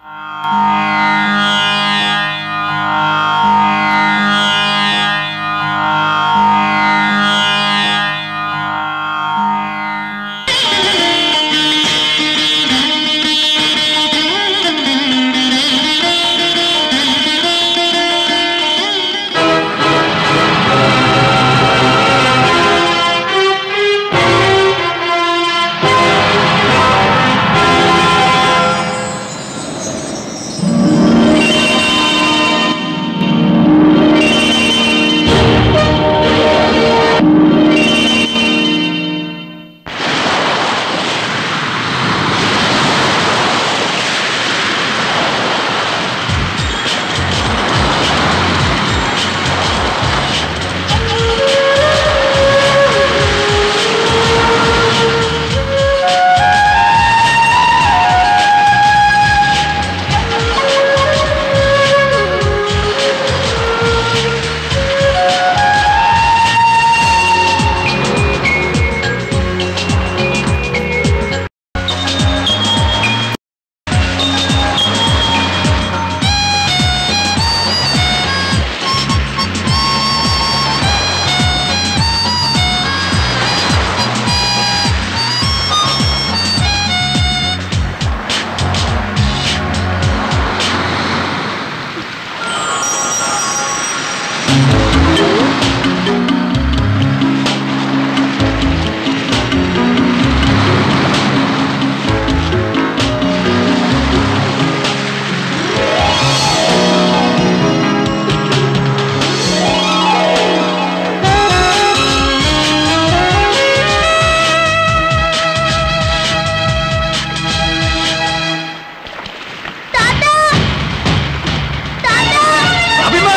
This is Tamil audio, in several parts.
அபிமா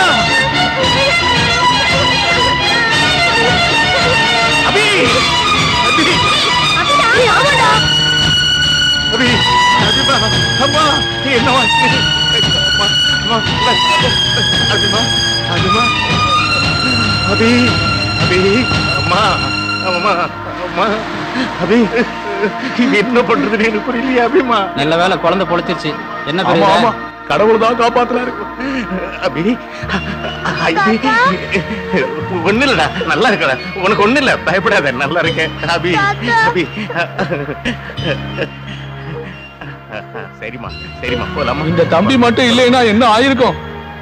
அபி அபி அபி அபிமா அம்மா என்னவா அம்மா அம்மா அபிமா அபிமா அபி அபி அம்மா அம்மா அம்மா அபி இது என்ன பண்றதுன்னு எனக்கு புரியலையா அபிமா நல்ல வேலை குழந்தை பொழைச்சிருச்சு என்ன ஆமா பெரிய ஆமா கடவுள் தான் காப்பாத்துறாரு அபி அபி ஒண்ணு இல்லடா நல்லா இருக்கடா உனக்கு ஒண்ணு இல்ல பயப்படாத நல்லா இருக்கேன் அபி அபி சரிம்மா சரிம்மா போலாமா இந்த தம்பி மட்டும் இல்லைன்னா என்ன ஆயிருக்கும்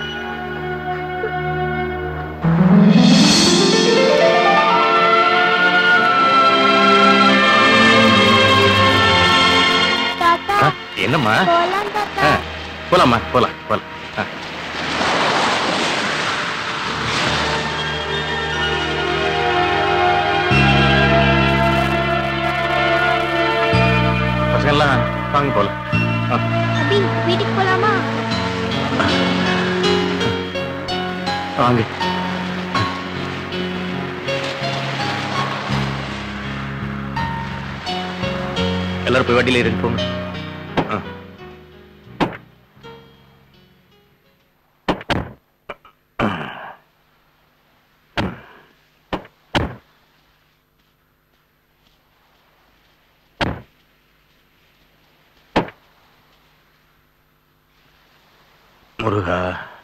ஆ, என்னம்மா ஆ, போலாம்மா போலாம் போலாம் ஆ. பசங்கெல்லாம் வாங்க போலாம் ஆ. அபி வீட்டுக்கு போலாமா வாங்க எல்லாரும் போய் வண்டியில இருக்கு போங்க ஆ. முருகா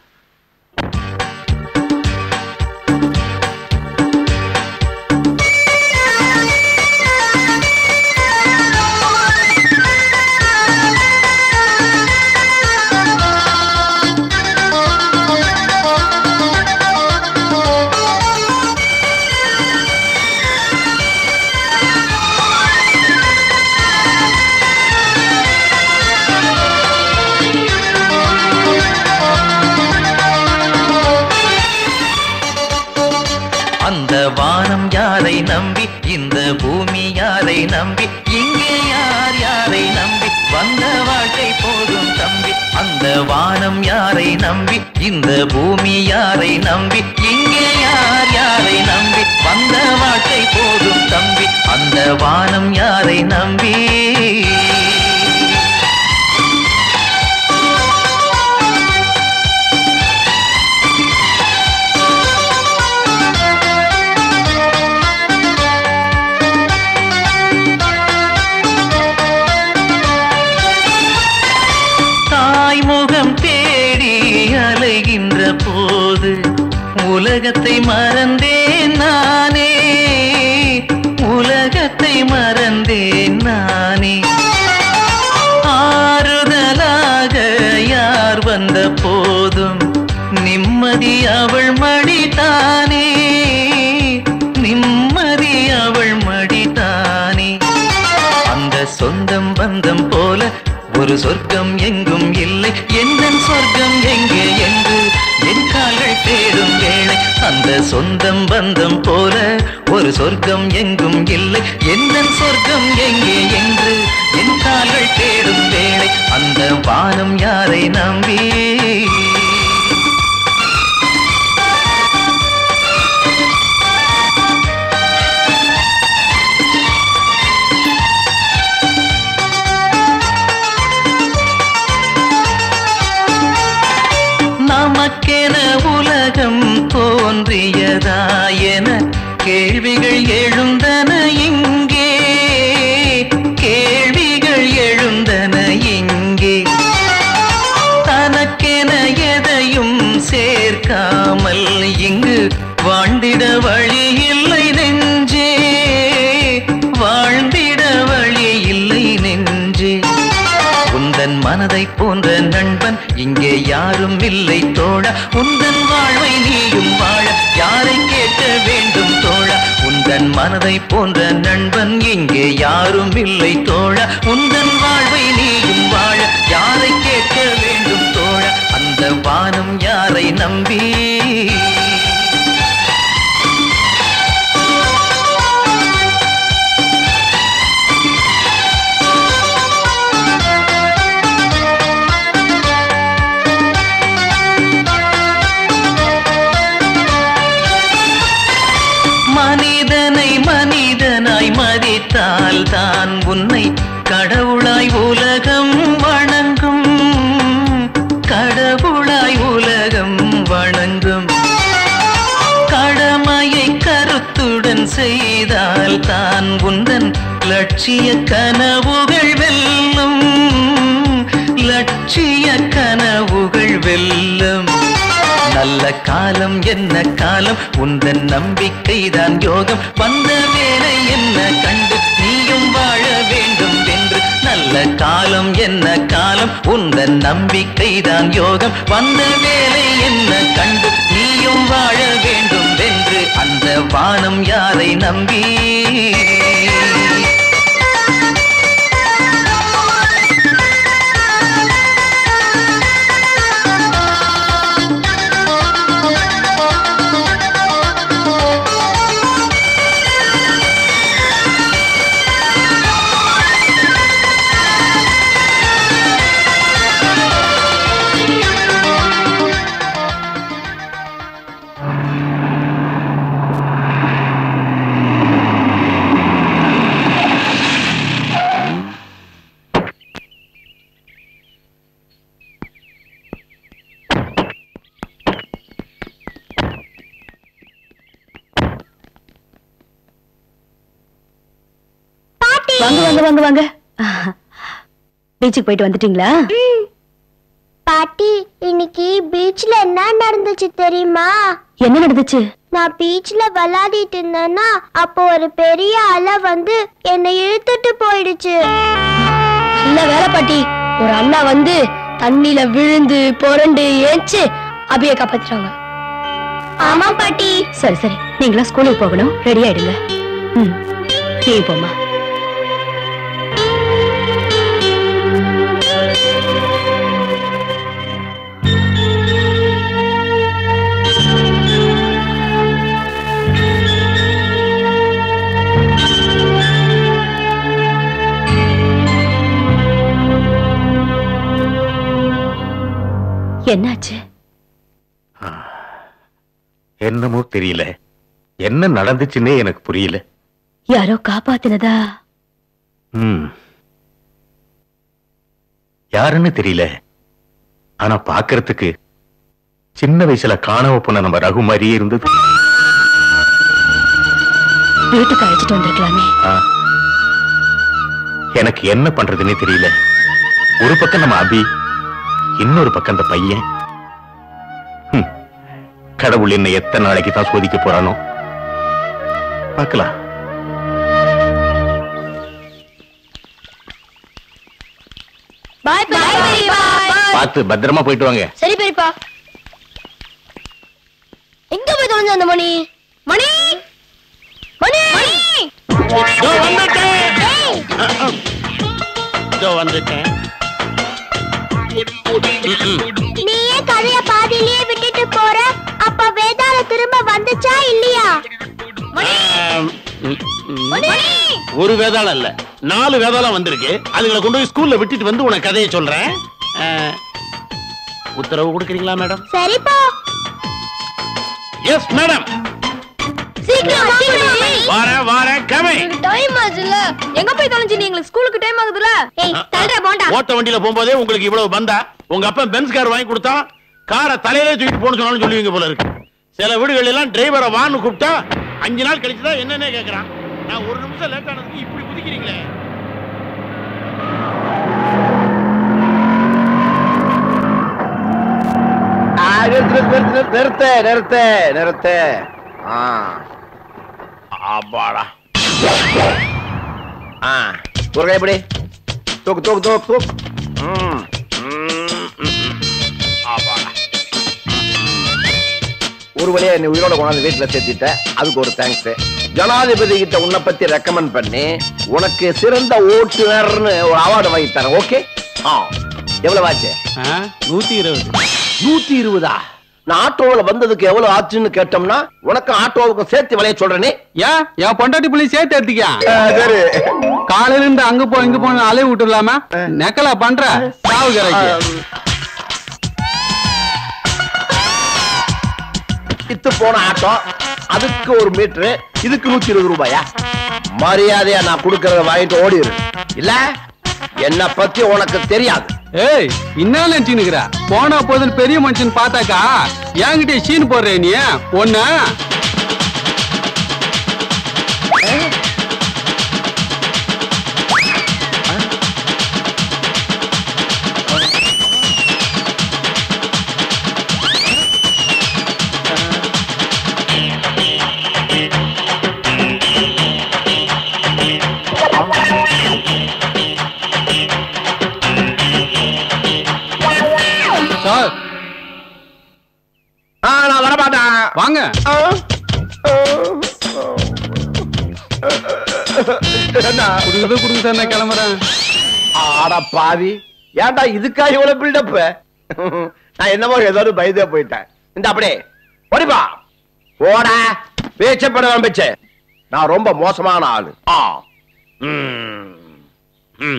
அந்த வானம் யாரை நம்பி இந்த பூமி யாரை நம்பி இங்கே யார் யாரை நம்பி வந்த வாழ்க்கை போதும் தம்பி அந்த வானம் யாரை நம்பி இந்த பூமி யாரை நம்பி இங்கே யார் யாரை நம்பி வந்த வாழ்க்கை போதும் தம்பி அந்த வானம் யாரை நம்பி தாய் உலகத்தை மறந்தேன் நானே உலகத்தை மறந்தேன் நானே ஆறுதலாக யார் வந்த போதும் நிம்மதி அவள் மடிதானே நிம்மதி அவள் மடிதானே அந்த சொந்தம் பந்தம் போல ஒரு சொர்க்கம் எங்கும் இல்லை எந்த சொர்க்கம் எங்கே என்று என் கால்கள் தேடும் வேளை அந்த சொந்தம் பந்தம் போல ஒரு சொர்க்கம் எங்கும் இல்லை எந்த சொர்க்கம் எங்கே என்று என் கால்கள் தேடும் வேளை அந்த வானம் யாரை நம்பி நமக்கென உலகம் தோன்றியதா என கேள்விகள் எழுந்தன இங்கே கேள்விகள் எழுந்தன இங்கே தனக்கென எதையும் சேர்க்காமல் இங்கு வாழ்ந்திட வழி இல்லை நெஞ்சே வாழ்ந்திட வழி இல்லை நெஞ்சே உந்தன் மனதை போன்ற நண்பன் இங்கே யாரும் இல்லை தோழா உந்தன் வாழ்வை நீயும் வாழ யாரை கேட்க வேண்டும் தோழா உந்தன் மனதை போன்ற நண்பன் இங்கே யாரும் இல்லை தோழா உந்தன் வாழ்வை நீயும் வாழ யாரை கேட்க வேண்டும் தோழா அந்த வானம் யாரை நம்பி மனிதனை மனிதனாய் மதித்தால் தான் உன்னை கடவுளாய் உலகம் வணங்கும் கடவுளாய் உலகம் வணங்கும் கடமையை கருத்துடன் செய்தால் தான் உந்தன் லட்சிய கனவுகள் வெல்லும் லட்சிய கனவுகள் வெல்லும் நல்ல காலம் என்ன காலம் உந்தன் நம்பிக்கைதான் யோகம் வந்த வேலை என்ன கண்டு நீயும் வாழ வேண்டும் என்று நல்ல காலம் என்ன காலம் உந்தன் நம்பிக்கைதான் யோகம் வந்த வேலை என்ன கண்டு நீயும் வாழ வேண்டும் என்று அந்த வானம் யாரை நம்பி வாங்க வாங்க வாங்க வாங்க பீச்சுக்கு போயிட்டு வந்துட்டீங்களா பாட்டி இன்னைக்கு பீச்ல என்ன நடந்துச்சு தெரியுமா என்ன நடந்துச்சு நான் பீச்ல விளையாடிட்டு இருந்தேன்னா அப்போ ஒரு பெரிய அலை வந்து என்னை இழுத்துட்டு போயிடுச்சு இல்ல வேலை பாட்டி ஒரு அண்ணா வந்து தண்ணியில விழுந்து புரண்டு ஏச்சு அபிய காப்பாத்திட்டாங்க ஆமா பாட்டி சரி சரி நீங்களா ஸ்கூலுக்கு போகணும் ரெடி ஆயிடுங்க ம் நீ போமா என்னாச்சு என்னமோ தெரியல என்ன நடந்துச்சுன்னே எனக்கு புரியல யாரோ காப்பாத்தினதா ம் யாருன்னு தெரியல ஆனா பாக்குறதுக்கு சின்ன வயசுல காணாம போன நம்ம ரகு மாதிரியே இருந்தது வீட்டுக்கு அழைச்சிட்டு வந்திருக்கலாமே ஆ. எனக்கு என்ன பண்றதுன்னே தெரியல ஒரு பக்கம் நம்ம அபி இன்னொரு பக்கம் அந்த பையன் ஹம். கடவுள் என்ன எத்தனை நாளைக்கு தான் சோதிக்க போறானோ பார்க்கலாம் பாய் பாய் பாய் பார்த்து பத்திரமா போயிட்டு வாங்க சரி பெரியப்பா எங்க போய் தொலைஞ்ச அந்த மணி மணி மணி வந்துட்டேன் நீ ஏன் கதைய பாதியிலேயே விட்டுட்டு போற அப்ப வேதாள திரும்ப வந்துச்சா இல்லையா ஒரு வேதாளம் இல்ல நாலு வேதாளம் வந்திருக்கு அதுங்களை கொண்டு போய் ஸ்கூல்ல விட்டுட்டு வந்து உனக்கு கதையை சொல்றேன் அஹ், உத்தரவு கொடுக்குறீங்களா மேடம் சரிப்பா எஸ் மேடம் சீக்கிரம் சீக்கிரம் வாரேன் வாரேன் கமே டைம் ஆச்சுல எங்க போய் தொலைஞ்சு எங்களுக்கு ஸ்கூலுக்கு டைம் ஆகுதுல ஏய் தள்ளுற போண்டா ஓட்ட வண்டியில போகும்போதே உங்களுக்கு இவ்வளவு பந்தா உங்க அப்பா பென்ஸ் கார் வாங்கி கொடுத்தா காரை தலையிலே தூக்கிட்டு போன்னு சொன்னாலும் சொல்லுவீங்க போல இருக்கு சில வீடுகள் எல்லாம் டிரைவரை வான்னு கூப்பிட்டா அஞ்சு நாள் கழிச்சு தான் என்னன்னே கேக்குறான் நான் ஒரு நிமிஷம் லேட் ஆனதுக்கு இப்படி குதிக்கிறீங்களே ஆ, நிறுத்து நிறுத்து நிறுத்து நிறுத்து நிறுத்து ஆ அப்பாடா ஆ ஒரு கை எப்படி தூக்கு தூக்கு தூக்கு தூக்கு ம், ம், ம், ம். அப்பாடா ஒரு வழியா என்னை உயிரோட கொண்டாந்து வீட்டுல சேர்த்திட்ட அதுக்கு ஒரு தேங்க்ஸ் ஜனாதிபதி கிட்ட உன்னை பத்தி ரெக்கமெண்ட் பண்ணி உனக்கு சிறந்த ஓட்டுநர்னு ஒரு அவார்டு வாங்கி தரேன் ஓகே ஆ எவ்வளவு ஆச்சு நூத்தி இருபது நூத்தி இருபதா நான் ஆட்டோவுல வந்ததுக்கு எவ்வளவு ஆச்சுன்னு கேட்டோம்னா உனக்கு ஆட்டோவுக்கும் சேர்த்து விலைய சொல்றேனே ஏன் என் பொண்டாட்டி புள்ளி சேர்த்து எடுத்துக்கியா சரி காலையில இருந்து அங்க போ இங்க போன அலைய விட்டு இல்லாம நெக்கலா பண்ற சாவு கரைக்கு இத்து போன ஆட்டோ அதுக்கு ஒரு மீட்டரு இதுக்கு நூத்தி இருபது ரூபாயா மரியாதையா நான் கொடுக்கறத வாங்கிட்டு ஓடிடு இல்ல என்ன பத்தி உனக்கு தெரியாது ஏய் என்ன நினைச்சுன்னுக்குற போனா போதுன்னு பெரிய மனுஷன் பார்த்தாக்கா என்கிட்ட சீன் போடுற நீ ஒண்ணு சார் ஆ, நான் வரமாட்டேன் வாங்க ஆ, ஆ, என்ன குடுக்குது குடுங்க சார் நான் கிளம்புறேன் ஆட பாவி ஏன்டா இதுக்கா இவ்வளவு பில்டப் நான் என்னமோ ஏதோ ஒரு பயந்தே போயிட்டேன் இந்த அப்படியே ஓடிப்பா ஓட பேச்சப்பட ஆரம்பிச்சு நான் ரொம்ப மோசமான ஆளு ஆ ம். ம்.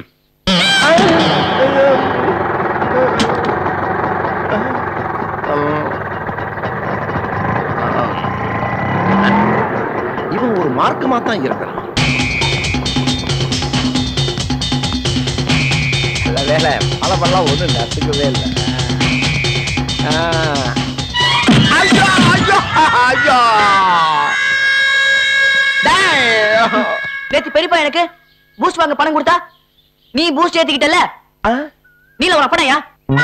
இவன் ஒரு மார்க்கமா தான் இருக்கிறான் நல்ல வேலை பழமெல்லாம் ஒண்ணு நட்டுக்கவே இல்லை ஆ. ஐயோ ஐயோ ஐயோ டேய். நேத்து பெரியப்பா எனக்கு பூஸ்ட் வாங்க பணம் கொடுத்தா நீ பூஸ்ட் ஏத்திக்கிட்டல ஆ? நீல ஒரு அப்பனையா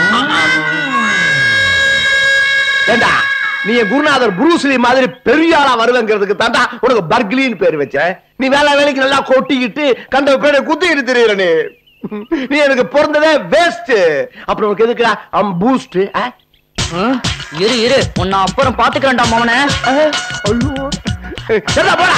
ஏண்டா நீ என் குருநாதர் புரூஸ்லி மாதிரி பெரிய ஆளா வருவேங்கிறதுக்கு தாண்டா உனக்கு பர்க்லின்னு பேர் வச்ச நீ வேலை வேலைக்கு நல்லா கொட்டிக்கிட்டு கண்ட பேரை குத்திக்கிட்டு தெரியுற நீ நீ எனக்கு பிறந்ததே வேஸ்ட் அப்புறம் உனக்கு எதுக்குடா அம் பூஸ்ட் இரு இரு உன்னை அப்புறம் பாத்துக்கிறேன்டா மவனே சரிடா போடா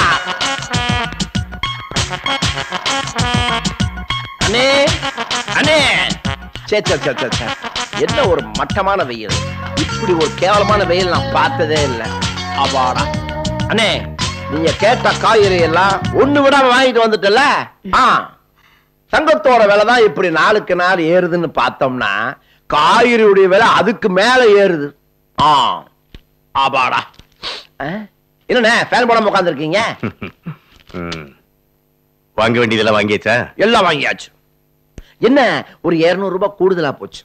அண்ணே அண்ணே சே சே சே சே சே. என்ன ஒரு மட்டமான வெயில் இப்படி ஒரு கேவலமான வெயில் நான் பார்த்ததே இல்லை அப்பாடா அண்ணே நீங்க கேட்ட காய்கறி எல்லாம் ஒண்ணு விடாம வாங்கிட்டு வந்துட்டல ஆ தங்கத்தோட விலை தான் இப்படி நாளுக்கு நாள் ஏறுதுன்னு பார்த்தோம்னா காய்கறியுடைய விலை அதுக்கு மேல ஏறுது ஆ ஆபாடா ஆ? என்னண்ணே ஃபேன் போடாம உட்காந்துருக்கீங்க ம். வாங்க வேண்டியதெல்லாம் வாங்கியாச்சா எல்லாம் வாங்கியாச்சு என்ன ஒரு 200 ரூபாய் கூடுதலா போச்சு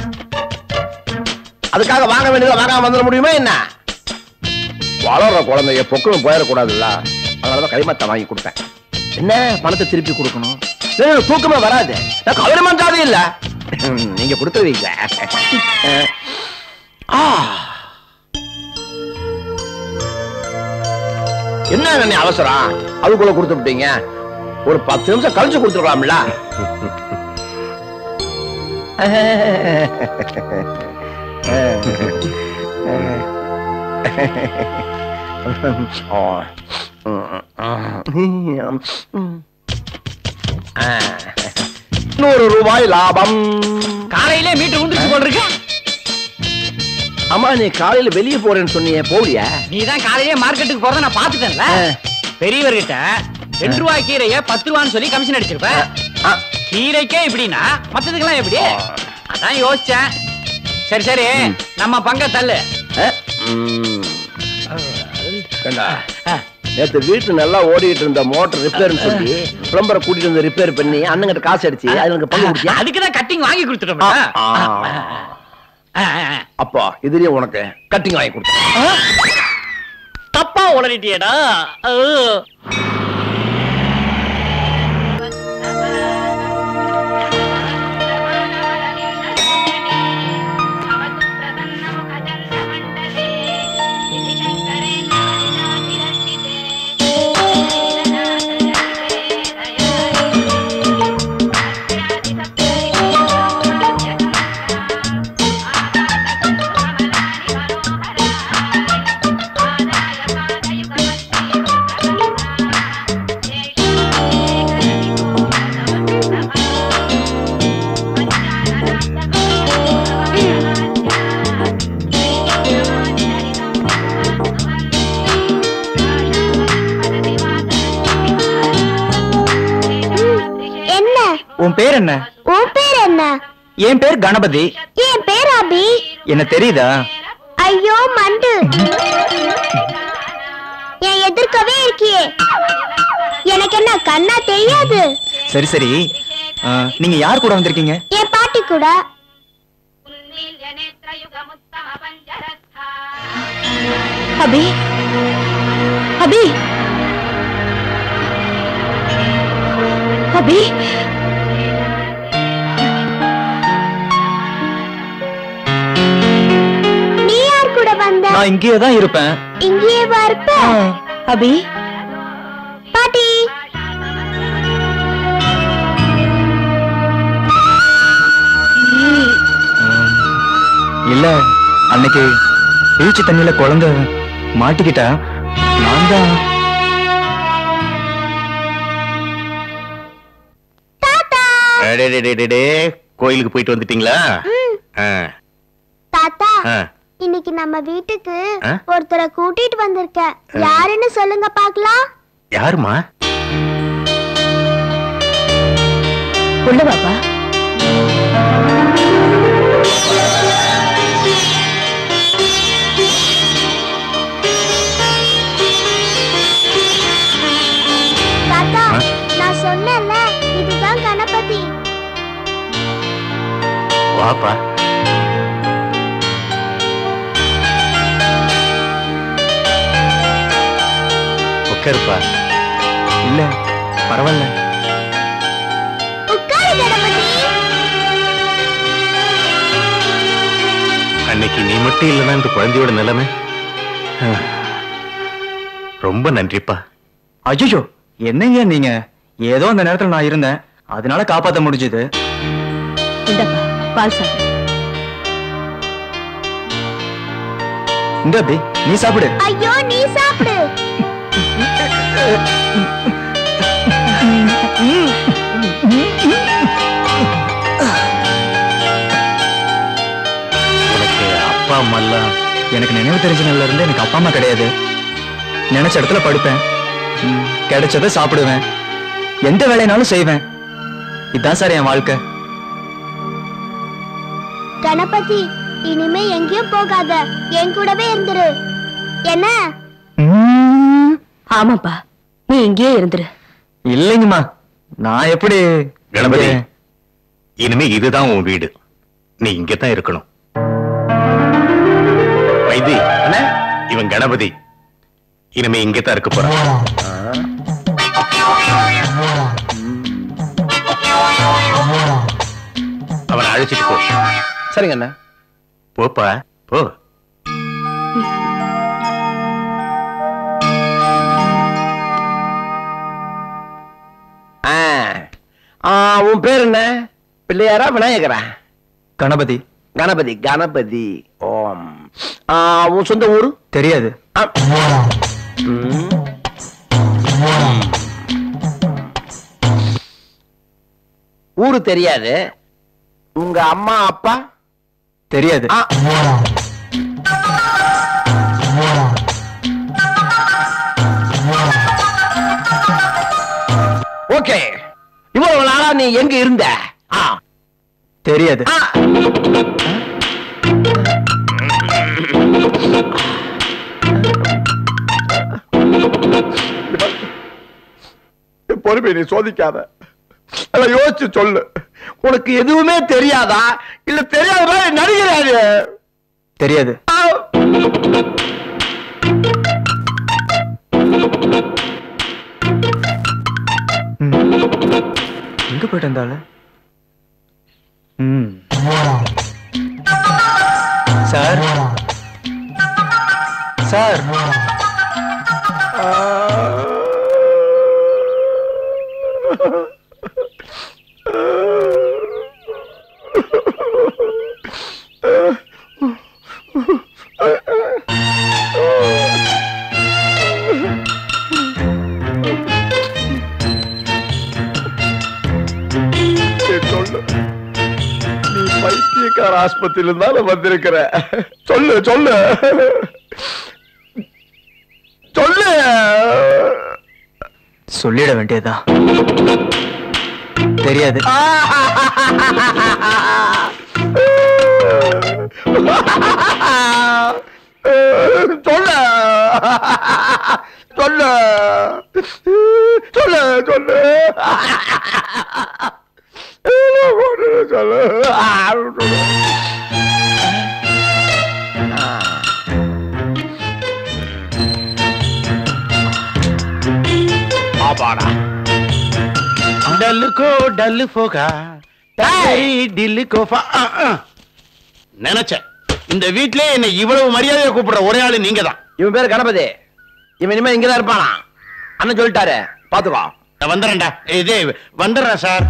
அதுக்காக வாங்க வேண்டியதை வாங்காம வந்துட முடியுமா என்ன வளர்ற குழந்தைய பொக்குன்னு போயிடக்கூடாதுல்ல அதனாலதான் கைமத்தை வாங்கி கொடுத்தேன் என்ன பணத்தை திருப்பி கொடுக்கணும் இல்ல, இல்ல, தூக்கமே வராது நான் கவலைமான ஜாதி இல்ல நீங்க கொடுத்துருவீங்க ஆ என்ன அண்ணே அவசரம் அதுக்குள்ள கொடுத்து விட்டீங்க ஒரு பத்து நிமிஷம் கழிச்சு கொடுத்துருக்கலாம்ல நூறு ரூபாய் லாபம் காலையிலே மீட்டர் உந்துச்சு போல் இருக்கு அம்மா நீ காலையில வெளியே போறேன்னு சொன்னியே போலியா நீ தான் காலையிலே மார்க்கெட்டுக்கு போறத நான் பாத்துட்டேன்ல பெரியவர்கிட்ட ரெண்டு ரூபாய் கீரைய பத்து ரூபான்னு சொல்லி கமிஷன் அடிச்சிருப்ப ஆ, கீரைக்கே இப்படின்னா மத்ததுக்கெல்லாம் எப்படி அதான் யோசிச்சேன் சரி சரி நம்ம பங்க தள்ளு ஆ, ம். கண்டா நேத்து வீட்டு நல்லா ஓடிட்டு இருந்த மோட்டர் ரிப்பேர்னு சொல்லி பிளம்பரை கூட்டிட்டு வந்து ரிப்பேர் பண்ணி அண்ணங்கிட்ட காசு அடிச்சு அது எனக்கு பங்கு கொடுத்தியா அதுக்கு தான் கட்டிங் வாங்கி கொடுத்துட்டோம் ஆ. அப்பா இதுலயும் உனக்கு கட்டிங் வாங்கி கொடுத்தேன் தப்பா உளறிட்டியடா என்ன உன் பேர் என்ன உன் பேர் என்ன என் பேர் கணபதி என் பேர் அபி என்ன தெரியுதா ஐயோ மண்டு என் எதிர்க்கவே இருக்கியே எனக்கு என்ன கண்ணா தெரியாது சரி சரி நீங்க யார் கூட வந்திருக்கீங்க என் பாட்டி கூட அபி அபி அபி நீ யார் கூட வந்த நான் இங்கேயே தான் இருப்பேன் இங்கேயே இருப்ப அபி பாட்டி இல்ல அன்னைக்கு பீச்சு தண்ணியில குழந்தை மாட்டிக்கிட்டா நான் தான் அடே, டே, டே, டே, டே. கோயிலுக்கு போயிட்டு வந்துட்டீங்களா ஆ, தாத்தா ஆ. இன்னைக்கு நம்ம வீட்டுக்கு ஆ? ஒருத்தரை கூட்டிட்டு வந்திருக்க யாருன்னு சொல்லுங்க பாக்கலாம் யாரும்மா உள்ள பாப்பா தாத்தா ஆ? நான் சொன்னேன்ல இதுதான் கணபதி வாப்பா உட்காருப்பா இல்ல பரவாயில்ல உட்காரு கணபதி அன்னைக்கு நீ மட்டும் இல்லைன்னா இந்த குழந்தையோட நிலைமை ஆ. ரொம்ப நன்றிப்பா அஜிஜோ என்னங்க நீங்க ஏதோ அந்த நேரத்துல நான் இருந்தேன் அதனால காப்பாத்த முடிஞ்சது இந்தப்பா பால் சாப்பிடு இந்த அபி நீ சாப்பிடு ஐயோ நீ சாப்பிடு உனக்கு அப்பா அம்மா எல்லாம் எனக்கு நினைவு தெரிஞ்ச நாள்ல இருந்து எனக்கு அப்பா அம்மா கிடையாது நினைச்ச இடத்துல படுப்பேன் ம், கிடைச்சதை சாப்பிடுவேன் எந்த வேலைனாலும் செய்வேன் இதான் சார் என் வாழ்க்கை கணபதி இனிமே எங்கேயும் போகாத என் கூடவே இருந்துரு என்ன ம், ஆமாப்பா நீ இங்கேயே இருந்துரு இல்லைங்கம்மா நான் எப்படி கணபதி இங்க- இனிமே இதுதான் உன் வீடு நீ இங்கதான் இருக்கணும் வைத்தி அண்ணே இவன் கணபதி இனிமே இங்கதான் இருக்க போறான் அவனை அழைச்சிட்டு போ சரிங்க அண்ணா போப்பா போ ஆ, உன் பேர் என்ன பிள்ளையாரா விநாயகரா கணபதி கணபதி கணபதி ஓம் ஆ, உன் சொந்த ஊரு தெரியாது ஆ. ம். ஊரு தெரியாது உங்க அம்மா அப்பா தெரியாது ஆ. ஓகே இவ்வளவு நாளா நீ எங்க இருந்த ஆ. தெரியாது ஆ. பொறுமை நீ சோதிக்காத எல்லாம் யோசிச்சு சொல்லு உனக்கு எதுவுமே தெரியாதா இல்ல தெரியாத மாதிரி நடிகிறாரு தெரியாது ம். எங்க போயிட்டு இருந்தாலும் ம் சார் சார் சொல்லு நீ பைத்தியக்கார ஆஸ்பத்திரியில இருந்தாலும் வந்திருக்கிற சொல்லு சொல்லு சொல்லு சொல்லிட வேண்டியதா தெரியாது சொல்லு சொல்லு சொல்லு சொல்லு சொல்லு ஆபாடா டல்லுக்கோ டல்லு போகா டில்லு கோஃபா நினைச்சேன் இந்த வீட்லயே என்னை இவ்வளவு மரியாதையா கூப்பிடுற ஒரே ஆளு நீங்க தான் இவன் பேரு கணபதி இவன் இனிமே இங்கதான் இருப்பானா அண்ணன் சொல்லிட்டாரு பாத்துக்கோ நான் வந்துடுறேன்டா இதே வந்துடுறேன் சார்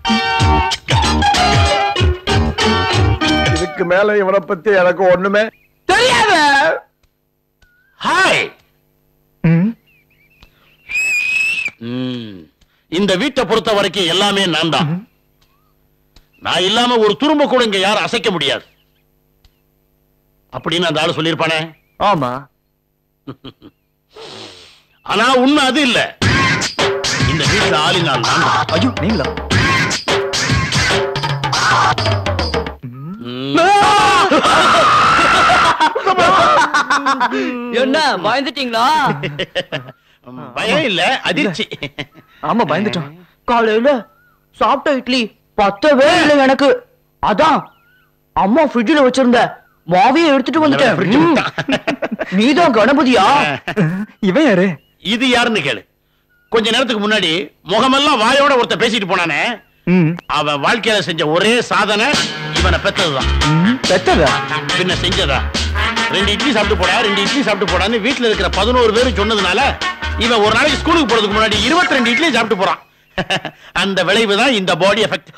இதுக்கு மேல இவனை பத்தி எனக்கு ஒண்ணுமே தெரியாது ஹாய் ம் ம். இந்த வீட்டை பொறுத்த வரைக்கும் எல்லாமே நான் தான் நான் இல்லாம ஒரு துரும்ப கூட இங்க யாரும் அசைக்க முடியாது அப்படின்னு அந்த ஆளு சொல்லியிருப்பானே ஆமா ஆனா உண்மை அது இல்ல இந்த வீட்டுல ஆளு நான் தான் ஐயோ நீங்களா என்ன பயந்துட்டீங்களா பயம் இல்ல அதிர்ச்சி ஆமா பயந்துட்டோம் காலையில சாப்பிட்ட இட்லி பத்தவே இல்லை எனக்கு அதான் அம்மா ஃப்ரிட்ஜ்ல வச்சிருந்த மாவையே எடுத்துட்டு வந்துட்டேன் fridge ம். விட்டான். நீதான் கணபதியா இவன் யாரு இது யாருன்னு கேளு கொஞ்ச நேரத்துக்கு முன்னாடி முகமெல்லாம் வாயோட ஒருத்த பேசிட்டு போனானே ம் அவன் வாழ்க்கையில செஞ்ச ஒரே சாதனை இவனை பெத்ததுதான் ம், பெத்ததா பின்ன செஞ்சதா ரெண்டு இட்லி சாப்பிட்டு போடா ரெண்டு இட்லி சாப்பிட்டு போடான்னு வீட்டுல இருக்கிற பதினோரு பேரும் சொன்னதுனால இவன் ஒரு நாளைக்கு ஸ்கூலுக்கு போறதுக்கு முன்னாடி 22 இட்லி சாப்பிட்டு போறான் அந்த விளைவு தான் இந்த பாடி எஃபெக்ட்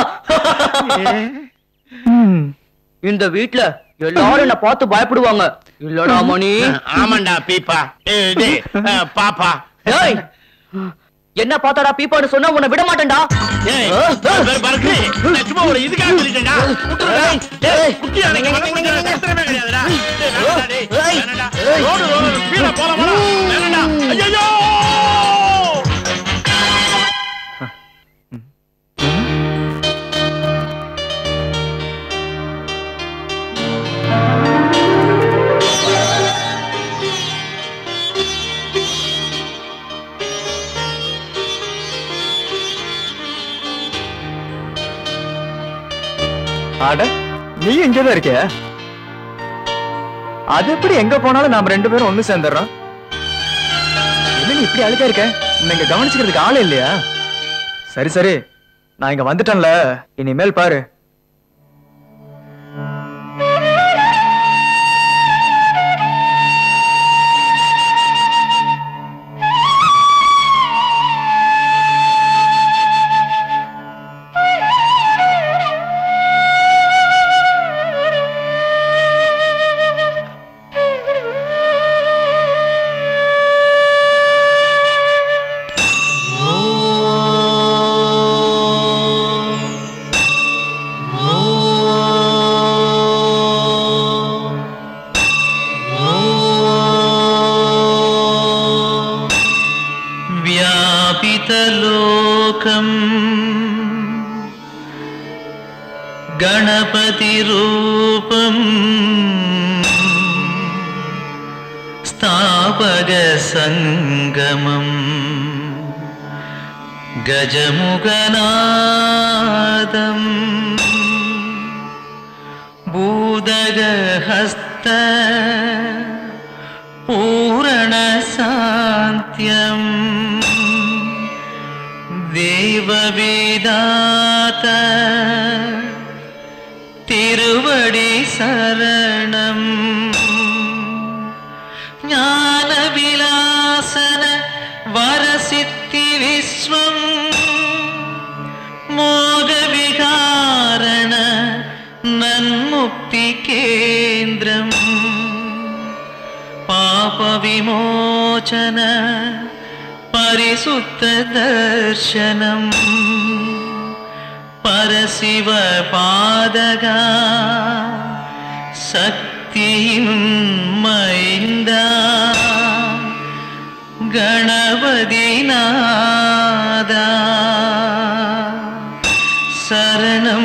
ம் இந்த வீட்ல எல்லாரும் என்ன பார்த்து பயப்படுவாங்க இல்லடா மணி ஆமாண்டா பீப்பா ஏய், டேய், அஹ், பாப்பா ஏய் என்ன பார்த்தாடா பீப்பான்னு சொன்னா உன்னை விட மாட்டேன்டா ஏய், உன் பேர் பரக்கு. நான் சும்மா ஒரு இதுக்காக சொல்லிட்டேன்டா. விட்டுடுடா. டேய், குட்டி அன்னைக்கு வந்தவனுக்கு சத்திரமே கிடையாதுடா. டேய், வேணாம்டா, டேய், வேணாம்டா. ரோடு, ரோடு, கீழே போலாம், போலாம். வேணாம்டா. ஐயையோ! அட நீ இங்கதான் இருக்கிய அது எப்படி எங்க போனாலும் நாம ரெண்டு பேரும் ஒண்ணு சேர்ந்துடுறோம் என்ன நீ இப்படி அழுக்கா இருக்க நீங்க கவனிச்சுக்கிறதுக்கு ஆளே இல்லையா சரி சரி நான் இங்க வந்துட்டேன்ல இனிமேல் பாரு व्यापितलोकम् गणपतिरूपम् स्थापकसङ्गमम् गजमुगनादम् भूदगहस्त पूरणसान्त्यम् देववेदात तिरुवडि शरणम् ज्ञानविलासन वरसिद्धिविश्वम् मोगविहारण नन्मुक्तिकेन्द्रम् पापविमोचन परिसुद्धदर्शनम् परशिवपादगा शक्तिन्मैन्दा गणपतिनादा शरणं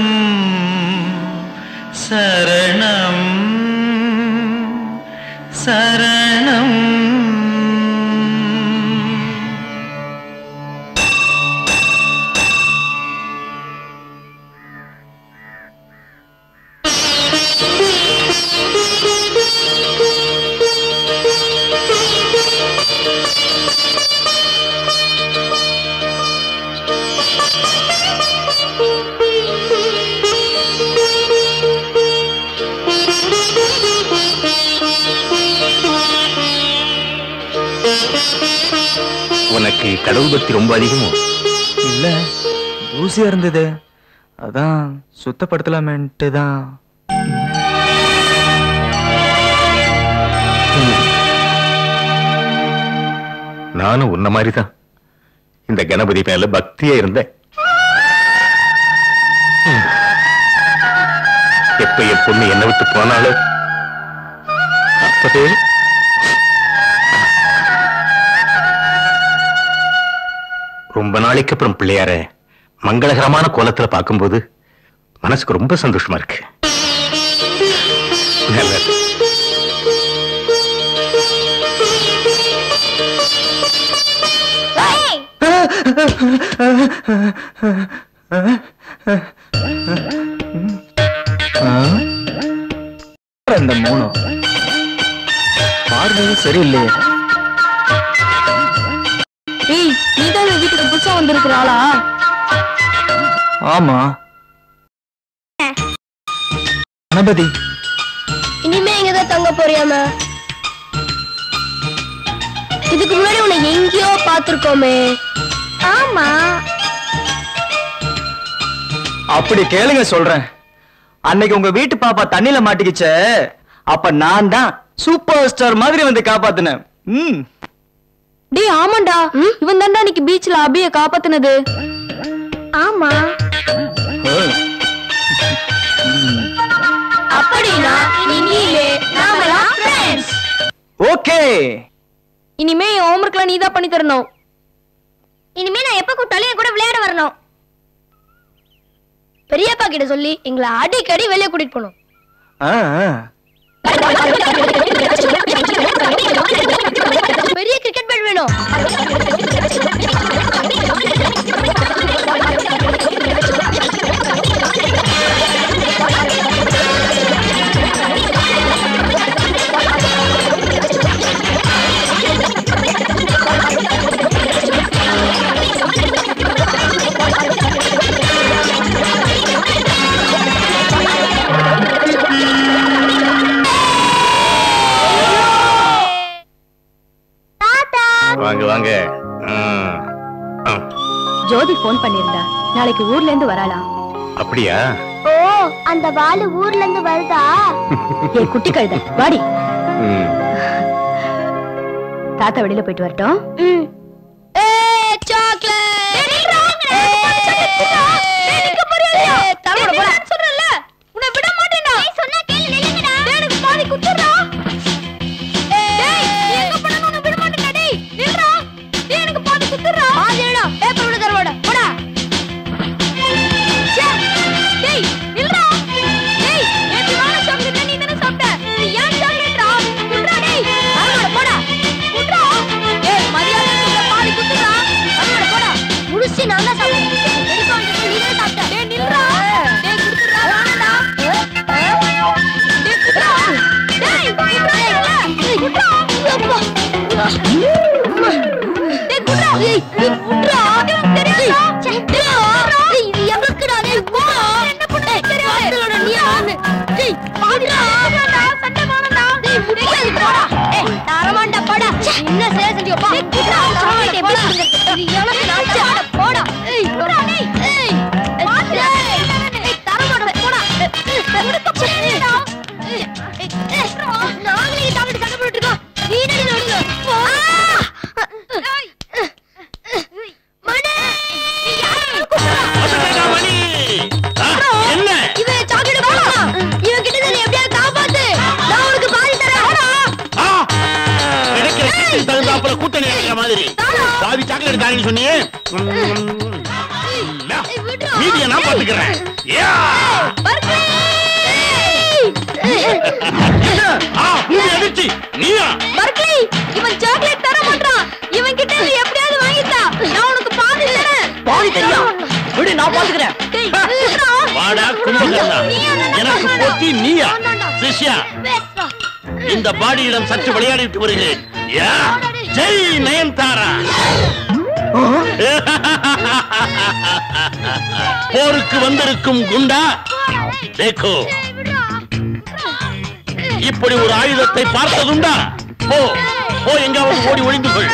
शरणं शरणम् உனக்கு கடவுள் பக்தி ரொம்ப அதிகமோ இல்ல தூசியா இருந்தது அதான் சுத்தப்படுத்தலாமேன்ட்டு தான் நானும் உன்ன மாதிரி தான் இந்த கணபதி மேல பக்தியா இருந்தேன் ம். எப்ப என் பொண்ணு என்னை விட்டு போனாலோ அப்பவே ரொம்ப நாளைக்கு அப்புறம் பிள்ளையார மங்களகரமான கோலத்துல பார்க்கும்போது மனசுக்கு ரொம்ப சந்தோஷமா இருக்கு நல்லது ஆ? இந்த மூணும் பார்வையும் சரியில்லையே ஏய் நீ தான் இந்த வீட்டுக்கு புதுசா வந்திருக்கிற ஆளா ஆமா கணபதி இனிமே இங்கதான் தங்க போறியாம இதுக்கு முன்னாடி உன்னை எங்கேயோ பார்த்திருக்கோமே ஆமா அப்படி கேளுங்க சொல்றேன் அன்னைக்கு உங்க வீட்டு பாப்பா தண்ணியில மாட்டிக்கிச்சே அப்ப நான் தான் சூப்பர் ஸ்டார் மாதிரி வந்து காப்பாத்தினேன் ம் டேய் ஆமாண்டா இவன் தான்டா அன்னைக்கு பீச்ல அபிய காப்பாத்துனது ஆமா அப்படின்னா இனிமே நாமெல்லாம் ஃப்ரெண்ட்ஸ் ஓகே இனிமே என் ஹோம்ஒர்க்லாம் நீ தான் பண்ணி தரணும் இனிமே நான் எப்ப கூப்பிட்டாலும் என் கூட விளையாட வரணும் பெரியப்பா கிட்ட சொல்லி எங்களை அடிக்கடி வெளியே கூட்டிட்டு போகணும் ஆ, ஆ. பெரிய கிரிக்கெட் பேட் வேணும் வாங்க வாங்க ஆ, ஆ, ஜோதி ஃபோன் பண்ணிருந்தா நாளைக்கு ஊர்ல இருந்து வராளாம் அப்படியா ஓ அந்த வாலு ஊர்ல இருந்து வருதா ஏ குட்டி கழுத வாடி ம். தாத்தா வெளியில போயிட்டு வரட்டும் ம் எனக்கு பாதி குத்துறா ஏய், ஏய், விட்றா. தெரியாதா? விட்றா. ஏய், இது எங்களுக்குடா, டேய், விட்றா. ஏய், பந்தலோட நீ ஆளு. டேய், விட்றா. டேய், முடியாது, போடா. ஏய், தரமாண்டா, போடா. என்ன செய்ய செஞ்சியோ, போ. விட்றா, தரமாண்டே, போடா. இது எவனுக்கு நாச்சா? போடா. ஏய், விட்றா, டேய். ஏய், ஏய், ஏய், தரமாண்டா, போடா. ஏய், விடுப்பா, ஏய், ஏய், ஏய், ஏய், நாங்களே தாமடி சண்டை போட்டுட்டு இருக்கோம். நீ என்னடி நடுவுல? போ. மணி! நீ யாரை கூப்பிடுறா? வந்துட்டேடா மணி ஆ, என்ன இவன் chocolate கொடுத்தான். இவன் கிட்ட இருந்து நீ எப்படியாவது காப்பாத்து. நான் உனக்கு பாதி தரேன். வாடா. ஆ, கிடைக்கிற சீட்டுக்கு தகுந்தாப்புல கூட்டணி அடிக்கிற மாதிரி பாதி சாக்லேட் தாரின்னு சொன்னியே ம், ம், இந்தா, ஏய், விட்றா. மீதியை நான் ஏய். பாத்துக்கிறேன் யா! பர்ஃபி! ஏய். ஆ, பூமி அடிச்சு நீயா பர்க்லி, இவன் chocolate தர மாட்றான். இவன் கிட்ட இருந்து எப்படியாவது வாங்கித்தா. நான் உனக்கு பாதி தரேன். பாதி தெரியா விடு நான் பாத்துக்கிறேன் டேய், விட்றா. வாடா கும்பகர்ணா நீயா நான் எனக்கு வேணாம். போட்டி நீயா வேண்டாம்டா. சிஷ்யா பேசுறா. இந்த பாடியிடம் சற்று விளையாடிட்டு வருகிறேன் யா ஜெய் நயன்தாரா போருக்கு வந்திருக்கும் குண்டா தேக்கோ ஏய், விட்றா. இப்படி ஒரு ஆயுதத்தை பார்த்ததுண்டா போ போ எங்காவது ஓடி ஒளிந்து கொள்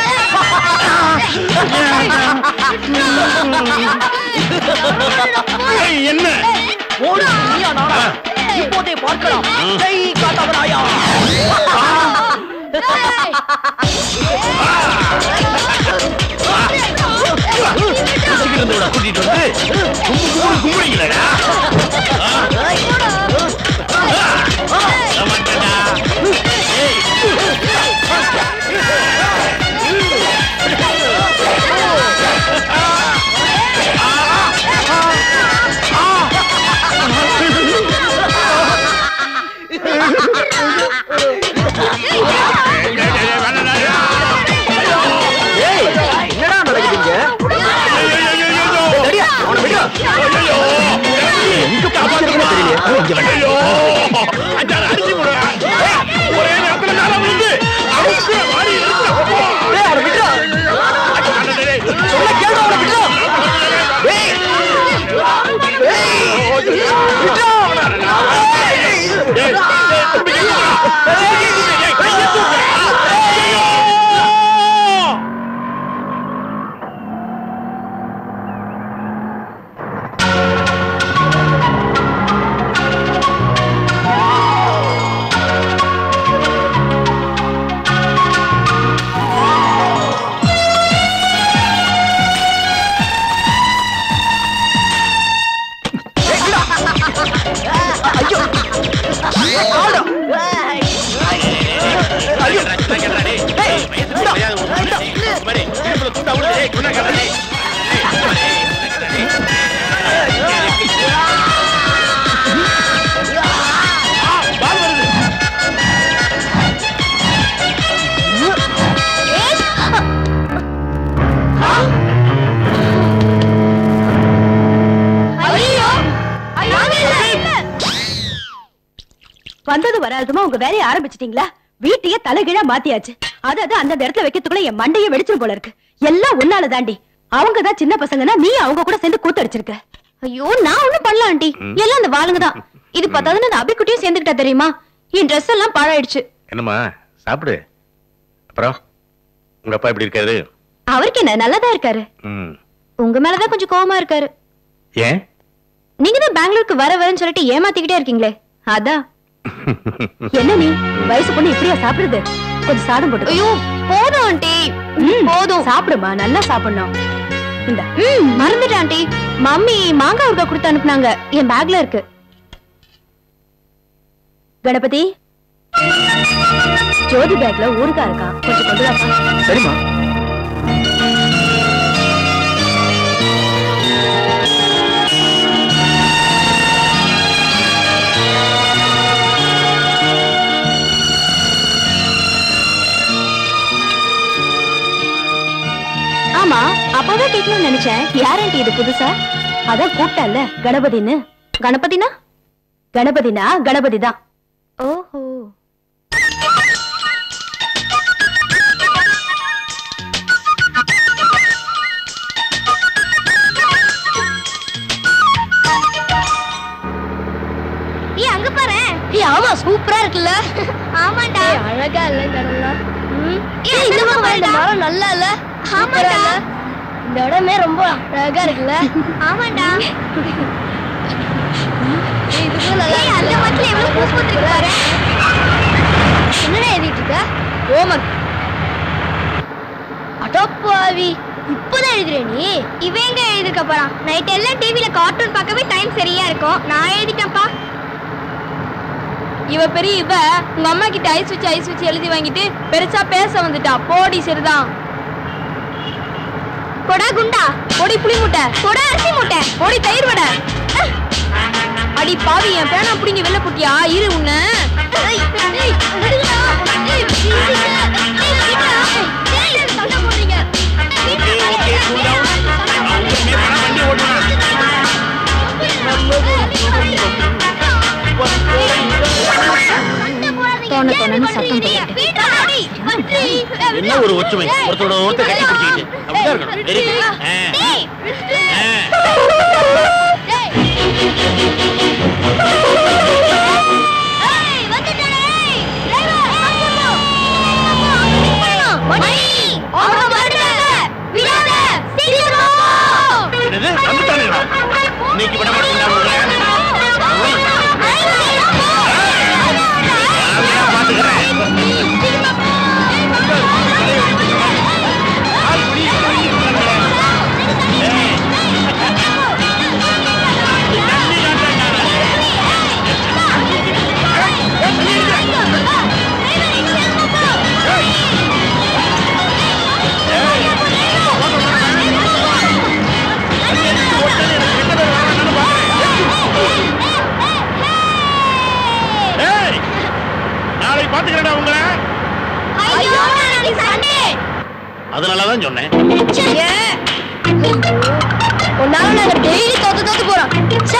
ஏய், என்ன ஓடு நீயா நானா இப்போதே பார்க்கலாம் ஜெய் காத்தவராயா இருந்து விட கூட்டிட்டு வந்து கும்பு கும்பு கும்புறீங்களா ஏய் என்னடா நடக்குதுங்க சரியா அவனை விடு எங்க பாத்துறதுன்னு தெரியல இங்க வந்து ஒரே நேரத்துல மேல விழுந்து அவுக்கு வாரி இழுத்து. ஏய் அவனை விடுடா சொல்ல கேளு அவனை விடுடா ஏய் ஏய் விடுடா அவனை ஏய், திரும்பி கேட்குமா? ஏய், கையை தூக்கு. ஐயோ! ஐயோ! நாங்க இல்ல. வந்தது வராதுமா உங்க வேலையை ஆரம்பிச்சிட்டீங்களா வீட்டையே தலைகீழா மாத்தியாச்சு அது அது அந்த இடத்துல வைக்கிறதுக்குள்ள என் மண்டையே வெடிச்சிரும் போல இருக்கு எல்லாம் உன்னால தாண்டி அவங்க தான் சின்ன பசங்கன்னா நீ அவங்க கூட சேர்ந்து கூத்தடிச்சிருக்க ஐயோ நான் ஒண்ணும் பண்ணல ஆண்டி எல்லாம் அந்த வாளுங்க தான் இது பத்தாதுன்னு அந்த அபிக்குட்டியும் சேர்ந்துக்கிட்டா தெரியுமா என் ட்ரெஸ் எல்லாம் பாழாயிடுச்சு என்னம்மா சாப்பிடு அப்புறம் உங்க அப்பா எப்படி இருக்காரு அவருக்கு என்ன நல்லாதான் இருக்காரு ம் உங்க மேலதான் கொஞ்சம் கோவமா இருக்காரு ஏன் நீங்க தான் பெங்களூருக்கு வர வரேன்னு சொல்லிட்டு ஏமாத்திக்கிட்டே இருக்கீங்களே அதான் என்ன நீ வயசு பொண்ணு இப்படியா சாப்பிடுது கொஞ்சம் சாதம் போட்டு ஐயோ போதும் ஆண்டி போதும் சாப்பிடுமா நல்லா சாப்பிடணும் இந்த ம் மறந்துட்டேன் ஆண்டி மம்மி மாங்காய் ஊறுகாய் கொடுத்து அனுப்புனாங்க என் பேக்ல இருக்கு கணபதி ஜோதி பேக்ல ஊறுகாய் இருக்கா கொஞ்சம் கொண்டு வாப்பா சரிம்மா ஆமா அப்பவே கேட்கணும்னு நினைச்சேன் யாரண்டி இது புதுசா அதான் கூப்பிட்டல்ல கணபதின்னு கணபதினா கணபதினா கணபதி தான் ஓஹோ சூப்பரா இருக்குல்ல ஆமாடா அழகா இல்ல இந்த இடம்லாம் ஏய் இந்த பக்கம் இந்த மரம் நல்லா இல்ல ஆமாடா இந்த இடமே ரொம்ப அழகா இருக்குல்ல ஆமாடா ஏய் அந்த மரத்துல எவ்வளவு பூ பூத்திருக்கு பாரு என்னடா எழுதிட்டு இருக்க ஓமக் அடப்பாவி இப்பதான் எழுதுற நீ இவன் எங்க எழுதிருக்க போறான் நைட் எல்லாம் டிவில கார்ட்டூன் பார்க்கவே டைம் சரியா இருக்கும் நான் எழுதிட்டேன்ப்பா இவ பெரிய இவ உங்க அம்மா கிட்ட ஐஸ் வச்சு ஐஸ் வச்சு எழுதி வாங்கிட்டு பெருசா பேச வந்துட்டா போடி சரிதான் கொடா குண்டா போடி புளி முட்டை கொடா அரிசி மூட்டை போடி தயிர் வடை அடி பாவி என் பேனா புடிங்க வெளில குட்டியா இரு உன்ன ஏய், ஏய், விடுங்கடா. ஏய், விடுங்க. ஏய், விடுங்கடா. ஏய், சண்டை போடுறீங்க. ஓகே ஓகே கூல் டவுன் நான் உங்களுமே பணம் வண்டி ஓட்டுறேன் சண்டை போடாதீங்க. தோண ஏன் தோணன்னு இப்படி சத்தம் பண்றீங்க? வீட்டை ஓடி. பற்றி. என்ன ஒரு ஒற்றுமை ஒருத்தரோட ஒருத்தர் கட்டி பிடிச்சிக்கிட்டு அப்படிதான் இருக்கணும் வெரி குட் டேய், விட்டு. டேய். ஏய், வந்துட்டானே. டிரைவர், அங்க போ. அங்க போ, அங்க நிக்கணும். மணி, அவங்க வருகிறாங்க. விடாத. சீக்கிரம் போ. என்னது வந்துட்டானுங்களா இன்னைக்கு விட மாட்டீங்களா உங்களை நான் பாத்துக்கிறேன் ஏய் நாளைக்கு பாத்துக்கிறேன்டா உங்களை ஐயோ, நாளைக்கு சண்டே. அதனாலதான் சொன்னேன் ச்சே. உன்னால நாங்க டெய்லி தோத்து தோத்து போறோம் ச்சே.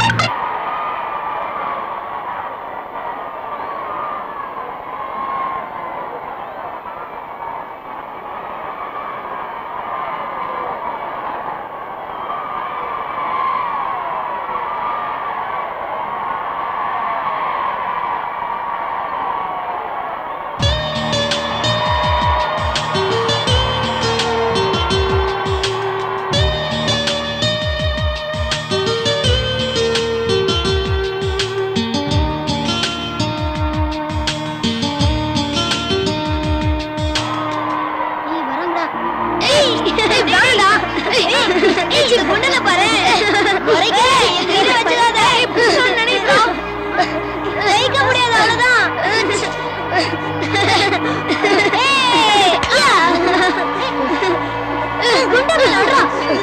ஏய், வரேன்டா. ஏய், ஏய், வேணாம்டா. ஏய், ஏய், இந்த பொண்ணுல பாரு. முறைக்க, என் கையில வச்சிடாத. ஏய், புதுசான்னு நினைக்கிறோம். ஜெயிக்க முடியாது, அவ்வளவுதான். ஏய், ஆ. ஏய், குண்டா விளையாடுறா.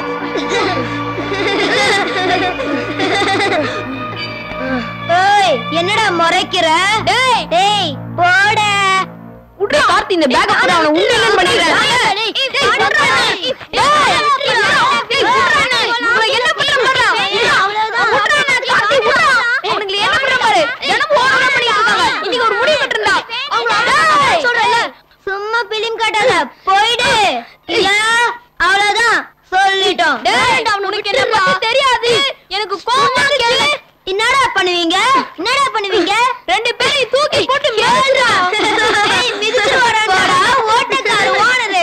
ஏய், என்னடா முறைக்கிற டேய் டேய் போட உட்ரா கார்த்தி இந்த பேக்க போட அவன உள்ள இல்லன்னு பண்ணிடுறேன் என்ன பண்ற பாரு அவனுங்களை என்ன பண்ற பாரு தினமும் ஓவரா பண்ணிட்டு இருக்காங்க இன்னைக்கு ஒரு முடிவு கட்டுறா சும்மா பிலிம் காட்டாத போயிடு இல்ல அவ்வளவுதான் சொல்லிட்டோம் உனக்கு என்ன பத்தி தெரியாது எனக்கு கோவமா கேளு என்னடா பண்ணுவீங்க என்னடா பண்ணுவீங்க ரெண்டு பேரையும் தூக்கி போட்டு ஏழ்றா. ஏய், மிதிச்சு வரான்டா. ஓட்டக்காரு ஓனரு.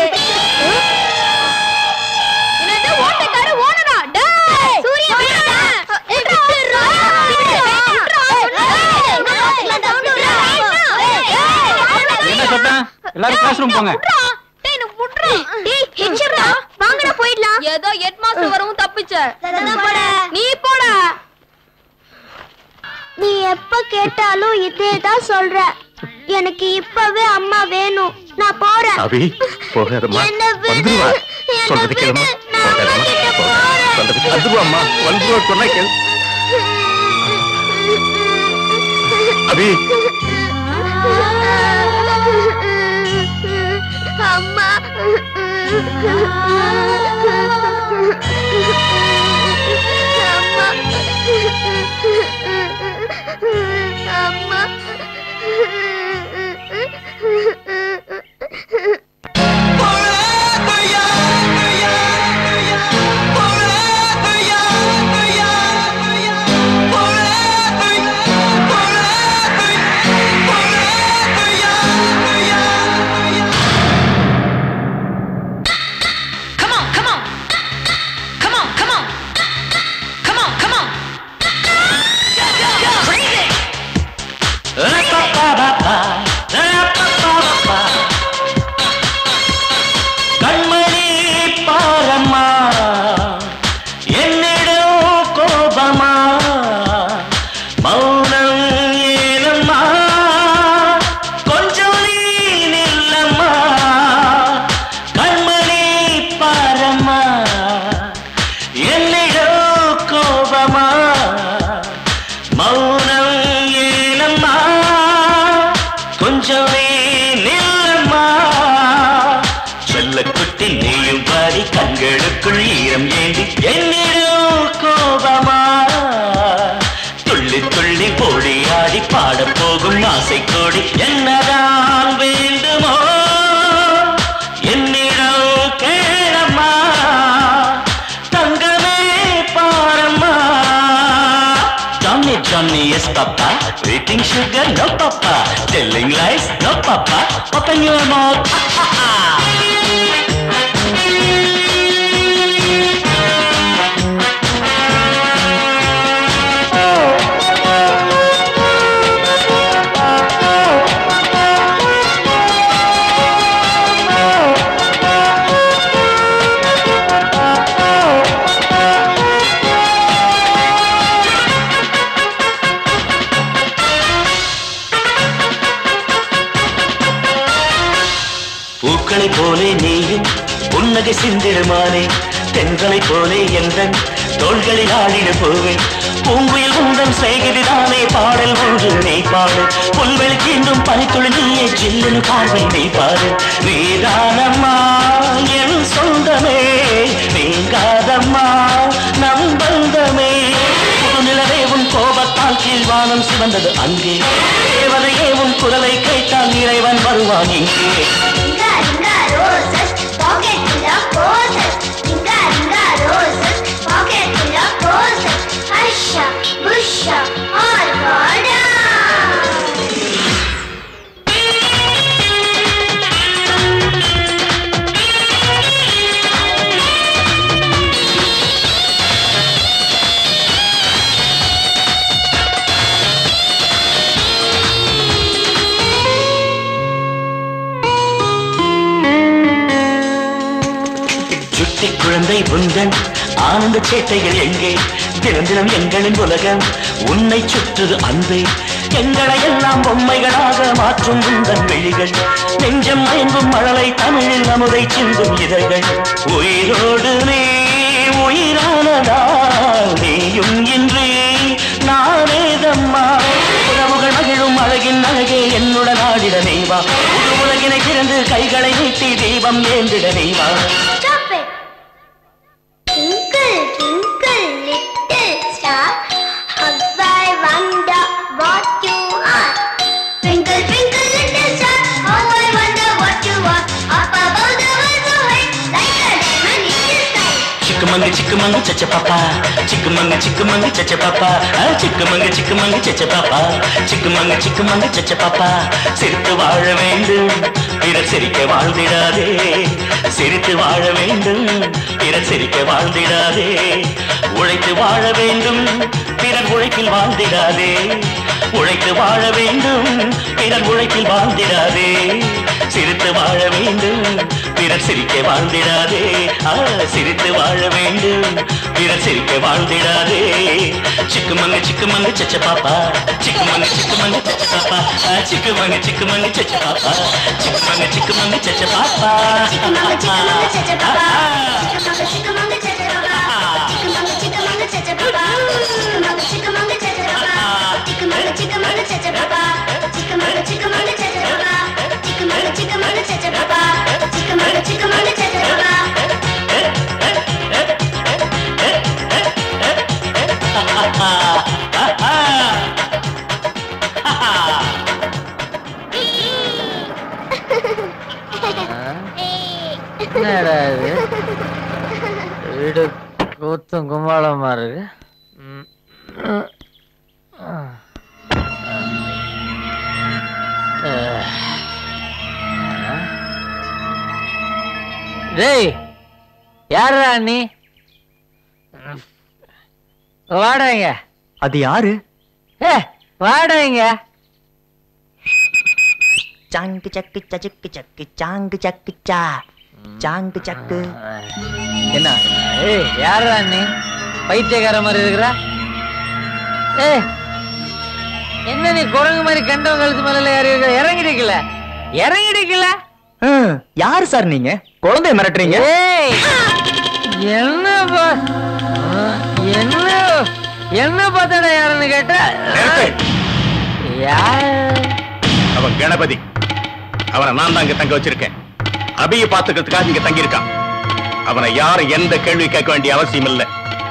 என்னது ஓட்டக்கார ஓனரா டேய் சூரிய வேணா. ஏய், விட்டுடுறா. விட்டுடுறா. ஏய், நான் பாத்துக்கலாம், down விடுறா. ஏய், ஏய், என்ன சத்தம் எல்லாரும் கிளாஸ் ரூம் போங்க டேய் எனக்கு புட்றா டேய், HM டா. வாங்கடா போயிடலாம் ஏதோ ஹெட் மாஸ்டர் வரவும் தப்பிச்ச சரிதான் போட. நீ போடா நீ எப்ப கேட்டாலும் இதே தான் சொல்ற எனக்கு இப்பவே அம்மா வேணும் நான் போறேன் அபி போகாதம்மா என்ன விடு. வந்துருவா என்ன சொல்றது விடு. கேளுமா நான் போகாதம்மா அம்மா கிட்ட போ. போறேன். சொல்றது வந்துருவாம்மா வந்துருவா சொன்னா கேளு அபி அம்மா அம்மா Forever வாடி கண்களுக்குள் ஈரம் ஏந்தி என்னிடம் கோபமா துள்ளி துள்ளி போடி ஆடி பாடப் போகும் ஆசை கோடி என்னதான் வேண்டுமோ என்னிடம் கேளம்மா தங்கமே பாரம்மா Johnny, Johnny, yes, Papa. Eating sugar, no, Papa. Telling lies, no, Papa. Open your mouth. பூக்களை போலே நீயும் புன்னகை சிந்திடுமானே தென்றலை போலே எந்தன் தோள்களில் ஆடிட போவேன் பூங்குயில் உந்தன் செய்கிறதானே பாடல் ஒன்று நீ பாடு புல்வெளி தீண்டும் பனித்துளி நீயே ஜில்லுன்னு பார்வை நீ பாடு நீதானம்மா என் சொந்தமே நீங்காதம்மா நம் பந்தமே புதுநிலவே உன் கோபத்தால் கீழ்வானம் சிவந்தது அங்கே தேவதையே உன் குரலை கேட்டால் இறைவன் வருவான் இங்கே சுட்டி குழந்தை உந்தன் ஆனந்த சேட்டைகள் எங்கே தினம் தினம் எங்களின் உலகம் உன்னை சுற்றுது அன்பே எங்களை எல்லாம் பொம்மைகளாக மாற்றும் உந்தன் விழிகள் நெஞ்சம் மயங்கும் மழலை தமிழில் அமுதை சிந்தும் இதழ்கள் உயிரோடு நீ உயிரானதா நீயும் இன்றி நானேதம்மா உறவுகள் மகிழும் அழகின் அழகே என்னுடன் ஆடிட நீவா புது உலகினை திறந்து கைகளை நீட்டி தீபம் ஏந்திட நீவா Twinkle, twinkle, little star, how I wonder what you are. Twinkle, twinkle, little star, how I wonder what you are. Up above the world so high, like a diamond in the sky. சிக்குமங்கு சிக்குமங்கு சச்ச பாப்பா சிக்குமங்கு சிக்குமங்கு சச்ச பாப்பா ஆ, சிக்குமங்கு சிக்குமங்கு சச்ச பாப்பா சிக்குமங்கு சிக்குமங்கு சச்ச பாப்பா சிரித்து வாழ வேண்டும் பிறர் சிரிக்க வாழ்ந்திடாதே சிரித்து வாழ வேண்டும் பிறர் சிரிக்க வாழ்ந்திடாதே உழைத்து வாழ வேண்டும் பிறர் உழைப்பில் வாழ்ந்திடாதே உழைத்து வாழ வேண்டும் பிறர் உழைப்பில் வாழ்ந்திடாதே சிரித்து வாழ வேண்டும் பிறர் சிரிக்க வாழ்ந்திடாதே ஆ, சிரித்து வாழ வேண்டும் பிறர் சிரிக்க வாழ்ந்திடாதே சிக்குமங்க சிக்குமங்க சச்ச பாப்பா சிக்குமங்க சிக்குமங்க சச்ச பாப்பா ஆ, சிக்குமங்க சிக்குமங்க சச்ச பாப்பா சிக்குமங்க சிக்குமங்க சச்ச பாப்பா Chickamauga, chickamauga, cha-cha, papa. Chickamauga, chickamauga, cha-cha, papa. Chickamauga, chickamauga, cha-cha, papa. Chickamauga, chickamauga, cha-cha, papa. Chickamauga, chickamauga, cha-cha, papa. Chickamauga, chickamauga, cha-cha, papa. Chickamauga, chickamauga, cha-cha, papa. என்னடா இது வீடு கூத்தும் கும்பாளமா இருக்கு ம். அஹ். டேய் யாரா நீ வாடாங்க அது யாரு ஏ வாடாங்க சாங்கு சக்கு சக்கு சக்கு சாங்கு சக்கு சா சாங்கு சக்கு என்ன ஏய் யாரா நீ பைத்தியக்கார மாதிரி இருக்கிற ஏய் என்ன நீ குரங்கு மாதிரி கண்டவன் கழுத்து மேல ஏறி இருக்க இறங்கிடுக்கல இறங்கிடுக்கல ஹம், யாரு சார் நீங்க குழந்தைய மிரட்டுறீங்க ஏய் என்ன பா- ஆ, என்ன என்ன பார்த்தாடா யாருன்னு கேட்டா யார் அவன் கணபதி அவனை நான் தான் இங்க தங்க வச்சிருக்கேன் அபிய பாத்துக்கிறதுக்காக இங்க தங்கி இருக்கான் அவனை யாரும் எந்த கேள்வி கேட்க வேண்டிய அவசியம் இல்லை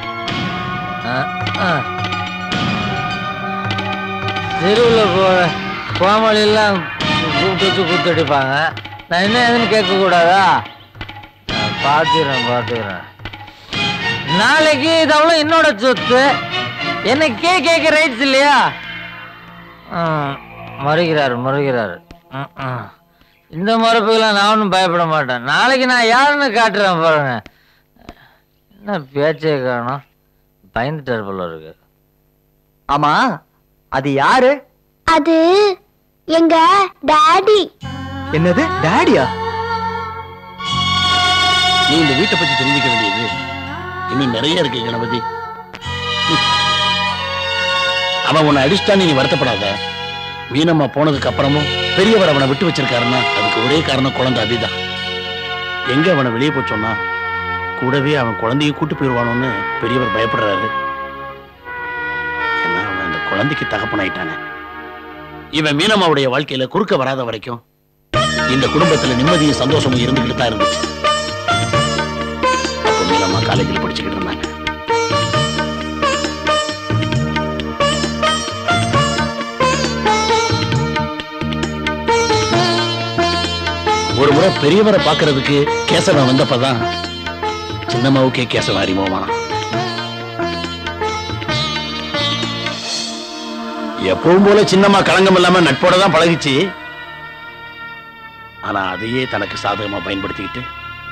தெருவில் போற கோமாளியெல்லாம் கூப்பிட்டு வச்சு கூத்தடிப்பாங்க நான் என்ன எதுன்னு கேட்க கூடாதா நான் பார்த்துக்கிறேன் பார்த்துக்கிறேன் நாளைக்கு இதெல்லாம் என்னோட சொத்து எனக்கே கேட்க ரைட்ஸ் இல்லையா ம், மறுக்கிறாரு மறுக்கிறாரு ம், ம். இந்த மறுப்புக்கெல்லாம் நான் ஒன்றும் பயப்பட மாட்டேன் நாளைக்கு நான் யாருன்னு காட்டுறேன் பாருங்க என்ன பேச்சே காணும் பயந்துட்டார் போல இருக்கு ஆமா அது யாரு அது எங்க டாடி என்னது டாடியா நீ இந்த வீட்டை பத்தி தெரிஞ்சுக்க வேண்டியது இன்னும் நிறைய இருக்கு கணபதி ம். அவன் உன்னை அடிச்சிட்டான்னு நீ வருத்தப்படாத மீனம்மா போனதுக்கு அப்புறமும் பெரியவர் அவனை விட்டு வச்சிருக்காருன்னா அதுக்கு ஒரே காரணம் குழந்தை அதுதான் எங்க அவனை வெளியே போய் சொன்னா கூடவே அவன் குழந்தையும் கூட்டு போயிடுவானோன்னு பெரியவர் பயப்படுறாரு ஏன்னா அவன் அந்த குழந்தைக்கு தகப்பனாயிட்டானே இவன் மீனம்மாவுடைய வாழ்க்கையில குறுக்க வராத வரைக்கும் இந்த குடும்பத்துல நிம்மதியும் சந்தோஷமும் இருந்துகிட்டு தான் இருந்துச்சு அப்போ மீனம்மா காலேஜில் படிச்சுக்கிட்டு இருந்தாங்க ஒரு முறை பெரியவரை பார்க்கிறதுக்கு கேசவன் வந்தப்பதான் சின்னம்மாவுக்கே கேசவன் அறிமுகமானான் எப்பவும் போல சின்னம்மா களங்கம் இல்லாம நட்போட தான் பழகிச்சு ஆனா அதையே தனக்கு சாதகமா பயன்படுத்திக்கிட்டு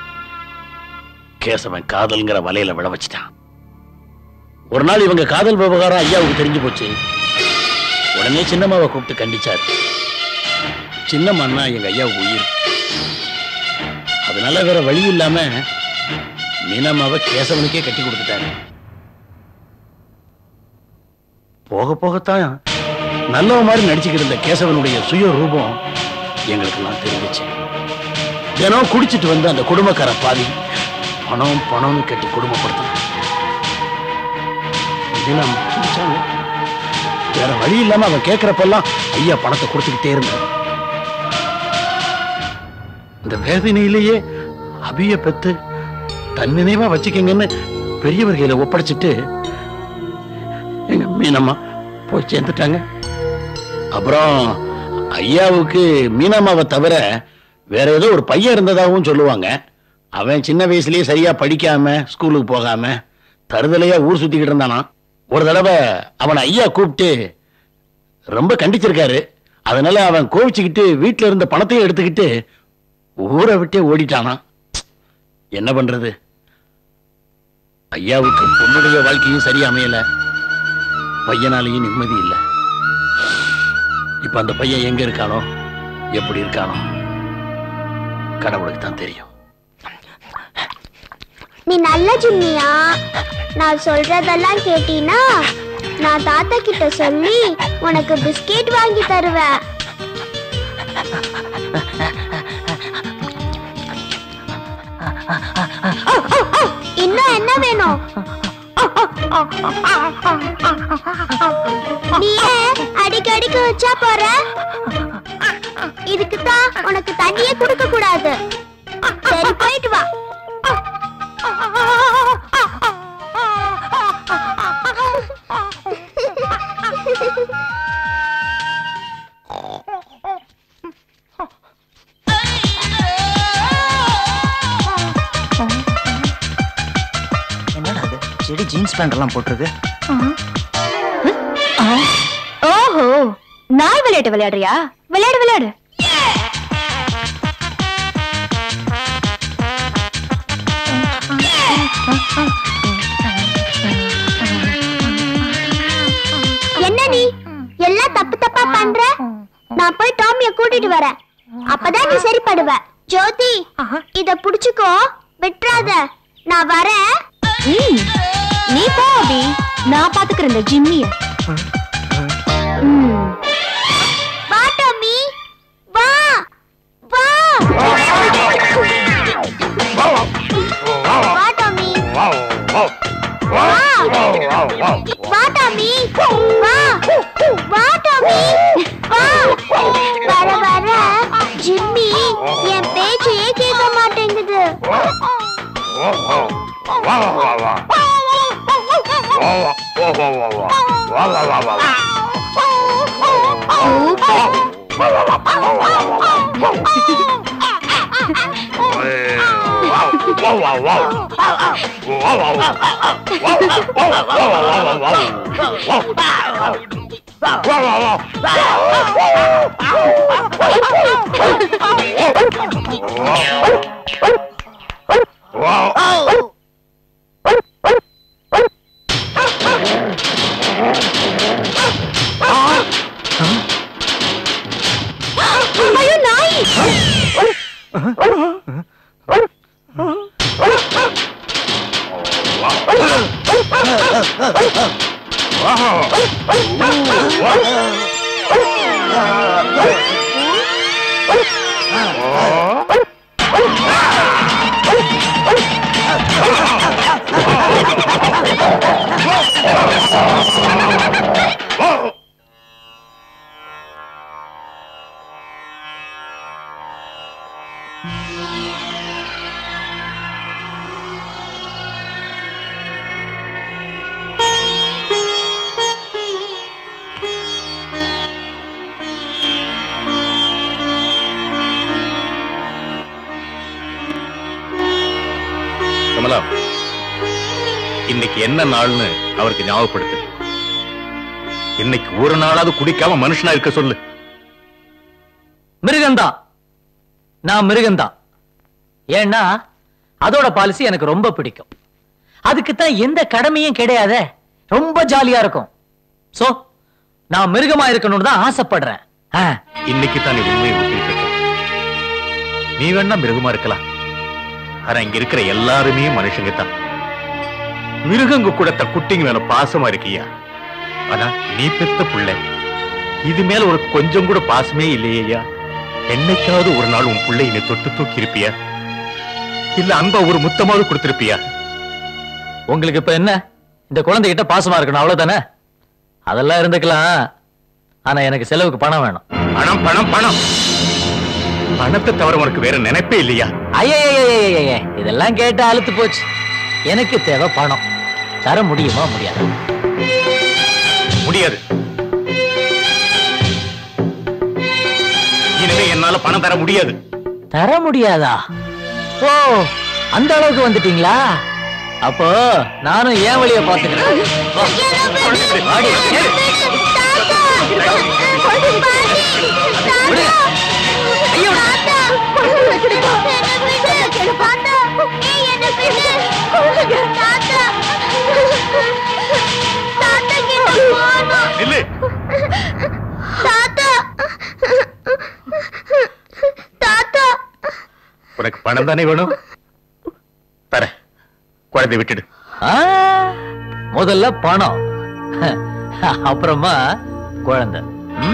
கேசவன் காதல்ங்கிற வலையில விழ வச்சிட்டான் ஒரு நாள் இவங்க காதல் விவகாரம் ஐயாவுக்கு தெரிஞ்சு போச்சு உடனே சின்னம்மாவை கூப்பிட்டு கண்டிச்சாரு சின்னம்மான்னா எங்க ஐயாவுக்கு உயிர் அதனால வேற வழி இல்லாம மீனம்மாவை கேசவனுக்கே கட்டி கொடுத்துட்டாரு போக போகத்தான் நல்லவ மாதிரி நடிச்சுக்கிட்டு இருந்த கேசவனுடைய சுய ரூபம் எங்களுக்கெல்லாம் தெரிஞ்சிச்சு தினம் குடிச்சிட்டு வந்து அந்த குடும்பக்கார பாதி பணம் பணம்னு கேட்டு குடும்பப்படுத்தினான் தினம் குடிச்சாங்க வேற வழி இல்லாம அவன் கேட்கிறப்பெல்லாம் ஐயா பணத்தை கொடுத்துக்கிட்டே இருந்தான் இந்த வேதனையிலேயே அபிய பெத்து தன் நினைவா வச்சுக்கங்கன்னு பெரியவர் கையில ஒப்படைச்சிட்டு எங்க மீனம்மா போய் சேர்ந்துட்டாங்க அப்புறம் ஐயாவுக்கு மீனம்மாவை தவிர வேற ஏதோ ஒரு பையன் இருந்ததாகவும் சொல்லுவாங்க அவன் சின்ன வயசுலயே சரியா படிக்காம ஸ்கூலுக்கு போகாம தருதலையா ஊர் சுத்திக்கிட்டு இருந்தானா ஒரு தடவை அவனை ஐயா கூப்பிட்டு ரொம்ப கண்டிச்சிருக்காரு அதனால அவன் கோவிச்சுக்கிட்டு வீட்டுல இருந்த பணத்தையும் எடுத்துக்கிட்டு ஊரை விட்டே ஓடிட்டானா என்ன பண்றது ஐயாவுக்கு பொண்ணுடைய வாழ்க்கையும் சரியா அமையல பையனாலேயும் நிம்மதி இல்லை இப்ப அந்த பையன் எங்க இருக்கானோ எப்படி இருக்கானோ கடவுளுக்கு தான் தெரியும் நீ நல்ல ஜிம்மியா நான் சொல்றதெல்லாம் கேட்டீனா நான் தாத்தா கிட்ட சொல்லி உனக்கு பிஸ்கெட் வாங்கி தருவேன் இன்னும் என்ன வேணும் நீ ஏன் அடிக்கடிக்க வச்சா போற இதுக்கு தான் உனக்கு தண்ணியே கொடுக்க கூடாது சரி போயிட்டு வா என்னடா அது செடி ஜீன்ஸ் பேண்ட் எல்லாம் போட்டிருக்கு ஓஹோ நாய் விளையாட்டு விளையாடுறியா விளையாடு விளையாடு என்ன நீ எல்லாம் தப்பு தப்பா பண்ற நான் போய் டாமிய கூட்டிட்டு வரேன் அப்பதான் நீ சரிப்படுவ ஜோதி இத புடிச்சுக்கோ விட்டுறாத நான் வரேன் ம், நீ போ அபி நான் பாத்துக்கிறேன் இந்த ஜிம்மிய ம் வா டாமி வா வா வா டாமி வா வா டாமி வா வா டாமி வா வர வர ஜிம்மி என் பேச்சையே கேட்க மாட்டேங்குது ஐயோ நாய் கமலா இன்னைக்கு என்ன நாள்னு அவருக்கு ஞாபகப்படுத்து இன்னைக்கு ஒரு நாளாவது குடிக்காம மனுஷனா இருக்க சொல்லு மிருகம்தான் நான் மிருகம்தான் ஏன்னா அதோட பாலிசி எனக்கு ரொம்ப பிடிக்கும் அதுக்கு தான் எந்த கடமையும் கிடையாதே ரொம்ப ஜாலியா இருக்கும் சோ நான் மிருகமா இருக்கணும்னு தான் ஆசைப்படுறேன் ஆ, இன்னைக்கு தான் நீ உண்மையை ஒத்துக்கிட்டு இருக்க நீ வேணா மிருகமா இருக்கலாம் ஆனா இங்க இருக்கிற எல்லாருமே மனுஷங்க தான் மிருகங்க கூட த குட்டிங்க மேல பாசமா இருக்கியா ஆனா நீ பெத்த புள்ள இது மேல உனக்கு கொஞ்சம் கூட பாசமே இல்லையா என்னைக்காவது ஒரு நாள் உன் புள்ளை நீ தொட்டு தூக்கி இருப்பியா இல்ல அன்பா ஒரு முத்தமாவது கொடுத்திருப்பியா உங்களுக்கு இப்ப என்ன இந்த குழந்தைகிட்ட பாசமா இருக்கணும் அவ்வளவுதானே அதெல்லாம் இருந்துக்கலாம் ஆனா எனக்கு செலவுக்கு பணம் வேணும் பணம் பணம் பணம் பணத்தை தவிர உனக்கு வேற நினைப்பே இல்லையா ஐயய்யய்யய்யய்ய, இதெல்லாம் கேட்டு அழுத்து போச்சு எனக்கு தேவை பணம் தர முடியுமா முடியாது முடியாது இனிமே என்னால பணம் தர முடியாது தர முடியாதா ஓ அந்த அளவுக்கு வந்துட்டீங்களா அப்போ நானும் ஏன் வழிய பாத்துக்கிறேன் வா. வாடி, ஏறு. விடுங்க. ஐயோ. நில்லு உனக்கு பணம் தானே வேணும் தர குழந்தை விட்டுடு ஆ, முதல்ல பணம் அப்புறமா குழந்தை ம்?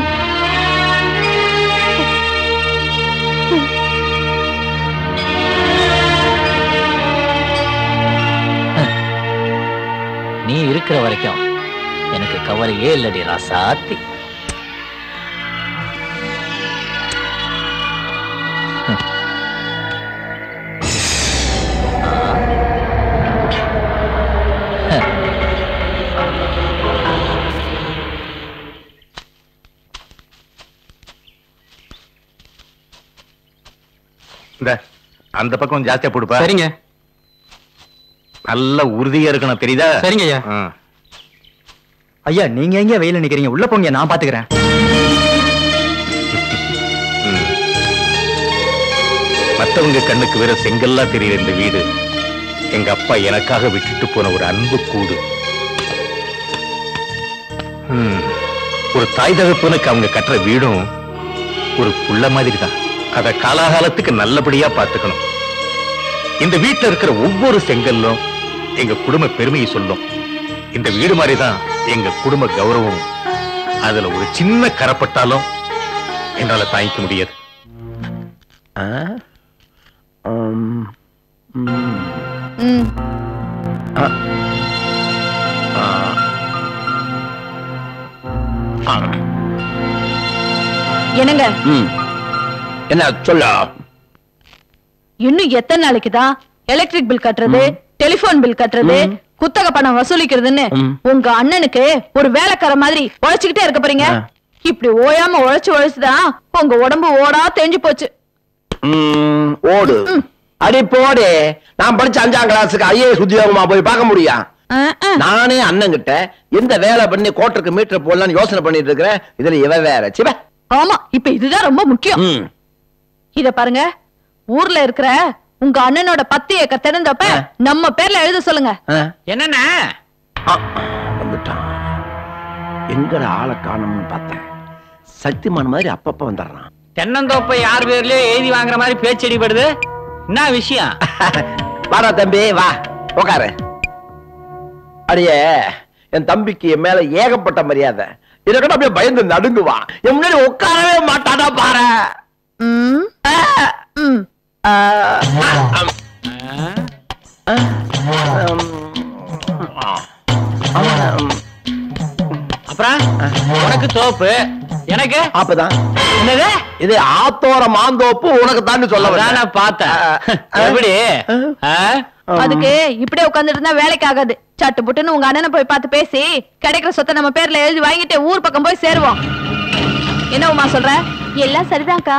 நீ இருக்கிற வரைக்கும் எனக்கு கவலையே இல்லடி ராசாத்தி இந்த அந்த பக்கம் ஜாஸ்தியா போடுப்பா சரிங்க நல்ல உறுதியா இருக்கணும் தெரியுதா சரிங்க ஐயா. ஆ. ஐயா நீங்க எங்க வெயில நிக்கிறீங்க உள்ள போங்க நான் பாத்துக்கிறேன் ம். மத்தவங்க கண்ணுக்கு வேற செங்கல்லா தெரியுற இந்த வீடு எங்க அப்பா எனக்காக விட்டுட்டு போன ஒரு அன்பு கூடு ம். ஒரு தாய் தகப்பனுக்கு அவங்க கட்டுற வீடும் ஒரு புள்ள மாதிரி தான் அத காலாகாலத்துக்கு நல்லபடியா பார்த்துக்கணும் இந்த வீட்டுல இருக்கிற ஒவ்வொரு செங்கல்லும் எங்க குடும்ப பெருமையை சொல்லும் இந்த வீடு மாதிரி தான் எங்க குடும்ப கௌரவம் அதுல ஒரு சின்ன கரப்பட்டாலும் என்னால தாங்கிக்க முடியாது ம் என்னங்க ம் என்ன சொல்ல இன்னும் எத்தனை நாளைக்கு தான் எலக்ட்ரிக் பில் கட்டுறது டெலிபோன் பில் கட்டுறது குத்தக பணம் வசூலிக்கிறதுன்னு உங்க அண்ணனுக்கு ஒரு வேலைக்கார மாதிரி உழைச்சுக்கிட்டே இருக்க போறீங்க இப்படி ஓயாம உழைச்சு உழைச்சுதான் உங்க உடம்பு ஓடா தெரிஞ்சு போச்சு ம், ஓடு அடி போடு நான் படிச்ச அஞ்சாம் கிளாஸுக்கு ஐஏஎஸ் உத்தியோகமா போய் பார்க்க முடியும் நானே அண்ணன் கிட்ட எந்த வேலை பண்ணி கோட்டருக்கு மீட்டர் போடலாம்னு யோசனை பண்ணிட்டு இருக்கிறேன் இதுல இவ வேற சிவ ஆமா இப்ப இதுதான் ரொம்ப முக்கியம் இத பாருங்க ஊர்ல இருக்கிற உங்க அண்ணனோட பத்து ஏக்கர் திறந்தப்ப நம்ம பேர்ல எழுத சொல்லுங்க என்னண்ணா வந்துட்டான் எங்கட ஆளை காணோம்னு பார்த்தேன் சக்திமான் மாதிரி அப்பப்ப வந்துடுறான் தென்னந்தோப்பை யார் பேர்லயோ எழுதி வாங்குற மாதிரி பேச்சு அடிபடுது என்ன விஷயம் வாடா தம்பி வா உக்காரு அடியே என் தம்பிக்கு என் மேல ஏகப்பட்ட மரியாதை இதை கூட அப்படியே பயந்து நடுங்குவான் என் முன்னாடி உட்காரவே மாட்டானா பாரு அப்புறம் உனக்கு தோப்பு எனக்கு அப்பதான் என்னது இது ஆத்தோர மாந்தோப்பு உனக்கு தான் சொல்ல அதான் நான் பார்த்தேன் எப்படி ஆ? அதுக்கு இப்படியே உட்கார்ந்துட்டு இருந்தா வேலைக்கு ஆகாது சட்டு புட்டுன்னு உங்க அண்ணனை போய் பார்த்து பேசி கிடைக்கிற சொத்தை நம்ம பேர்ல எழுதி வாங்கிட்டு ஊர் பக்கம் போய் சேருவோம் என்ன உமா சொல்ற எல்லாம் சரிதான்க்கா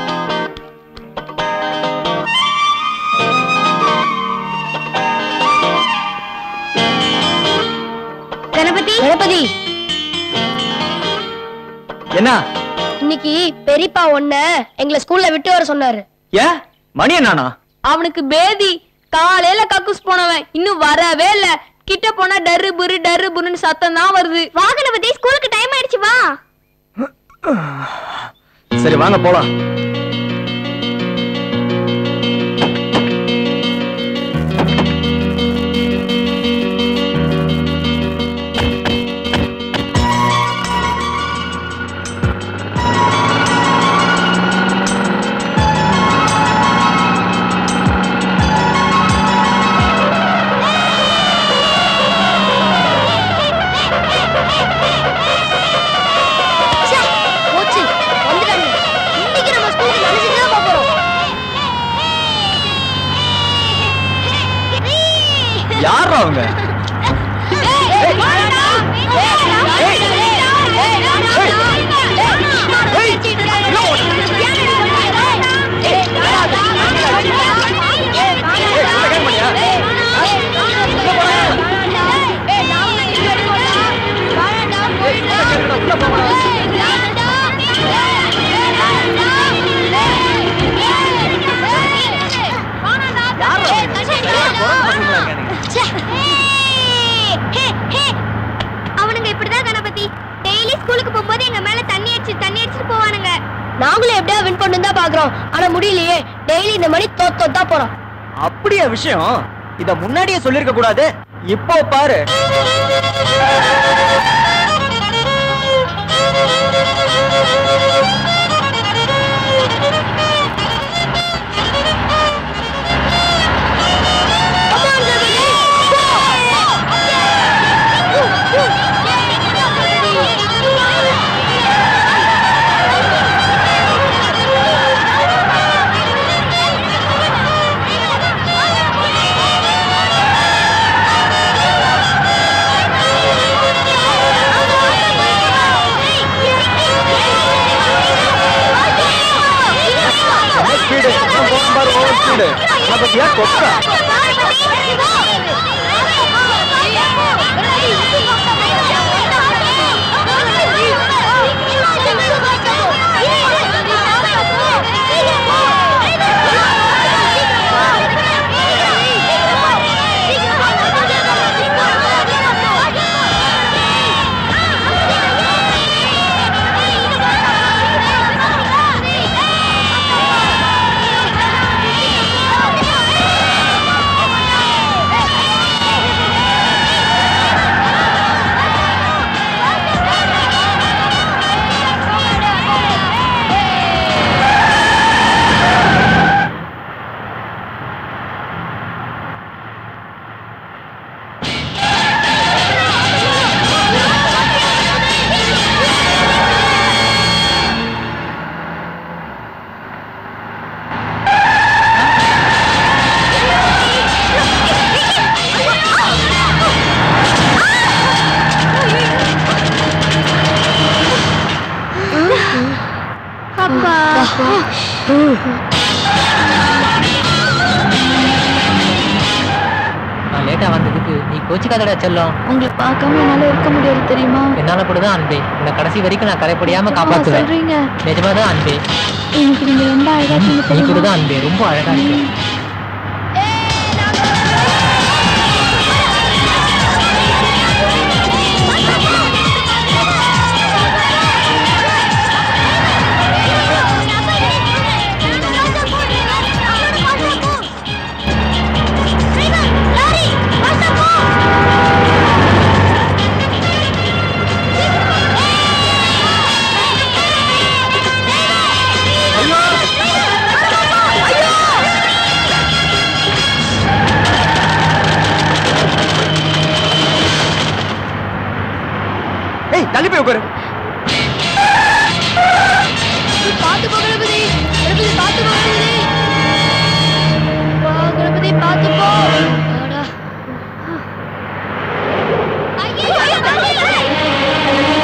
கணபதி கணபதி என்ன இன்னைக்கு பெரியப்பா ஒன்ன எங்களை ஸ்கூல்ல விட்டு வர சொன்னாரு ஏன் மணி என்னானா அவனுக்கு பேதி காலையில கக்கூஸ் போனவன் இன்னும் வரவே இல்ல கிட்ட போனா டர்ரு புரு டர்ரு புருன்னு சத்தம் தான் வருது வாகன பத்தி ஸ்கூலுக்கு டைம் ஆயிடுச்சு வா சரி வாங்க போலாம் ச்சே, போச்சு வந்துட்டாங்க இன்னைக்கு நம்ம ஸ்கூலுக்கு நினைச்சிட்டு தான் போறோம் யார் அவங்க ச்சே. ஹே, ஹே. அவனுங்க இப்படிதான் கணபதி டெய்லி ஸ்கூலுக்கு போகும்போது எங்க மேல தண்ணி அடிச்சு தண்ணி அடிச்சுட்டு போவானுங்க நாங்களும் எப்படியா வின் பண்ணு தான் பாக்குறோம் ஆனா முடியலையே டெய்லி இந்த மாதிரி தோத்து தோத்தா போறோம் அப்படியா விஷயம் இத முன்னாடியே சொல்லிருக்க கூடாது இப்போ பாரு Hey! லேட்டா வந்ததுக்கு நீ கோச்சிக்காதடா செல்லம் உங்களை பார்க்காம என்னால இருக்க முடியாது தெரியுமா என்னால கூட தான் அன்பே இந்த கடைசி வரைக்கும் நான் கரைப்படியாம ஆ, காப்பாத்துவேன் சொல்றீங்க நிஜமா தான் அன்பே இன்னைக்கு நீங்க ரொம்ப அழகா இருக்கீங்க நீ கூட தெரியுமா? தான் அன்பே ரொம்ப அழகா இருக்க ஏய் தள்ளி போய் உட்காரு பாத்து போ கணபதி கணபதி பாத்து போ கணபதி வா கணபதி பாத்து போ அடா. ஐயோ, ஐயோ, ஐயோ.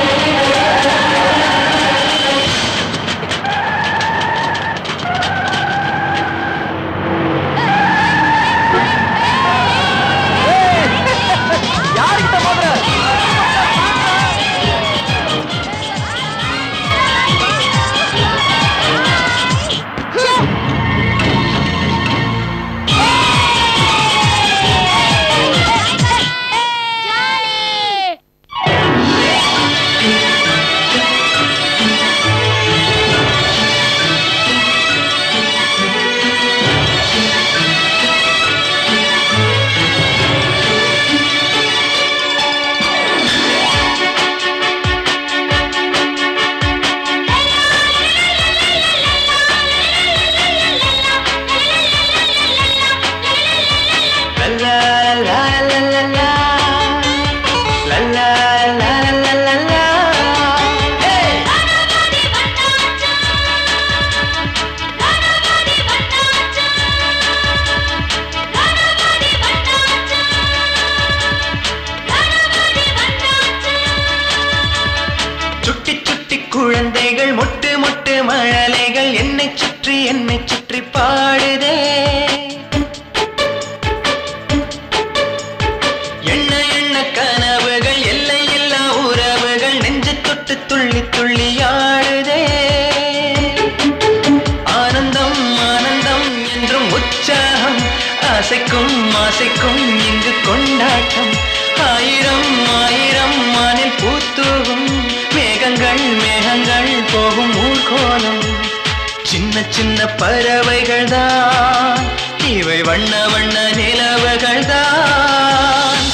யாருக்கிட்ட போடுற சுட்டி சுட்டி குழந்தைகள் மொட்டு மொட்டு மழலைகள் என்னை சுற்றி என்னை சுற்றி பாடுதே எண்ண எண்ண கனவுகள் எல்லை இல்லா உறவுகள் நெஞ்சு தொட்டு துள்ளி துள்ளி ஆடுதே ஆனந்தம் ஆனந்தம் என்றும் உற்சாகம் ஆசைக்கும் ஆசைக்கும் இங்கு கொண்டாட்டம் ஆயிரம் ஆயிரம் மானில் பூத்தூவும் மேகங்கள் மேகங்கள் போகும் ஊர்கோலம் சின்ன சின்ன பறவைகள் தான் இவை வண்ண வண்ண நிலவுகள் தான்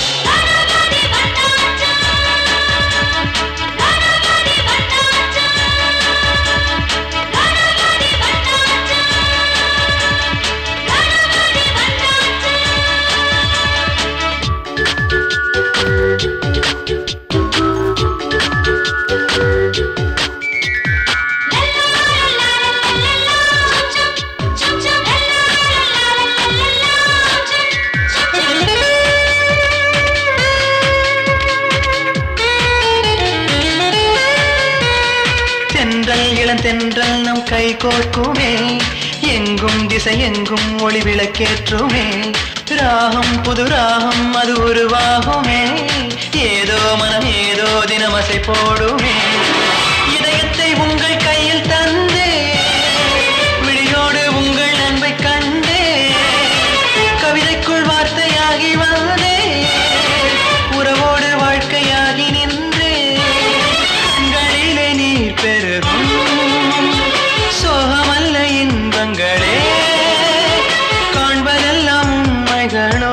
தென்றல் இளந்தென்றல் நம் கை கோர்க்குமே எங்கும் திசை எங்கும் ஒளி விளக்கேற்றுமே ராகம் புது ராகம் அது உருவாகுமே ஏதோ மனம் ஏதோ தினமசை போடுமே இதயத்தை உங்கள் கையில் தந்தே விழியோடு உங்கள் அன்பை கண்டே கவிதைக்குள் வார்த்தையாகி வந்தே உறவோடு வாழ்க்கையாகி நின்றே கண்களிலே நீர் பெருகும் சோகமல்ல இன்பங்களே காண்பதெல்லாம் உண்மைகளோ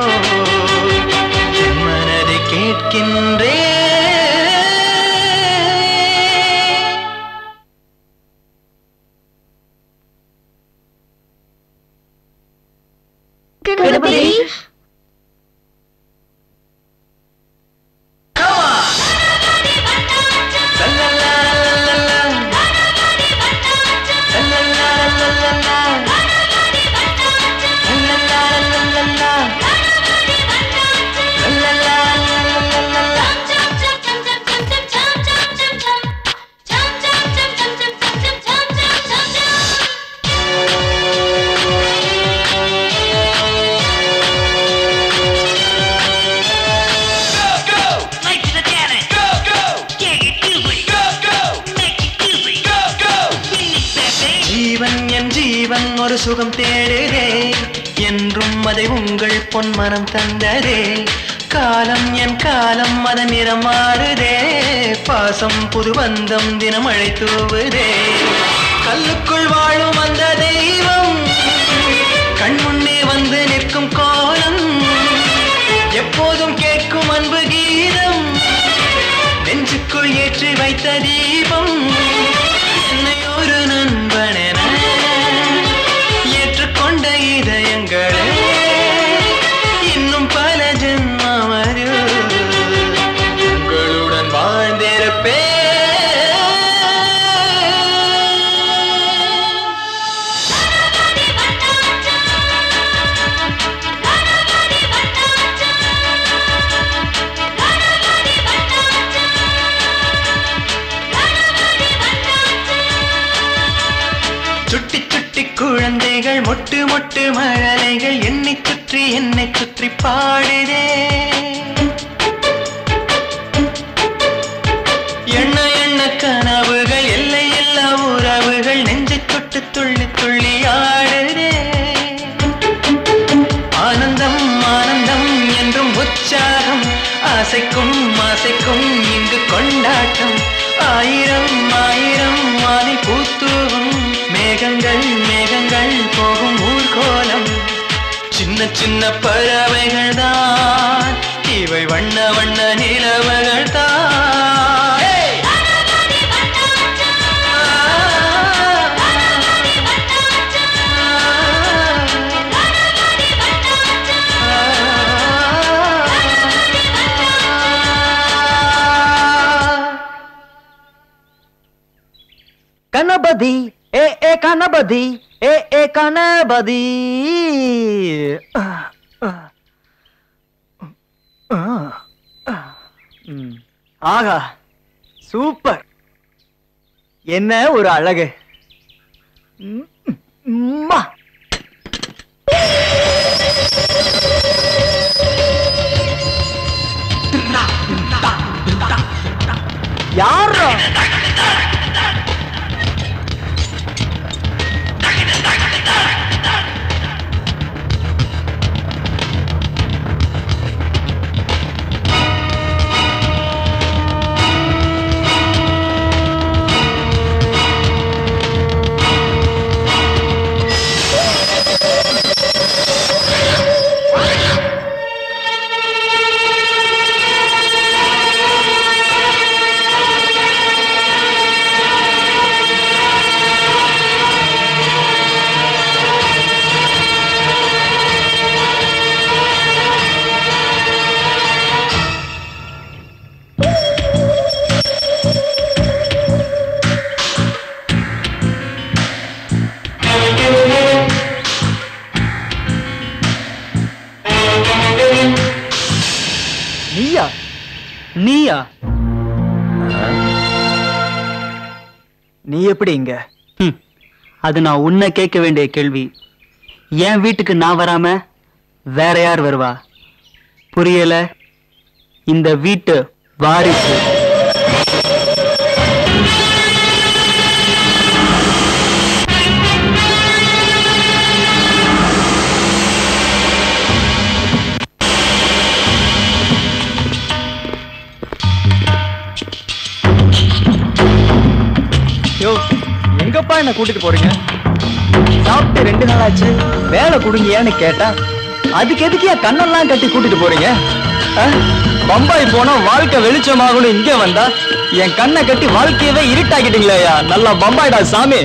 என் மனதை கேட்கின்றே அதை உங்கள் பொன்மனம் தந்ததே காலம் என் காலம் அதன் நிறம் மாறுதே பாசம் புது பந்தம் தினம் மழை தூவுதே கல்லுக்குள் வாழும் அந்த தெய்வம் கண் முன்னே வந்து நிற்கும் கோலம் எப்போதும் கேட்கும் அன்பு கீதம் நெஞ்சுக்குள் ஏற்றி வைத்த தீபம் என்னை ஒரு நண்பனென ஏற்றுக்கொண்ட இதயங்களே இன்னும் பல ஜென்மமரு உங்களுடன் வாழ்ந்திருப்பேன் சுட்டி சுட்டி குழந்தைகள் மொட்டு மொட்டு மழலைகள் என்னை சுற்றி என்னை சுற்றி பாடுதே எண்ண எண்ண கனவுகள் எல்லை எல்லா உறவுகள் நெஞ்சை தொட்டு துள்ளி துள்ளி ஆடுதே ஆனந்தம் ஆனந்தம் என்றும் உற்சாகம் ஆசைக்கும் ஆசைக்கும் இங்கு கொண்டாட்டம் ஆயிரம் ஆயிரம் மாலை பூத்தூவும் மேகங்கள் மேகங்கள் போகும் ஊர்கோலம் சின்ன சின்ன பறவைகள் தான் இவை வண்ண வண்ண நிலவுகள் தான் கணபதி ஏ ஏ கணபதி ஏ ஏ கணபதி ம். ஆகா சூப்பர் என்ன ஒரு அழகு ம், ம்மா. யாரா நீயா நீயா நீ எப்படி இங்க அது நான் உன்னை கேட்க வேண்டிய கேள்வி என் வீட்டுக்கு நான் வராம வேற யார் வருவா புரியல இந்த வீட்டு வாரிசு யோ எங்கப்பா என்ன கூட்டிட்டு போறீங்க சாப்பிட்டு ரெண்டு நாள் ஆச்சு வேலை கொடுங்கயான்னு கேட்டா அதுக்கு எதுக்கு என் கண்ணெல்லாம் கட்டி கூட்டிட்டு போறீங்க ஆ? பம்பாய் போனா வாழ்க்கை வெளிச்சமாகணும் இங்க வந்தா என் கண்ணை கட்டி வாழ்க்கையவே இருட்டாக்கிட்டீங்களேயா நல்லா பம்பாய்டா சாமி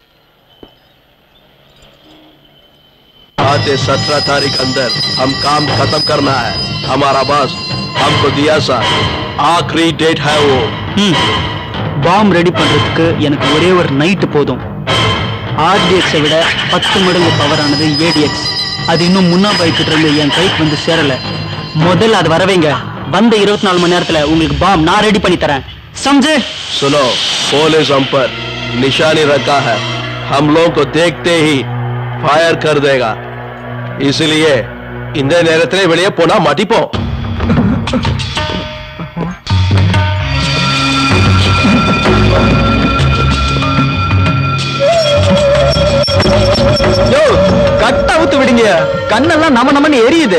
आते सत्रह तारीख अंदर हम काम खत्म करना है हमारा बॉस हमको दिया सा आखिरी डेट है वो பாம் ரெடி பண்றதுக்கு எனக்கு ஒரே ஒரு நைட்டு போதும் ஆர்டிஎக்ஸை விட பத்து மடங்கு பவரானது ஏடிஎக்ஸ் அது இன்னும் முன்னா பைக்கிட்டு இருந்து என் கைக்கு வந்து சேரல முதல்ல அது வரவைங்க வந்த இருபத்தி நாலு மணி நேரத்துல உங்களுக்கு பாம் நான் ரெடி பண்ணி தரேன் சம்ஜே सुनो पुलिस हम पर निशानी रखा है हम लोग को देखते ही फायर कर देगा इसलिए இந்த நேரத்திலே வெளியே போனா மாட்டிப்போம் யோ கட்ட அவுத்து விடுங்க புரியலையா கண்ணெல்லாம் நம்ம நம்மன்னு எரியுது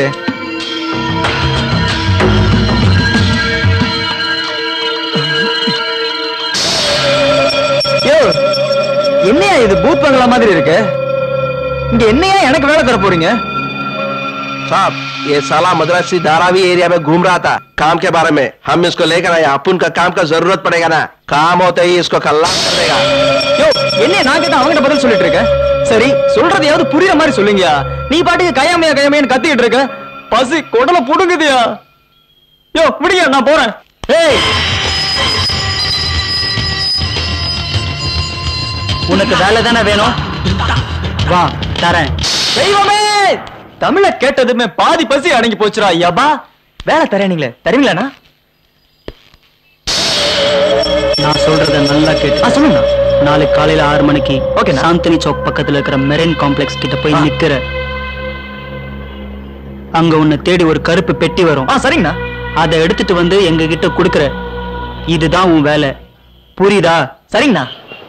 யோ என்னையா இது பூத் பங்களா மாதிரி இருக்கு இங்க என்னையா எனக்கு வேலை தர போறீங்க साहब ये साला मद्रासी धारावी एरिया में घूम रहा था काम के बारे में हम इसको लेकर आए अपन का काम का जरूरत पड़ेगा ना काम होते ही इसको कल्ला कर देगा யோ என்ன நான் கேட்ட அவங்கிட்ட பதில் சொல்லிட்டு இருக்க சரி சொல்றதையாவது புரியுற மாதிரி சொல்லுங்கயா நீ பாட்டுக்கு கயாமையா கயாமையான்னு கத்திக்கிட்டு இருக்க பசி குடல புடுங்குதியா யோ விடுங்க நான் போறேன் ஏய் உனக்கு வேலை தானே வேணும் வா தரேன் தெய்வமே தமிழ கேட்டதுமே பாதி பசி அடங்கி போச்சுடா யபா வேலை தரேனீங்களே தருவீங்களாண்ணா நான் சொல்றத நல்லா கேட்டு சொல்லுங்க நாளைக்கு காலையில ஆறு மணிக்கு ஓகே சாந்தனி சௌக் பக்கத்துல இருக்கிற மெரைன் காம்ப்ளெக்ஸ் கிட்ட போய் நிக்கிற அங்க உன்னை தேடி ஒரு கருப்பு பெட்டி வரும் ஆ சரிங்கண்ணா அதை எடுத்துட்டு வந்து எங்க கிட்ட குடுக்கற இதுதான் உன் வேலை புரியுதா சரிங்கண்ணா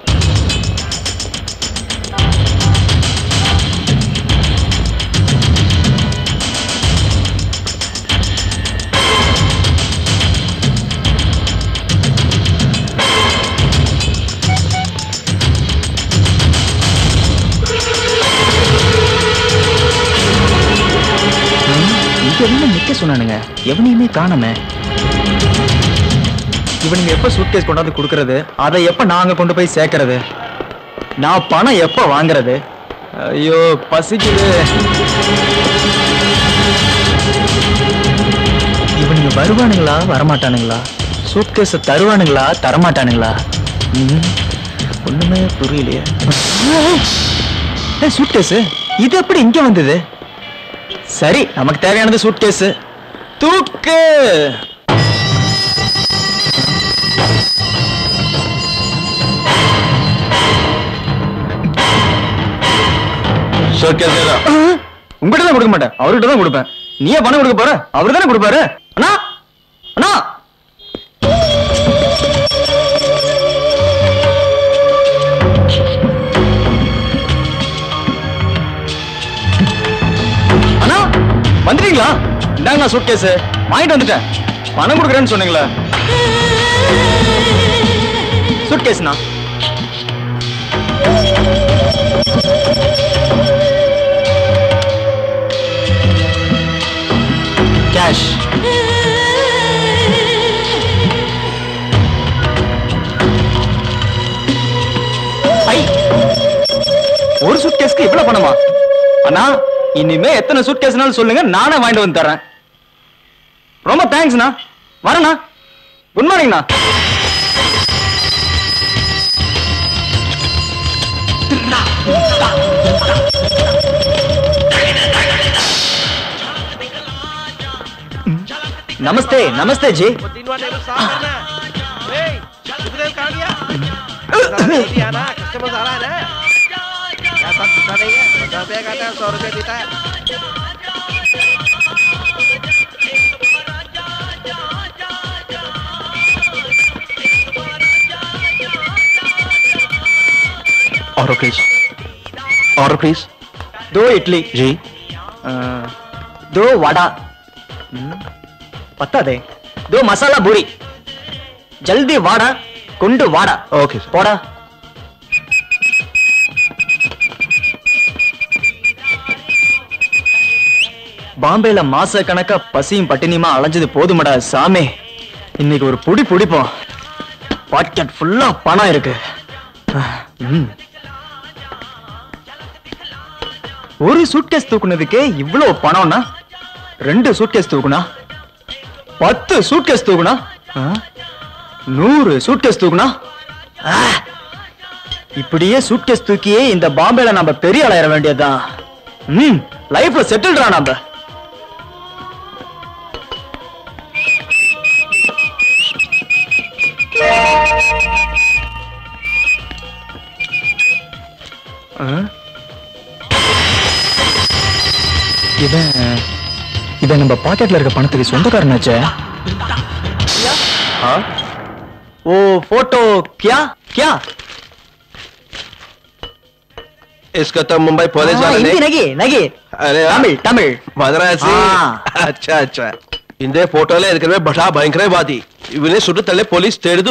இங்க என்ன நிக்க சொன்னானுங்க எவனையுமே காணமே இவனுங்க எப்ப சூட்கேஸ் கொண்டாந்து கொடுக்கறது அதை எப்ப நாங்க கொண்டு போய் சேர்க்கறது நான் பணம் எப்ப வாங்குறது ஐயோ பசிக்குது இவனுங்க வருவானுங்களா வரமாட்டானுங்களா சூட்கேஸ் தருவானுங்களா தரமாட்டானுங்களா ம், ஒண்ணுமே புரியலையே சூட்கேஸ் இது எப்படி இங்க வந்தது சரி நமக்கு தேவையானது சூட்கேஸ் தூக்கு உங்ககிட்ட தான் கொடுக்க மாட்டேன் அவர்கிட்ட தான் கொடுப்பேன் நீயே பணம் கொடுக்க போற அவரு தானே கொடுப்பாரு அண்ணா அண்ணா அண்ணா வந்துட்டீங்களா இந்தாங்கண்ணா சூட் கேஸ் வாங்கிட்டு வந்துட்டேன் பணம் கொடுக்குறேன்னு சொன்னீங்களே சூட் கேஸ்ண்ணா கேஷ் ஐ ஒரு சூட் கேஸ்க்கு இவ்வளவு பணமா அண்ணா இனிமே எத்தனை சூட் கேஸ்னாலும் சொல்லுங்க நானே வாங்கிட்டு வந்து தரேன் ரொம்ப தேங்க்ஸ்ண்ணா வரேண்ணா குட் மார்னிங்ண்ணா नमस्ते नमस्ते जी कस्टमर आ रहा है ना क्या सब कुछ नहीं है पचास रुपया काटा है सौ रुपया देता है और प्लीज और प्लीज दो इडली जी दो वड़ा हम्म, पता दे दो मसाला पूरी जल्दी वाड़ा कुंड वाड़ा ओके போடா பாம்பேல மாச கணக்கா பசியும் பட்டினியுமா அலைஞ்சது போதுமடா சாமி இன்னைக்கு ஒரு புடி புடிப்போம் பாக்கெட் ஃபுல்லா பணம் இருக்கு ம். ஒரு சூட்கேஸ் தூக்குனதுக்கே இவ்வளவு பணம்னா ரெண்டு சூட்கேஸ் தூக்குனா பத்து சூட்கேஸ் தூக்குனா ஆ? நூறு சூட்கேஸ் தூக்குனா ஆ! இப்படியே சூட்கேஸ் தூக்கியே இந்த பாம்பேல நம்ம பெரிய ஆளாயிர வேண்டியதுதான் ம் லைஃப்ல செட்டில்டா நம்ம ஆ? இவன் இவன் நம்ம பாக்கெட்ல இருக்க பணத்துக்கு சொந்தக்காரனாச்சே हाँ? वो फोटो क्या क्या इसका तो मुंबई पुलिस हाँ, वाले हिंदी नहीं नहीं अरे तमिल तमिल మద్రాసి అచ్చా అచ్చా ఇందే ఫోటోలే ఎదుకనే బడా భయంకరవాది ఇవనే సుట్టు తల్లే పోలీస్ తేడదు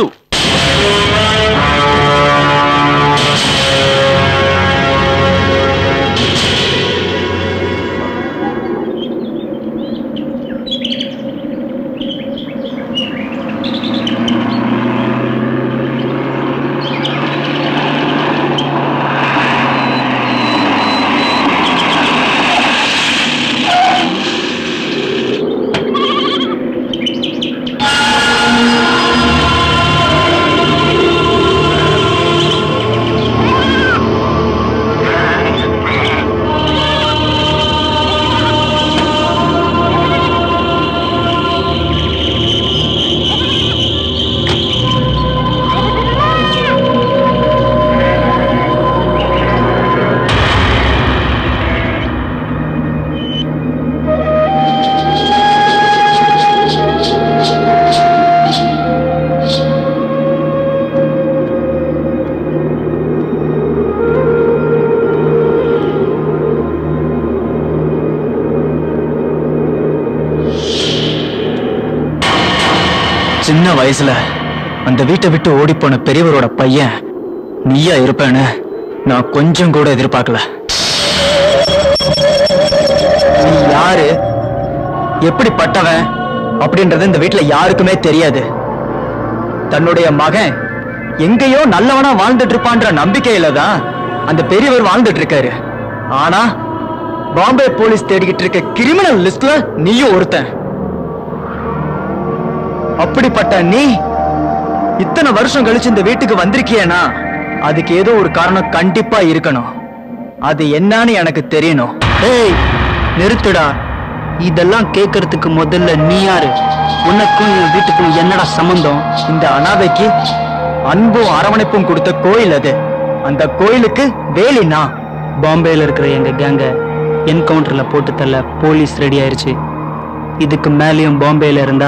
சின்ன வயசுல அந்த வீட்டை விட்டு ஓடி போன பெரியவரோட பையன் நீயா இருப்பேன்னு நான் கொஞ்சம் கூட எதிர்பார்க்கல நீ யாரு எப்படிப்பட்டவன் அப்படின்றது இந்த வீட்டுல யாருக்குமே தெரியாது தன்னுடைய மகன் எங்கேயோ நல்லவனா வாழ்ந்துட்டு இருப்பான்ற நம்பிக்கையில தான் அந்த பெரியவர் வாழ்ந்துட்டு இருக்காரு ஆனா பாம்பே போலீஸ் தேடிக்கிட்டு இருக்க கிரிமினல் லிஸ்ட்ல நீயும் ஒருத்தன் அப்படிப்பட்ட நீ இத்தனை வருஷம் கழிச்சு இந்த வீட்டுக்கு வந்திருக்கியனா அதுக்கு ஏதோ ஒரு காரணம் கண்டிப்பா இருக்கணும் அது என்னன்னு எனக்கு தெரியணும் ஏய் நிறுத்துடா இதெல்லாம் கேட்கறதுக்கு முதல்ல நீ யாரு உனக்கும் என் வீட்டுக்கும் என்னடா சம்பந்தம் இந்த அனாதைக்கு அன்பும் அரவணைப்பும் கொடுத்த கோயில் அது அந்த கோயிலுக்கு வேலினா பாம்பேல இருக்கிற எங்க கேங்க என்கவுண்டர்ல போட்டு தள்ள போலீஸ் ரெடி ஆயிருச்சு இதுக்கு மேலேயும் பாம்பேல இருந்தா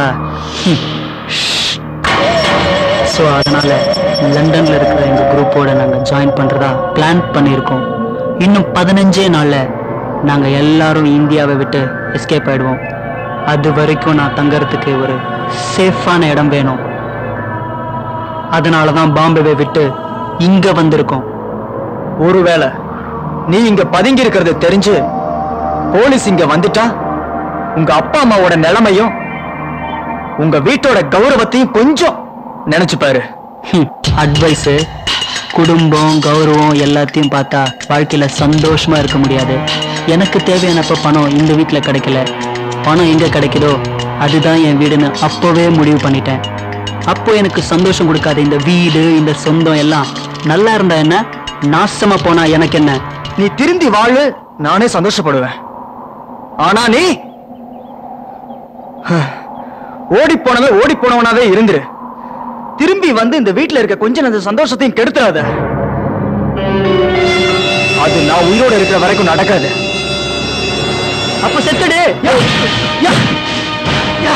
ஸோ அதனால லண்டன்ல இருக்கிற எங்க குரூப்போட நாங்க ஜாயின் பண்றதா பிளான் பண்ணியிருக்கோம் இன்னும் பதினஞ்சே நாள்ல நாங்க எல்லாரும் இந்தியாவை விட்டு எஸ்கேப் ஆயிடுவோம் அது வரைக்கும் நான் தங்கறதுக்கு ஒரு சேஃபான இடம் வேணும் அதனால தான் பாம்பேவை விட்டு இங்க வந்திருக்கோம் ஒருவேளை நீ இங்க பதுங்கி இருக்கிறது தெரிஞ்சு போலீஸ் இங்க வந்துட்டா உங்க அப்பா அம்மாவோட நிலைமையும் உங்க வீட்டோட கௌரவத்தையும் கொஞ்சம் நினைச்சு பாரு அட்வைஸ் குடும்பம் கௌரவம் எல்லாத்தையும் பார்த்தா வாழ்க்கையில சந்தோஷமா இருக்க முடியாது எனக்கு தேவையானப்ப பணம் இந்த வீட்டுல கிடைக்கல பணம் எங்க கிடைக்குதோ அதுதான் என் வீடுன்னு அப்போவே முடிவு பண்ணிட்டேன் அப்போ எனக்கு சந்தோஷம் கொடுக்காத இந்த வீடு இந்த சொந்தம் எல்லாம் நல்லா இருந்தா என்ன நாசமா போனா எனக்கு என்ன நீ திருந்தி வாழு நானே சந்தோஷப்படுவேன் ஆனா நீ ஓடி போனவன் ஓடி போனவனாவே இருந்துரு திரும்பி வந்து இந்த வீட்டுல இருக்க கொஞ்ச நஞ்ச சந்தோஷத்தையும் கெடுத்துறாத அது நான் உயிரோட இருக்கிற வரைக்கும் நடக்காது அப்ப செத்துடு யா, யா, யா.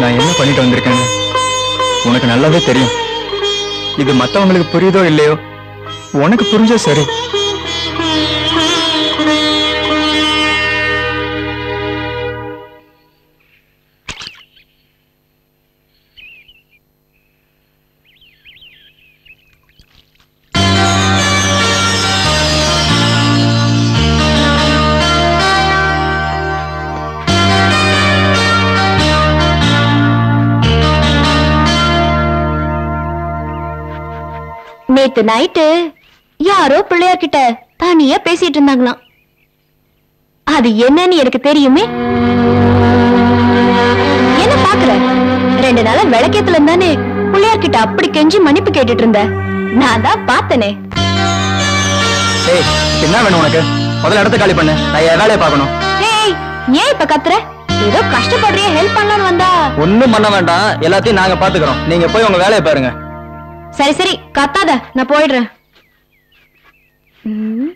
நான் என்ன பண்ணிட்டு வந்திருக்கேன்னு உனக்கு நல்லாவே தெரியும் இது மத்தவங்களுக்கு புரியுதோ இல்லையோ உனக்கு புரிஞ்சா சரி நேத்து நைட்டு யாரோ பிள்ளையார் கிட்ட தனியா பேசிட்டு இருந்தாங்களாம் அது என்னன்னு எனக்கு தெரியுமே என்ன பாக்குற ரெண்டு நாளா விளக்கேத்துல இருந்தானே பிள்ளையார் கிட்ட அப்படி கெஞ்சி மன்னிப்பு கேட்டுட்டு இருந்த நான் தான் பார்த்தனே ஏய் என்ன வேணும் உனக்கு முதல்ல இடத்த காலி பண்ணு நான் என் வேலையை பார்க்கணும் ஏய் ஏன் இப்ப கத்துற ஏதோ கஷ்டப்படுறிய ஹெல்ப் பண்ணலாம்னு வந்தா ஒண்ணும் பண்ண வேண்டாம் எல்லாத்தையும் நாங்க பாத்துக்கிறோம் நீங்க போய் உங்க வேலையை பாருங்க சரி சரி கத்தாத நான் போயிடுறேன் ம்.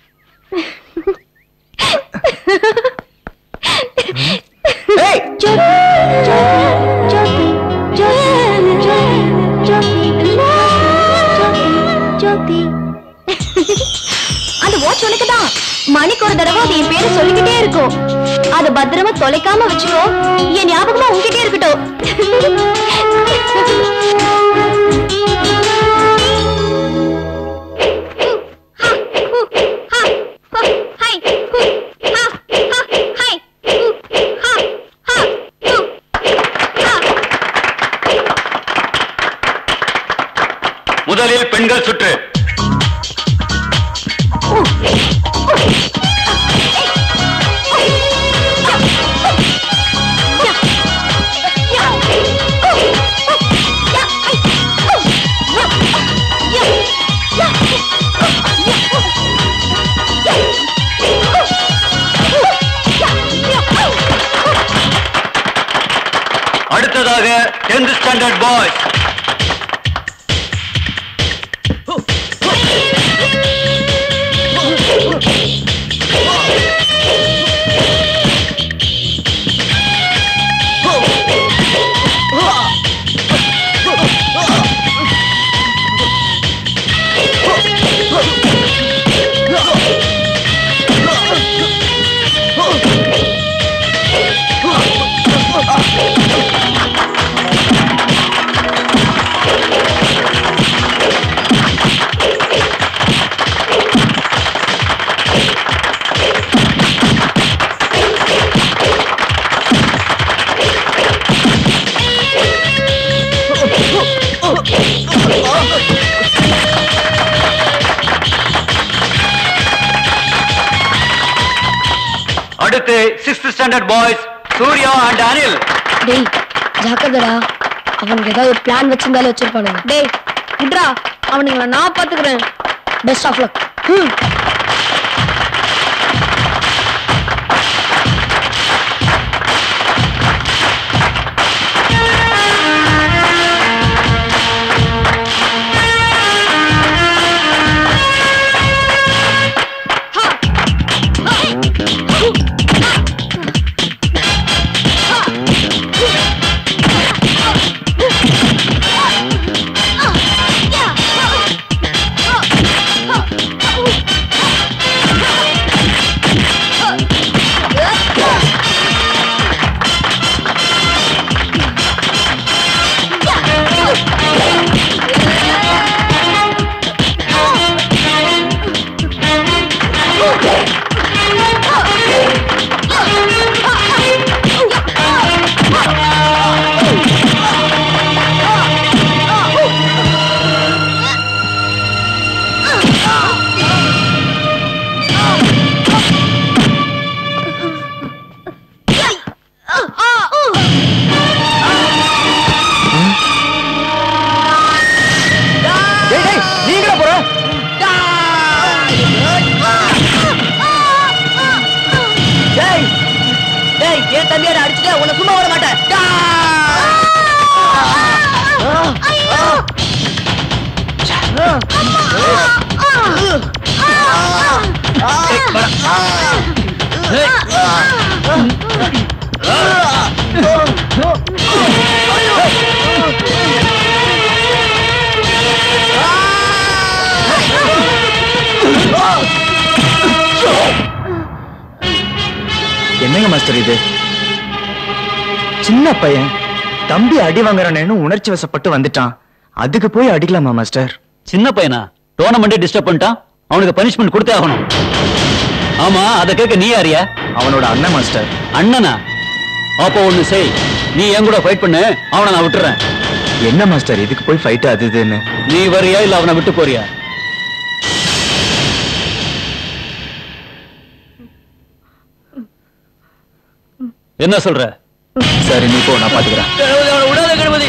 ஜோதி, ஜோதி, ஜோதி, ஜோதி, ஜோதி, ஜோதி. அந்த வாட்ச் உனக்கு தான் மணிக்கு ஒரு தடவை அது என் பேரை சொல்லிக்கிட்டே இருக்கும் அதை பத்திரமா தொலைக்காம வச்சுக்கோ என் ஞாபகமா உன்கிட்டே இருக்கட்டும் முதலில் பெண்கள் சுற்று அடுத்ததாக 10th ஸ்டாண்டர்ட் பாய்ஸ் அடுத்து 6th standard boys Surya and Anil டேய் ஜாக்கிரதடா அவனுக்கு ஏதாவது பிளான் வச்சிருந்தாலும் வச்சிருப்பானுங்க டேய் விட்றா அவனுங்கள நான் பாத்துக்கிறேன் பெஸ்ட் ஆஃப் லக் டேய் டேய் நீங்களா போற டேய் டேய் ஏன் தம்பியார அடிச்சுட்டு உன்னை சும்மா விட மாட்டேன் ஏய், என்னங்க மாஸ்டர் இது சின்ன பையன் தம்பி அடி வாங்குறானேன்னு உணர்ச்சி வசப்பட்டு வந்துட்டான் அதுக்கு போய் அடிக்கலாமா மாஸ்டர் சின்ன பையனா டோர்னமெண்டே டிஸ்டர்ப் பண்ணிட்டான் அவனுக்கு பனிஷ்மெண்ட் கொடுத்தே ஆகணும் ஆமா அதை கேட்க நீ யாரியா அவனோட அண்ணன் மாஸ்டர் அண்ணனா அப்போ ஒண்ணு செய் நீ என் கூட ஃபைட் பண்ணு அவனை நான் விட்டுறேன் என்ன மாஸ்டர் இதுக்கு போய் ஃபைட் அது இதுன்னு நீ வரியா இல்ல அவனை விட்டு போறியா என்ன சொல்ற சரி நீ போ நான் பாத்துக்கிறேன் விடாத கணபதி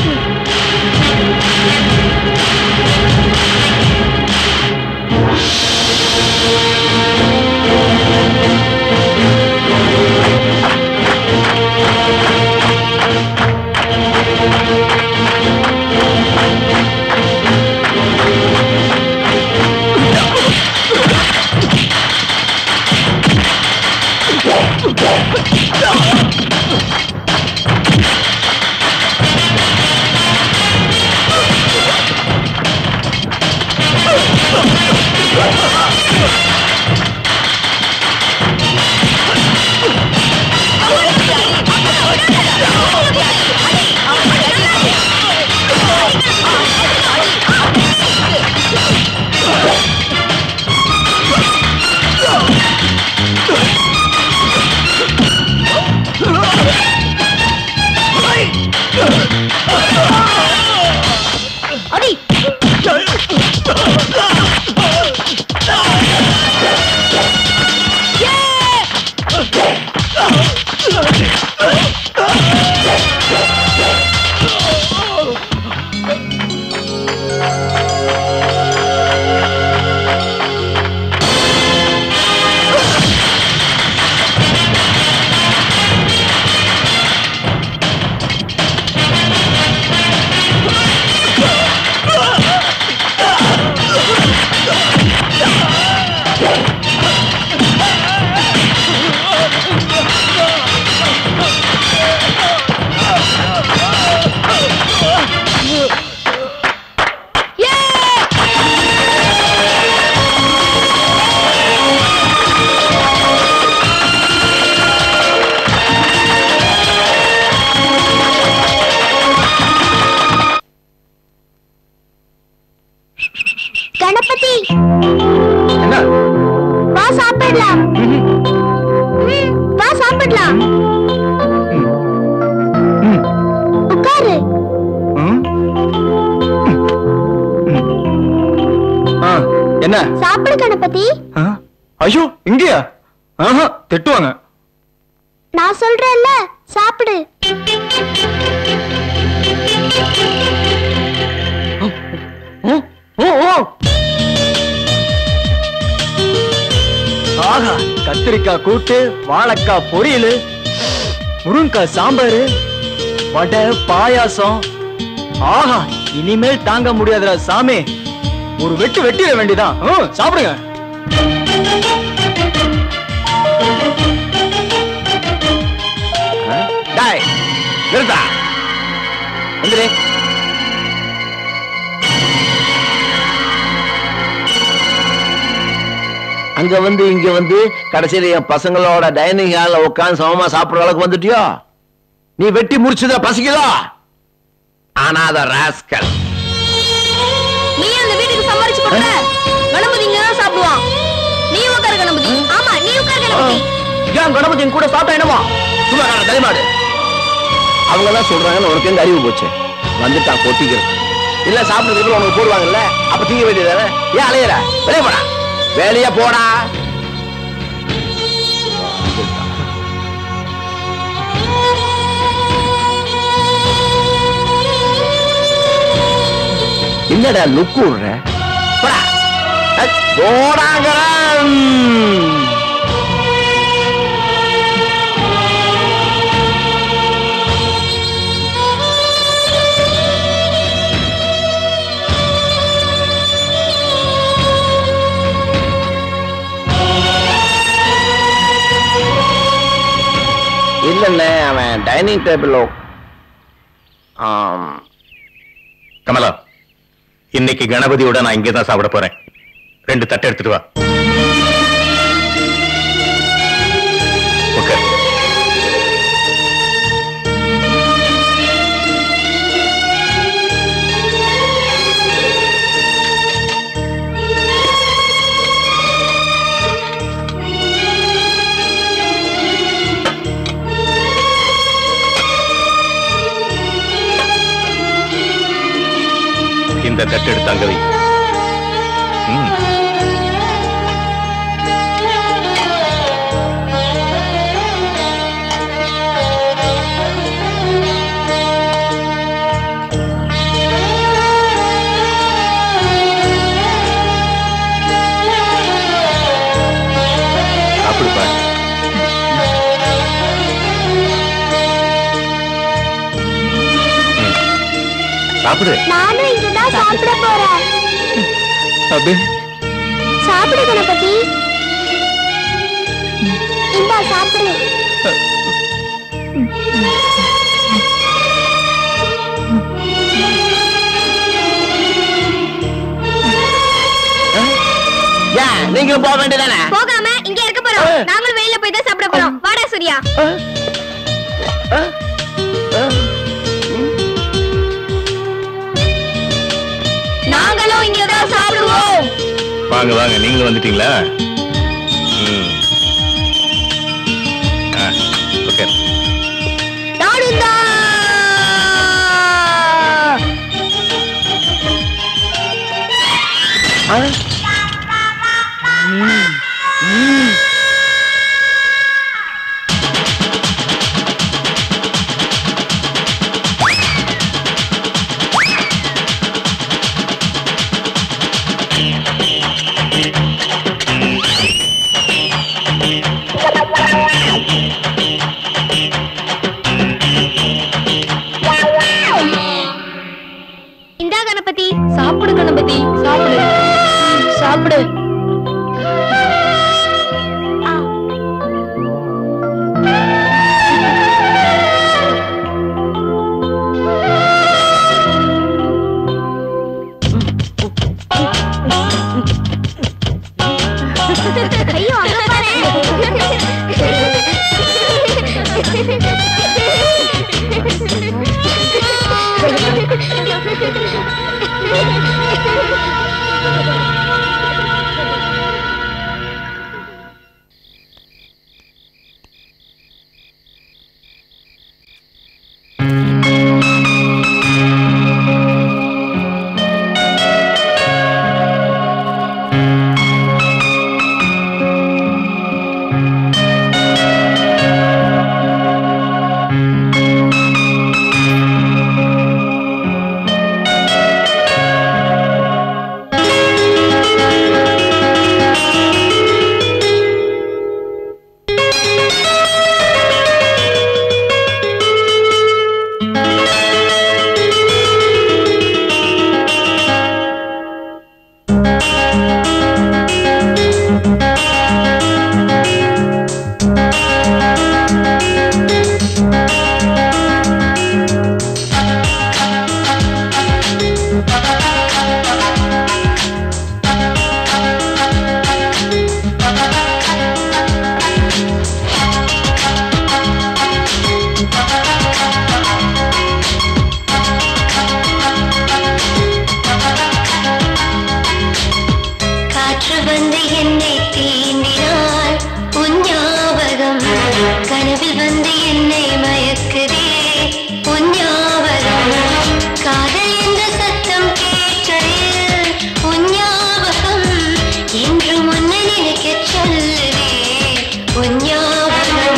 அடி கணபதி என்ன வா சாப்பிடலாம் ம், வா சாப்பிடலாம் உட்காரு ஆ, என்ன சாப்பிடு கணபதி ஆ? ஐயோ இங்கயா ஆஹா திட்டுவாங்க நான் சொல்றேன்ல சாப்பிடு ஓ ஓ ஆஹா கத்திரிக்காய் கூட்டு வாழைக்காய் பொரியல் முருங்கக்காய் சாம்பார் வடை பாயாசம் ஆஹா இனிமேல் தாங்க முடியாதுடா சாமி ஒரு வெட்டு வெட்டிட வேண்டியதான் ம், சாப்பிடுங்க டாய் நிறுத்தா வந்துரு அங்க வந்து இங்க வந்து கடைசியில என் பசங்களோட டைனிங் ஹால்ல உட்கார்ந்து சமமா சாப்பிடுற அளவுக்கு வந்துட்டியோ நீ வெட்டி முடிச்சத பசிக்குதோ அனாத ராஸ்கல் நீ அந்த வீட்டுக்கு சம்பாரிச்சு கொடுத்த கணபதி இங்க தான் சாப்பிடுவான் நீ உட்காரு கணபதி ஆமா நீ உட்காரு கணபதி ஏன் கணபதி கூட சாப்பிட்டா என்னமா சும்மா காண தலைமாடு அவங்க தான் சொல்றாங்கன்னு உனக்கு எங்க அறிவு போச்சு வந்துட்டான் கொட்டிக்கிறது இல்ல சாப்பிடுறதுக்கு உனக்கு போடுவாங்கல்ல அப்ப தீங்க வேண்டியதானே ஏன் அலையற வெளியே போடா வேலையா போடா என்னடா லுக்கு விடுற போடா அஹ், போடாங்கறான் இல்லண்ணே அவன் டைனிங் டேபிள் ஆம் கமலா இன்னைக்கு கணபதியோட நான் இங்கே தான் சாப்பிட போறேன் ரெண்டு தட்டை எடுத்துட்டு வா ஓகே இந்த தட்டு எடுத்து அங்க வை ம். சாப்பிடுப்பா ம். சாப்பிடு நானும் இங்கதான் சாப்பிட போறேன் அபி சாப்பிடு கணபதி இந்தா சாப்பிடு ஏன் நீங்களும் போக வேண்டியதானே போகாம இங்க இருக்க போறோம் நாங்களும் வெளியில போய் தான் சாப்பிட போறோம் வாடா சூர்யா நாங்களும் இங்க தான் சாப்பிடுவோம் வாங்க வாங்க நீங்களும் வந்துட்டீங்களா ம். ஆ, ஓகே நானும் தான் இந்தா கணபதி சாப்பிடு கணபதி சாப்பிடு சாப்பிடு ஐயோ அங்க காற்று வந்து என்னை தீண்டினாள் உன் ஞாபகம் கனவில் வந்து என்னை மயக்குதே உன் ஞாபகம் காதல் என்ற சத்தம் கேட்கையில் உன் ஞாபகம் என்று முன்ன நினைக்கச் சொல்லுதே உன் ஞாபகம்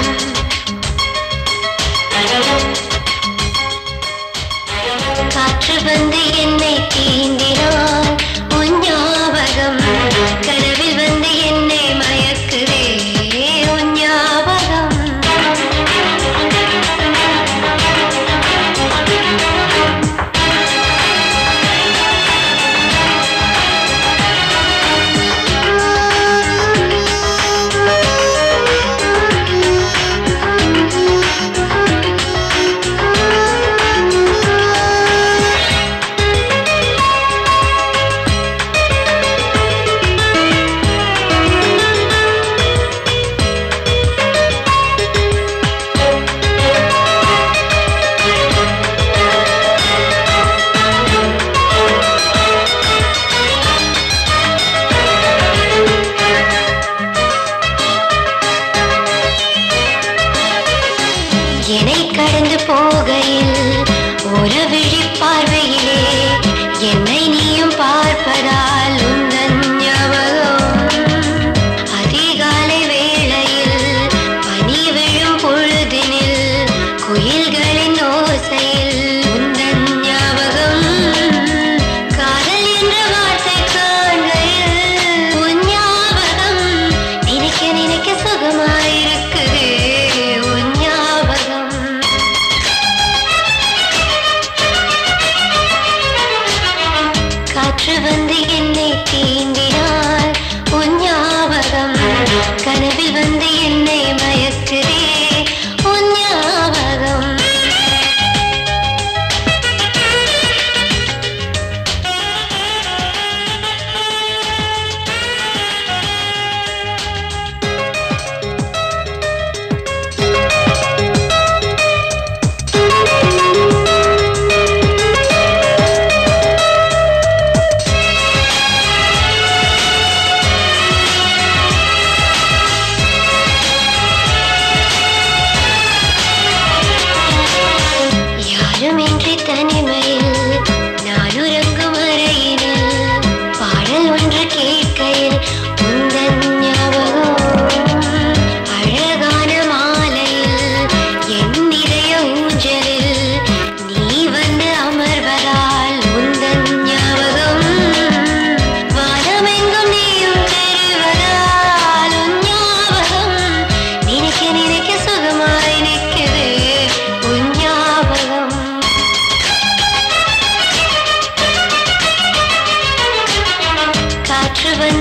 காற்று வந்து என்னை தீண்டினாள் உன் ஞாபகம் கனவில் வந்து என்னை மயக்குதே உன் ஞாபகம்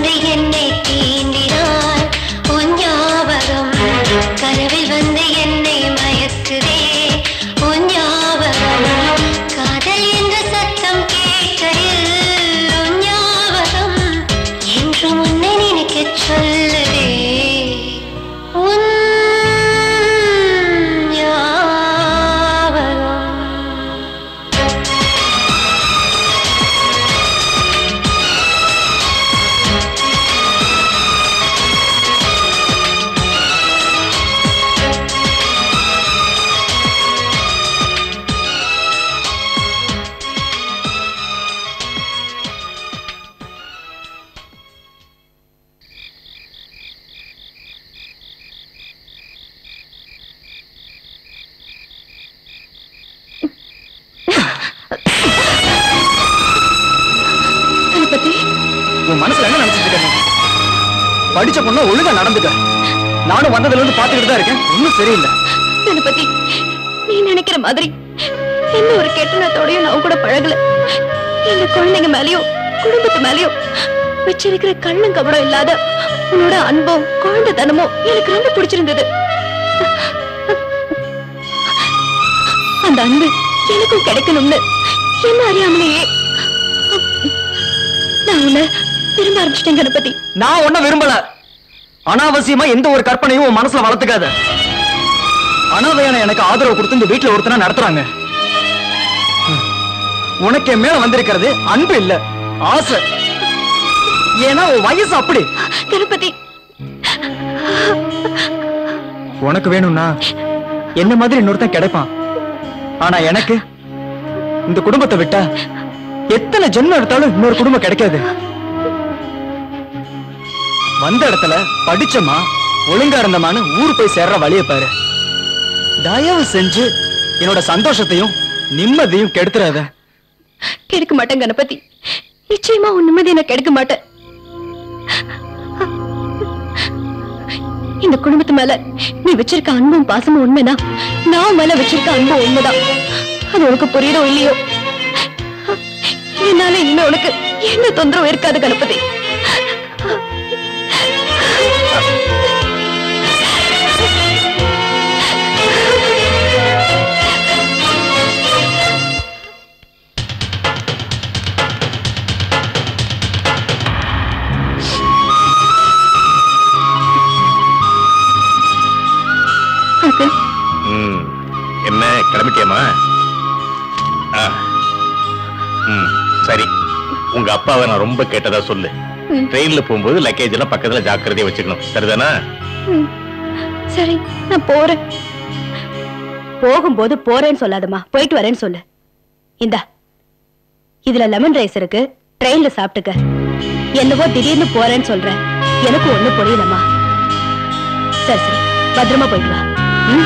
வந்து என்னை தீண்டினாள் உன் ஞாபகம் கனவில் வந்து என்னை மயக்குதே உன் ஞாபகம் காதல் என்ற சத்தம் கேட்கையில் உன் ஞாபகம் என்று முன்னை நினைக்கச் சொல்லுதே உன் ஞாபகம் உன் மனசுல என்ன நினைச்சிட்டு இருக்க நீ? படிச்ச பொண்ணு ஒழுங்கா நடந்துக்க நானும் வந்ததுல இருந்து பாத்துக்கிட்டு தான் இருக்கேன் ஒன்னும் சரியில்லை கணபதி நீ நினைக்கிற மாதிரி எந்த ஒரு கெட்டனத்தோடயும் நான் கூட பழகல இந்த குழந்தைங்க மேலயும் குடும்பத்து மேலயும் வச்சிருக்கிற கண்ணும் கபடம் இல்லாத உன்னோட அன்பும் குழந்தைத்தனமும் எனக்கு ரொம்ப பிடிச்சிருந்தது அந்த அன்பு எனக்கும் கிடைக்கணும்னு என்ன அறியாமலேயே நான் உன்னை விரும்ப ஆரம்பிச்சிட்டேன் கணபதி நான் ஒன்னும் விரும்பல அனாவசியமா எந்த ஒரு கற்பனையும் உன் மனசுல வளர்த்துக்காத அனாதையான எனக்கு ஆதரவு கொடுத்து இந்த வீட்டுல ஒருத்தனா நடத்துறாங்க ம். உனக்கு என் மேல வந்திருக்கிறது அன்பு இல்ல ஆசை ஏன்னா உன் வயசு அப்படி கணபதி உனக்கு வேணும்னா என்ன மாதிரி இன்னொருத்தன் கிடைப்பான் ஆனா எனக்கு இந்த குடும்பத்தை விட்டா எத்தனை ஜென்மம் எடுத்தாலும் இன்னொரு குடும்பம் கிடைக்காது வந்த இடத்துல படிச்சமா ஒழுங்கா இருந்தமான்னு ஊர் போய் சேர்ற வழியை பாரு தயவு செஞ்சு என்னோட சந்தோஷத்தையும் நிம்மதியும் கெடுத்துறாத கெடுக்க மாட்டேன் கணபதி நிச்சயமா உன் நிம்மதி நான் கெடுக்க மாட்டேன் இந்த குடும்பத்து மேல நீ வச்சிருக்க அன்பும் பாசமும் உண்மைதான் நான் மேல வச்சிருக்க அன்பும் உண்மைதான் அது உனக்கு புரியுதோ இல்லையோ என்னால இனிமே உனக்கு என்ன தொந்தரவு இருக்காது கணபதி அங்கிள் ம் என்ன கிளம்பிட்டியாமா ஆ. ம் சரி உங்க அப்பாவை நான் ரொம்ப கேட்டதா சொல்லு ம். ட்ரெயின்ல போகும்போது லக்கேஜ் எல்லாம் பக்கத்துல ஜாக்கிரதையா வச்சுக்கணும் சரிதானா ம். சரி நான் போறேன் போகும்போது போறேன்னு சொல்லாதம்மா போயிட்டு வரேன்னு சொல்லு இந்தா இதுல லெமன் ரைஸ் இருக்கு ட்ரெயின்ல சாப்பிட்டுக்க என்னவோ திடீர்னு போறேன்னு சொல்றேன் எனக்கு ஒண்ணு புரியலம்மா சரி சரி பத்திரமா போயிட்டு வா ம்?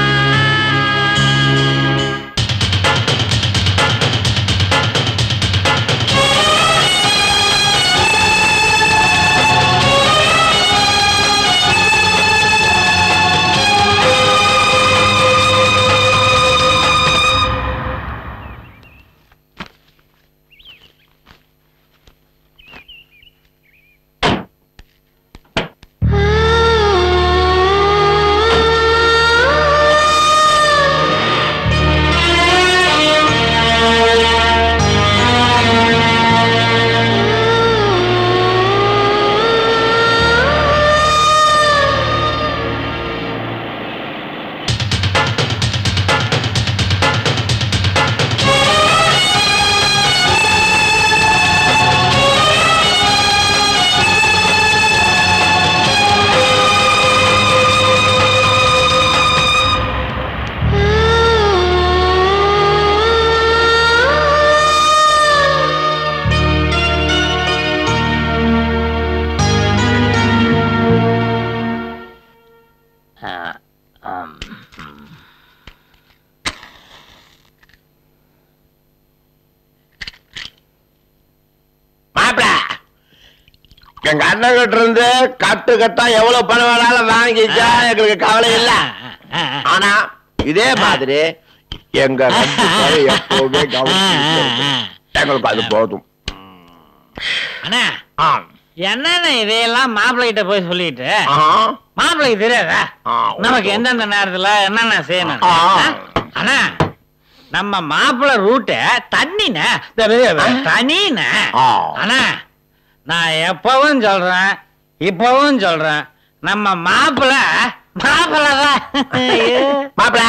மாப்பிள எங்க அண்ணன் கிட்ட இருந்து கட்டு கட்டா எவ்வளவு பணம் வேணாலும் வாங்கிச்சா எங்களுக்கு கவலை இல்ல ஆனா இதே மாதிரி எங்க ரெண்டு பேரும் எப்பவுமே கவனிச்சுக்கிட்டே இருக்கணும். எங்களுக்கு அது போதும் அண்ணா என்னென்ன இதையெல்லாம் மாப்பிள்ளை கிட்ட போய் சொல்லிட்டு மாப்பிள்ளைக்கு தெரியாதா நமக்கு எந்தெந்த நேரத்துல என்னென்ன செய்யணும் ஆ? அண்ணா நம்ம மாப்பிள்ளை ரூட்டு தண்ணின தனின அண்ணா நான் எப்பவும் சொல்றேன் இப்பவும் சொல்றேன் நம்ம மாப்பிள்ளை மாப்பிள்ளை தான் மாப்பிள்ள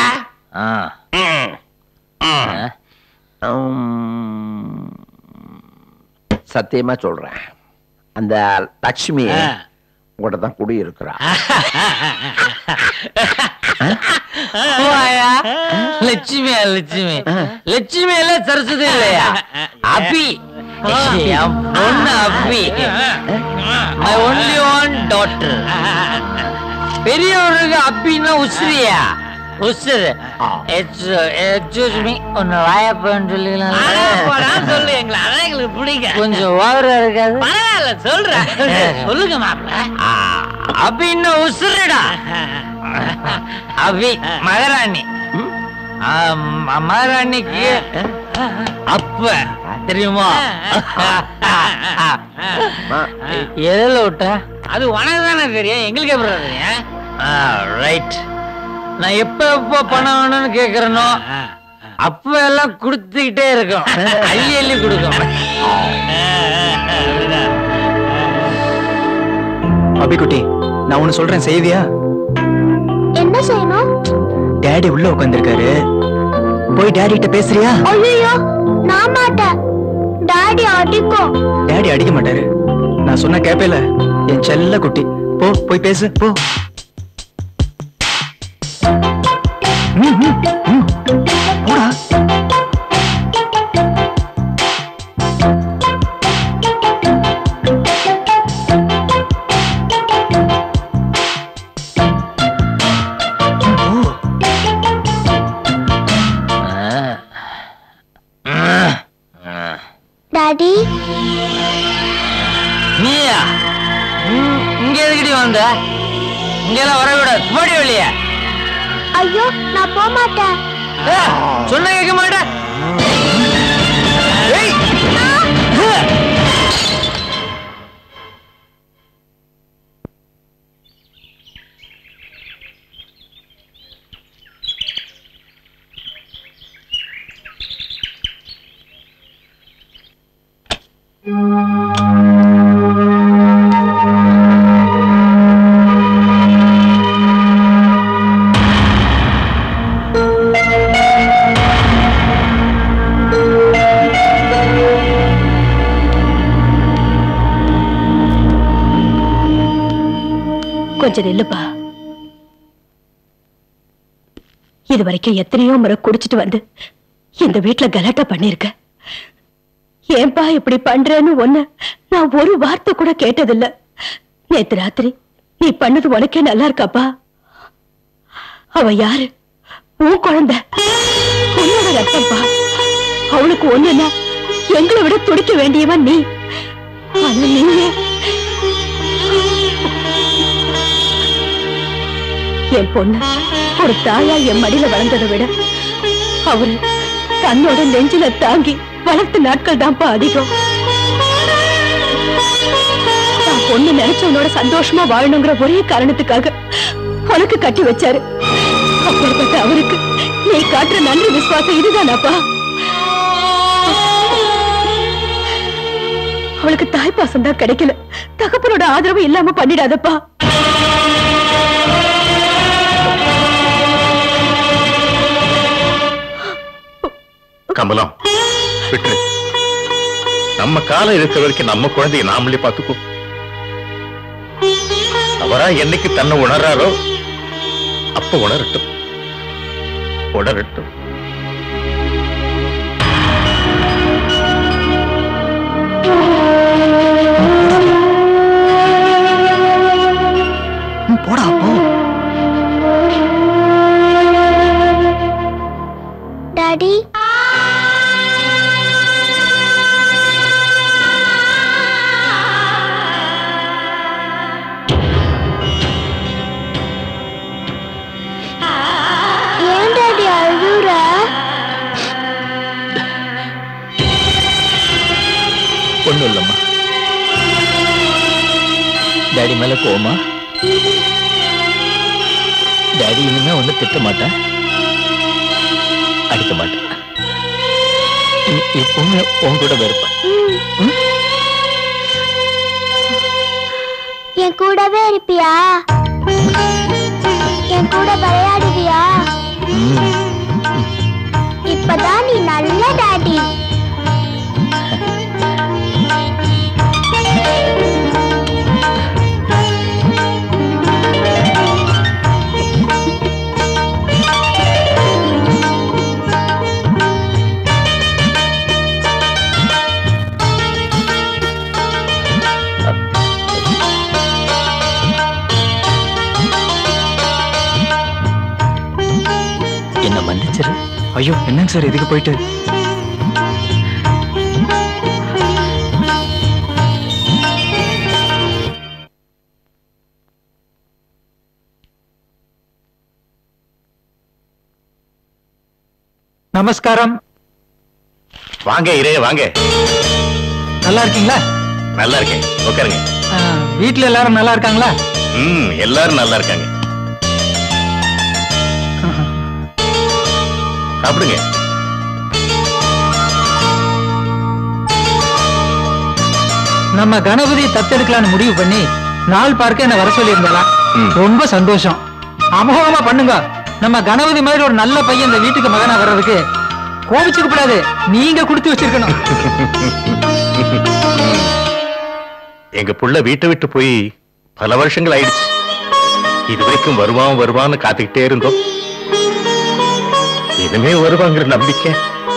சத்தியமா சொல்றேன் அந்த லட்சுமி உங்கள்கிட்ட தான் குடி இருக்கிறா வாயா லட்சுமியா லட்சுமி லட்சுமி இல்ல சரஸ்வதி இல்லையா அபி என் பொண்ணு Abhi my only one daughter பெரியவருக்கு அப்பின்னா உசிரியா உசிறு எக்ஸ்கூஸ் மீ ஒன்னு வாயப்பன்னு சொல்லிக்கலாம் சொல்லு எங்களை அதான் எங்களுக்கு பிடிக்கும் கொஞ்சம் ஓவரா இருக்காது பரவாயில்ல சொல்றேன் சொல்லுங்க மாப்பிள்ள அபின்னு உசுருடா அபி மகாராணி ஆ, ம- மகாராணிக்கு அப்ப தெரியுமா எதில் விட்ட அது உனக்கு தானே தெரியும் எங்களுக்கு எப்படி தெரியும் ரைட் நான் எப்ப எப்ப பணம் வேணும்னு கேக்குறனோ அப்ப எல்லாம் கொடுத்துக்கிட்டே இருக்கும் அள்ளி அள்ளி கொடுக்கும் அபிக்குட்டி நான் ஒண்ணு சொல்றேன் செய்வியா என்ன செய்யணும் டேடி உள்ள உட்காந்துருக்காரு போய் டேடி கிட்ட பேசுறியா ஐயோ நான் மாட்டேன் டாடி அடிக்கும் டேடி அடிக்க மாட்டாரு நான் சொன்ன கேப்பேல என் செல்ல குட்டி போ போய் பேசு போ ம், ம், ம். போடா டாடி நீயா ம், இங்க எதுக்கிட்டி வந்த இங்க எல்லாம் வரக்கூடாது போடி வெளியே ஐயோ நான் போக மாட்டேன் சொன்ன கேட்க மாட்டேன் கொஞ்சம் நில்லுப்பா இது வரைக்கும் எத்தனையோ முறை குடிச்சிட்டு வந்து இந்த வீட்டுல கலாட்டா பண்ணிருக்க ஏன்பா இப்படி பண்றேன்னு ஒண்ணு நான் ஒரு வார்த்தை கூட கேட்டதில்ல நேத்து ராத்திரி நீ பண்ணது உனக்கே நல்லா இருக்காப்பா அவ யாரு உன் குழந்தை உன்னோட ரத்தம்ப்பா அவளுக்கு ஒண்ணுன்னா எங்களை விட துடிக்க வேண்டியவன் நீ ஆனா நீயே என் பொண்ணு ஒரு தாயா என் மடியில வளர்ந்ததை விட அவரு தன்னோட நெஞ்சில தாங்கி வளர்த்த நாட்கள் தான்ப்பா அதிகம் தான் பொண்ணு நினைச்சவனோட சந்தோஷமா வாழணுங்கிற ஒரே காரணத்துக்காக உனக்கு கட்டி வச்சாரு அப்படிப்பட்ட அவருக்கு நீ காட்டுற நன்றி விசுவாசம் இதுதானாப்பா அவளுக்கு தாய்ப்பாசம் தான் கிடைக்கல தகப்பனோட ஆதரவு இல்லாம பண்ணிடாதப்பா கமலம் விட்டுரு நம்ம காலம் இருக்கிற வரைக்கும் நம்ம குழந்தைய நாமளே பார்த்துக்கோ அவரா என்னைக்கு தன்னை உணர்றாரோ அப்ப உணரட்டும் உணரட்டும் போடா போ டாடி ஏன் டாடி அழுகுற ஒண்ணும் இல்லம்மா டாடி மேல கோமா டாடி இனிமே ஒண்ணு திட்ட மாட்டேன் அடிக்க மாட்டேன் இ- எப்பவுமே உன் கூட இருப்பேன் என் கூடவே இருப்பியா என் கூட விளையாடுவியா இப்பதான் நீ நல்ல டாடி என்ன மன்னிச்சிரு ஐயோ என்னங்க சார் இதுக்கு போயிட்டு நமஸ்காரம் வாங்க இரே வாங்க நல்லா இருக்கீங்களா நல்லா இருக்கேன் உட்காருங்க ஆ, வீட்ல எல்லாரும் நல்லா இருக்காங்களா ம் எல்லாரும் நல்லா இருக்காங்க சாப்பிடுங்க நம்ம கணபதி தத்தெடுக்கலாம்னு முடிவு பண்ணி நாள் பார்க்க என்ன வர சொல்லியிருந்தாளா ரொம்ப சந்தோஷம் அமோகமா பண்ணுங்க நம்ம கணபதி மாதிரி ஒரு நல்ல பையன் இந்த வீட்டுக்கு மகனா வர்றதுக்கு கோபிச்சுக்க கூடாது நீங்க கொடுத்து வச்சிருக்கணும் எங்க புள்ள வீட்டை விட்டு போய் பல வருஷங்கள் ஆயிடுச்சு இது வரைக்கும் வருவான் வருவான்னு காத்துக்கிட்டே இருந்தோம் இனிமே வருவாங்கிற நம்பிக்கை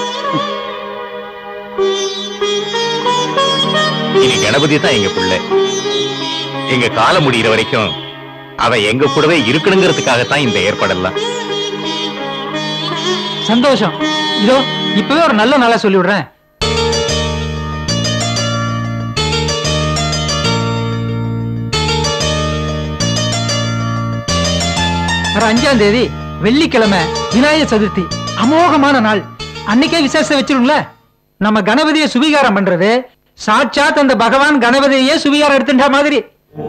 இனி கணபதி தான் எங்க புள்ள எங்க காலம் முடியிற வரைக்கும் அவன் எங்க கூடவே இருக்கணுங்கிறதுக்காகத்தான் இந்த ஏற்பாடெல்லாம் சந்தோஷம் இதோ இப்பவே ஒரு நல்ல நாளா சொல்லி விடுறேன் வர அஞ்சாம் தேதி வெள்ளிக்கிழமை விநாயகர் சதுர்த்தி அமோகமான நாள் அன்னைக்கே விசேஷம் வச்சிருங்களா நம்ம கணபதியை சுவீகாரம் பண்றது சாட்சாத் அந்த பகவான் கணபதியே சுவீகாரம் எடுத்துட்டா மாதிரி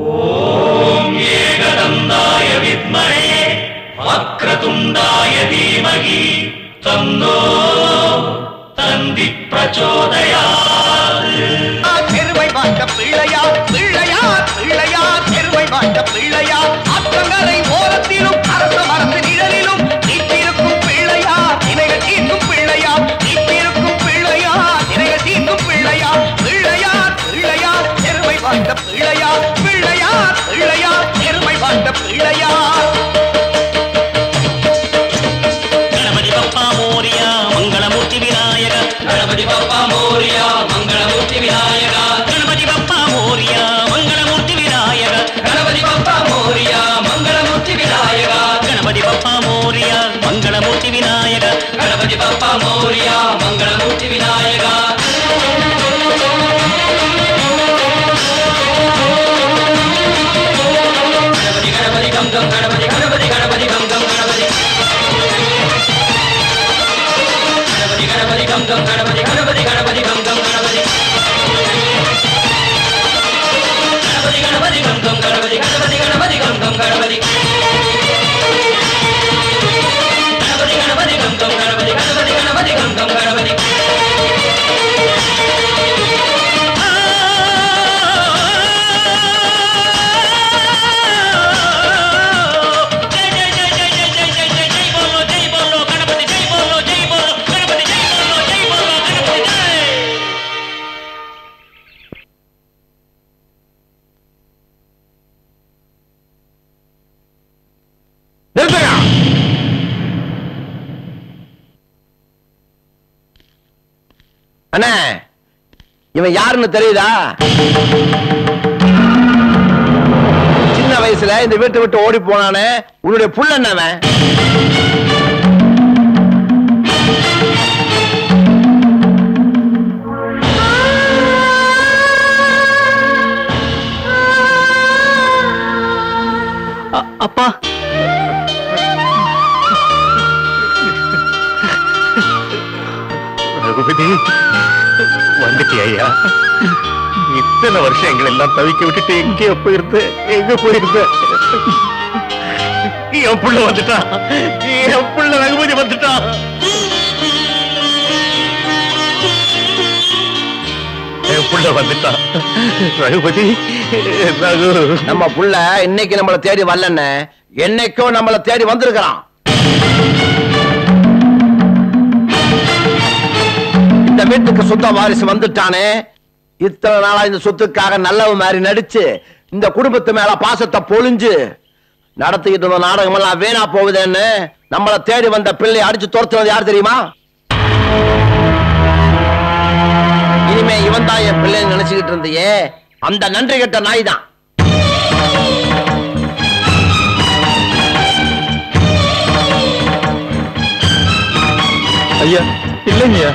ஏகதந்தாய வித்மஹே வக்ரதுண்டாய தீமகி தந்தோ தந்தி பிரச்சோதயாத் பெருமை வாட்ட பிள்ளையா பிள்ளையா பிள்ளையா பெருமை வாட்ட பிள்ளையா ஆற்றங்கரை ஓரத்திலும் அரச மரத்து நிழலிலும் நீட்டிருக்கும் பிள்ளையா நினைகள் தீர்க்கும் பிள்ளையா நீட்டிருக்கும் பிள்ளையா நினைகள் தீர்க்கும் பிள்ளையா பிள்ளையா பிள்ளையா பெருமை வாட்ட பிள்ளையா பிள்ளையா பிள்ளையா பெருமை வாட்ட பிள்ளையா ಗಣಪತಿ ಬಪ್ಪ ಮೋರಿಯ ಮಂಗಳಮೂರ್ತಿ ವಿನಾಯಕ ಗಣಪತಿ ಬಪ್ಪ ಮೋರಿಯ ಮಂಗಳಮೂರ್ತಿ ವಿನಾಯಕ ಗಣಪತಿ ಬಪ್ಪ ಮೋರಿಯ ಮಂಗಳಮೂರ್ತಿ ವಿನಾಯಕ ಗಣಪತಿ ಬಪ್ಪ ಮೋರಿಯ ಮಂಗಳಮೂರ್ತಿ ವಿನಾಯಕ ಗಣಪತಿ ಬಪ್ಪ ಮೋರಿಯ ಮಂಗಳಮೂರ್ತಿ ವಿನಾಯಕ ಗಣಪತಿ ಬಪ್ಪ ಮೋರಿಯ ಮಂಗಳಮೂರ್ತಿ ವಿನಾಯಕ ಗಣಪತಿ ಗಣಪತಿ ಗಂ ಗಂ ಗಣಪತಿ ಗಣಪತಿ ಗಣಪತಿ ಗಂ ಗಂ ಗಣಪತಿ ಗಣಪತಿ ಗಣಪತಿ ಗಂ ಗಂ ಗಣಪತಿ ಗಣಪತಿ ಗಣಪತಿ ಗಂ ಗಂ ಗಣಪತಿ ಗಣಪತಿ ಗಣಪತಿ ಗಂ ಗಂ ಗಣಪತಿ ಗಣಪತಿ ಗಣಪತಿ ಗಂ ಗಂ ಗಣಪತಿ ಗಣಪತಿ ಗಣಪತಿ ಗಂ ಗಂ ಗಣಪತಿ ಗಣಪತಿ ಗಣಪತಿ ಗಂ ಗಂ ಗಣಪತಿ நிறுத்துங்க அண்ணே இவன் யாருன்னு தெரியுதா சின்ன வயசுல இந்த வீட்டை விட்டு ஓடி போனானே உன்னுடைய புள்ள என்னவன் அப்பா ரகுபதி வந்துட்டியா ஐயா இத்தனை வருஷம் எங்களை எல்லாம் தவிக்க விட்டுட்டு எங்கேயோ போயிருந்த எங்க போயிருந்த என் புள்ள வந்துட்டான் என் புள்ள ரகுபதி வந்துட்டான் என் புள்ள வந்துட்டான் ரகுபதி ரகு நம்ம புள்ள இன்னைக்கு நம்மள தேடி வரலன்னு என்னைக்கோ நம்மள தேடி வந்திருக்கிறான் இந்த வீட்டுக்கு சொந்த வாரிசு வந்துட்டானே இத்தனை நாளா இந்த சொத்துக்காக நல்லவ மாதிரி நடிச்சு இந்த குடும்பத்து மேல பாசத்தை பொழிஞ்சு நடத்திக்கிட்டு இருந்த நாடகம் எல்லாம் வீணா போகுதுன்னு நம்மள தேடி வந்த பிள்ளை அடிச்சு துரத்துனது யார் தெரியுமா இனிமே இவன் தான் என் பிள்ளைன்னு நினைச்சுக்கிட்டு இருந்தியே அந்த நன்றி கெட்ட நாய் தான் ஐயா இல்லைங்கய்யா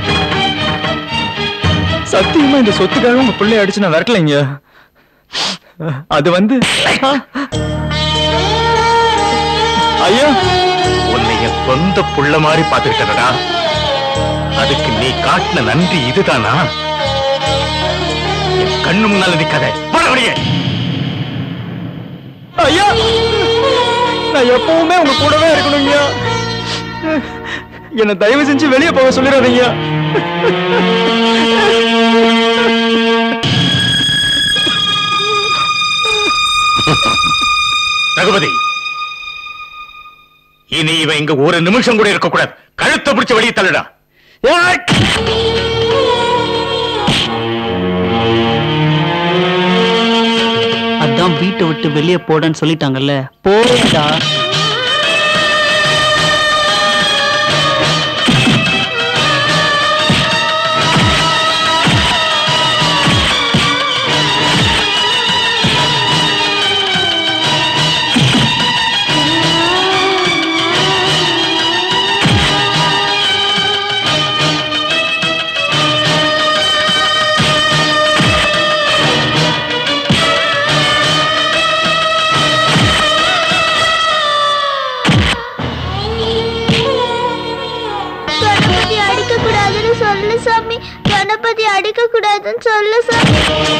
சத்தியமா இந்த சொத்துக்காக உங்க பிள்ளைய அடிச்சு நான் விரட்டலைங்க அது வந்து ஐயா உன்னை என் சொந்த புள்ள மாதிரி பார்த்துக்கிட்டடா அதுக்கு நீ காட்டின நன்றி இதுதானா என் கண்ணு முன்னால நிக்காத போட வெளியே ஐயா நான் எப்பவுமே உங்க கூடவே இருக்கணுங்க என்ன தயவு செஞ்சு வெளியே போக சொல்லிடாதீங்க ரகுபதி இனி இவன் இங்க ஒரு நிமிஷம் கூட இருக்கக்கூடாது கழுத்தை பிடிச்சு வெளியே தள்ளுடா ஏய்! அதான் வீட்டை விட்டு வெளியே போடன்னு சொல்லிட்டாங்கல்ல போடா கணபதி அடிக்க கூடாதுன்னு சொல்லு சாமி கணபதி அடிக்க கூடாதுன்னு சொல்லு சாமி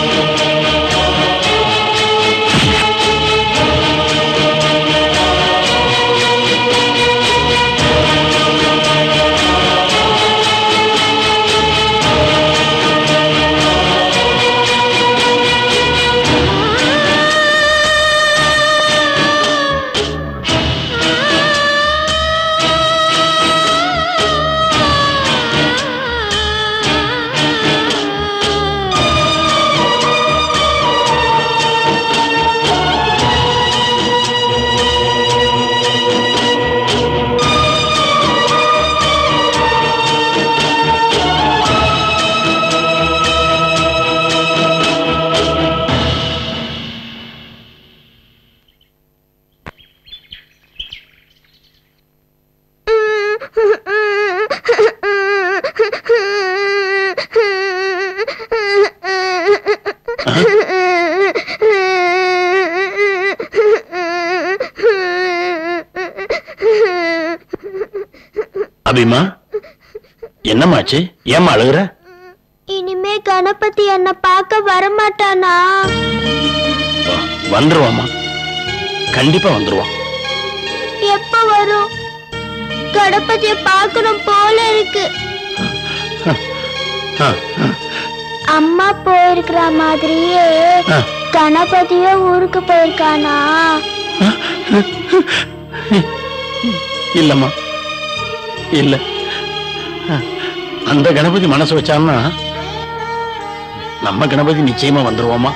அபிமா என்னமாச்சு ஏம்மா அழுகுற இனிமே கணபதி என்ன பார்க்க வரமாட்டானா வந்துருவாம்மா கண்டிப்பா வந்துருவான் எப்ப வரும் கணபதிய பார்க்கணும் போல இருக்கு ஆ, அம்மா போயிருக்கிற மாதிரியே ஆ. கணபதியும் ஊருக்கு போயிருக்கானா இல்லம்மா இல்ல அந்த கணபதி மனசு வச்சான்னா நம்ம கணபதி நிச்சயமா வந்துருவோமா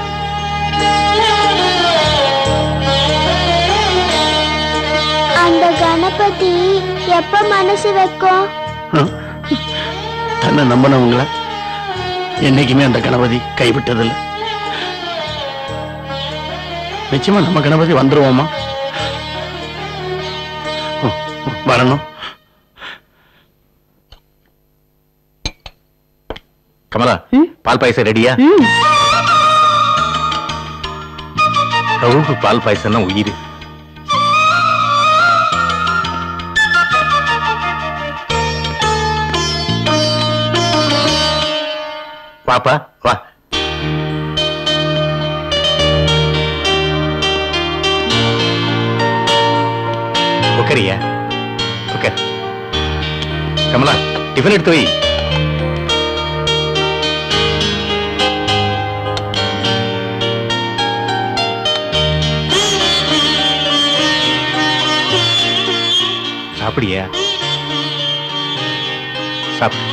அந்த கணபதி எப்ப மனசு வைக்கும் தன்னை நம்பினவங்கள என்னைக்குமே அந்த கணபதி கைவிட்டதில்லை நிச்சயமா நம்ம கணபதி வந்துருவோமா ம், ம், வரணும் கமலா பால் பாயசம் ரெடியா ரவுக்கு பால் பாயசம்னா உயிர் பாப்பா வா உட்காரியா உட்கார் கமலா டிஃபன் எடுத்து வை சாப்பிடியா சாப்பிடு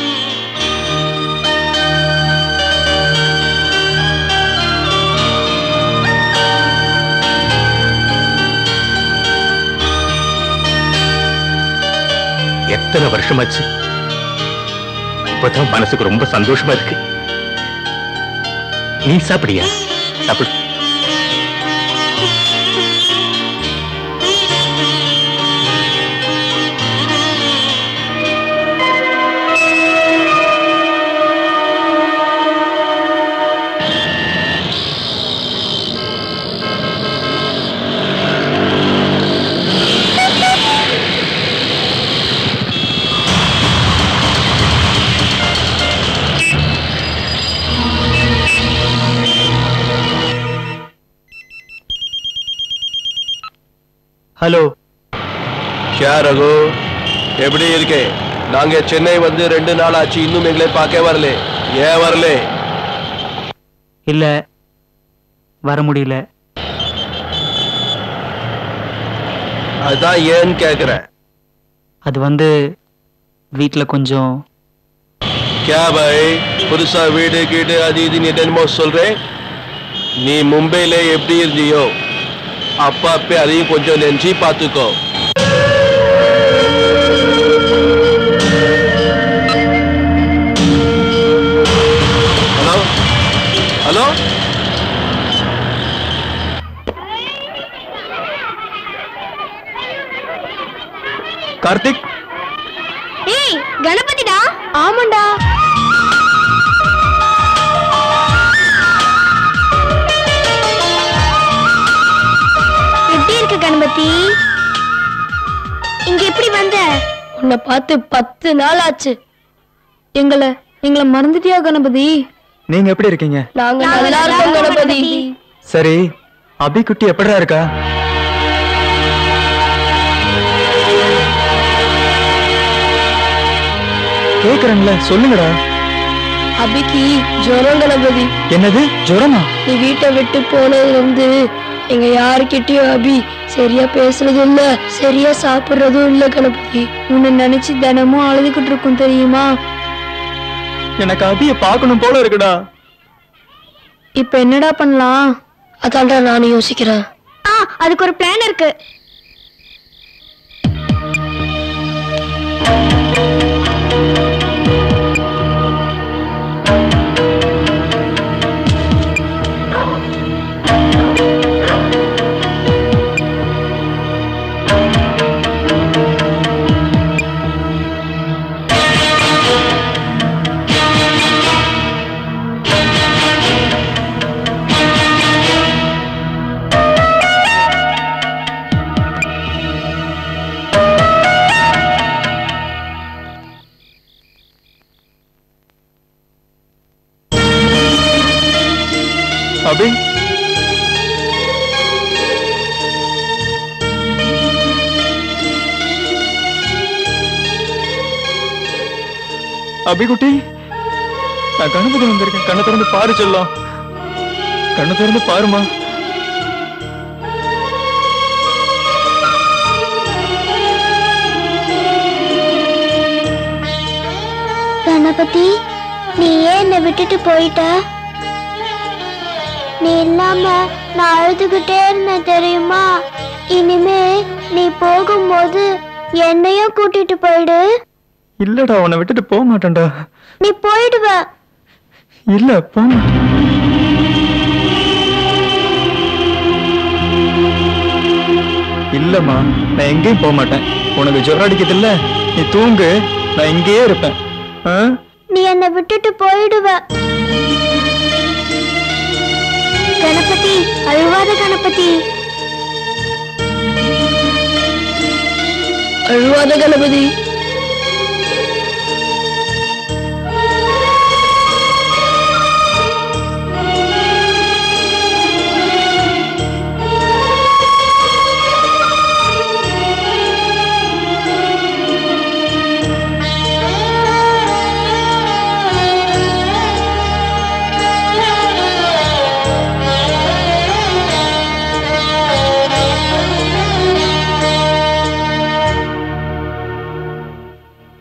எத்தனை வருஷமாச்சு இப்பதான் மனசுக்கு ரொம்ப சந்தோஷமா இருக்கு நீ சாப்பிடியா சாப்பிடு ஹலோ க்யா ரகு எப்படி இருக்கே நாங்க சென்னை வந்து ரெண்டு நாள் ஆச்சு இன்னும் எங்களை பார்க்க வரல ஏன் வரல இல்ல வர முடியல அதான் ஏன்னு கேக்குறேன் அது வந்து வீட்ல கொஞ்சம் க்யா பாய் புதுசா வீடு கீடு அது இதுன்னு என்னமோ சொல்றேன் நீ மும்பையில எப்படி இருந்தியோ அப்பா அப்பே அதையும் கொஞ்சம் நெஞ்சு பார்த்துக்கோ ஹலோ ஹலோ கார்த்திக் ஏய் கணபதிடா ஆமாண்டா எப்படி இருக்கு கணபதி இங்க எப்படி வந்த உன்னை பார்த்து பத்து நாள் ஆச்சு எங்களை எங்களை மறந்துட்டியா கணபதி நீங்க எப்படி இருக்கீங்க நாங்க நல்லா இருக்கோம் கணபதி சரி அபி குட்டி எப்படிடா இருக்கா கேக்குறேன்ல சொல்லுங்கடா அபிக்கு ஜுரம் கணபதி என்னது ஜுரமா நீ வீட்டை விட்டு போனதுல இருந்து எங்க யாருக்கிட்டயும் அபி சரியா பேசுறதும் இல்ல சரியா சாப்பிடுறதும் இல்ல கணபதி உன்னை நினைச்சு தினமும் அழுதுகிட்டு இருக்கும் தெரியுமா எனக்கு அபிய பார்க்கணும் போல இருக்குடா இப்ப என்னடா பண்ணலாம் அதான்டா நானும் யோசிக்கிறேன் ஆ அதுக்கு ஒரு பிளான் இருக்கு அபி அபி குட்டி நான் கணபதி வந்திருக்கேன் கண்ணை திறந்து பாரு செல்லம் கண்ணை திறந்து பாருமா கணபதி நீ ஏன் என்னை விட்டுட்டு போயிட்ட நீ இல்லாம நான் அழுதுகிட்டே இருந்தேன் தெரியுமா இனிமே நீ போகும்போது என்னையும் கூட்டிட்டு போயிடு இல்லடா உன்னை விட்டுட்டு போக மாட்டேன்டா நீ போயிடுவ இல்ல போக மாட்டேன் இல்லம்மா நான் எங்கேயும் போக மாட்டேன் உனக்கு ஜுரம் அடிக்குது இல்ல நீ தூங்கு நான் இங்கேயே இருப்பேன் ஆ? நீ என்னை விட்டுட்டு போயிடுவ கணபதி அழுவாத கணபதி அழுவாத கணபதி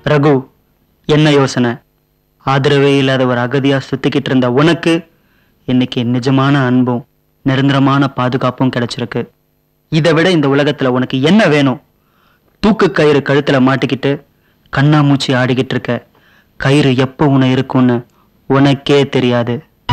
ரகு என்ன யோசனை ஆதரவே இல்லாத ஒரு அகதியா சுத்திக்கிட்டு இருந்த உனக்கு இன்னைக்கு நிஜமான அன்பும் நிரந்தரமான பாதுகாப்பும் கிடைச்சிருக்கு இதை விட இந்த உலகத்துல உனக்கு என்ன வேணும் தூக்கு கயிறு கழுத்துல மாட்டிக்கிட்டு கண்ணாமூச்சி ஆடிக்கிட்டு இருக்க கயிறு எப்போ உன இருக்கும்னு உனக்கே தெரியாது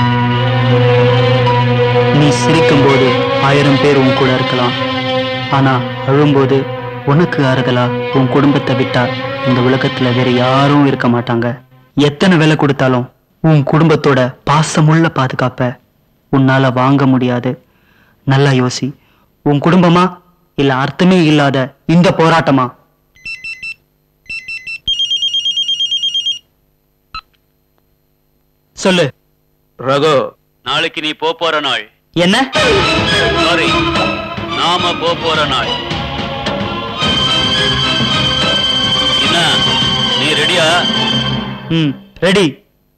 நீ சிரிக்கும்போது ஆயிரம் பேர் உன் கூட இருக்கலாம் ஆனா அழும்போது உனக்கு ஆறுதலா உன் குடும்பத்தை விட்டா இந்த உலகத்துல வேற யாரும் இருக்க மாட்டாங்க எத்தனை விலை கொடுத்தாலும் உன் குடும்பத்தோட பாசமுள்ள பாதுகாப்ப உன்னால வாங்க முடியாது நல்லா யோசி உன் குடும்பமா இல்ல அர்த்தமே இல்லாத இந்த போராட்டமா சொல்லு ரகு நாளைக்கு நீ போ போற நாள் என்ன சாரி நாம போ போற நாள் என்ன நீ ரெடியா ம் ரெடி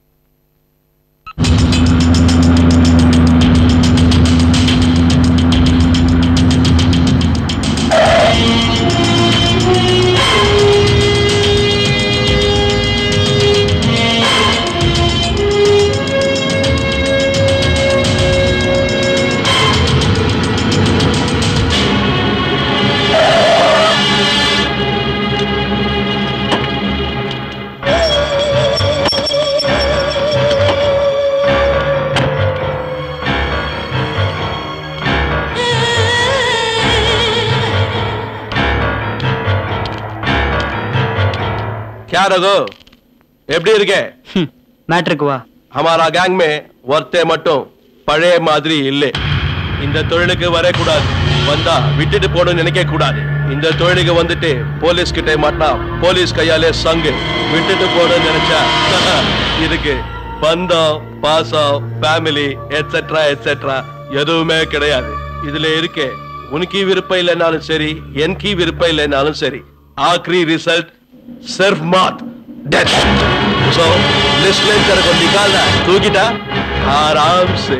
क्या रघु எப்படி இருக்கே மேட்ருக்கு வா हमारा गैंग में ஒருத்தே மட்டும் பழைய மாதிரி இல்லை இந்த தொழிலுக்கு வரக்கூடாது வந்தா விட்டுட்டு போகணும்னு நினைக்க கூடாது இந்த தொழிலுக்கு வந்துட்டு போலீஸ் கிட்ட மாட்டா போலீஸ் கையாலே சங்கு விட்டுட்டு போகணும்னு நினைச்சா இதுக்கு பந்தம் பாசம் ஃபேமிலி எட்ஸெட்ரா எட்ஸெட்ரா எதுவுமே கிடையாது இதுல இருக்கே உனக்கு விருப்பம் இல்லைனாலும் சரி எனக்கு விருப்பம் இல்லைனாலும் சரி ஆக்ரி ரிசல்ட் सिर्फ मौत डेथ सो लिस्ट लेन तेरे को निकालना है तूगिटा आराम से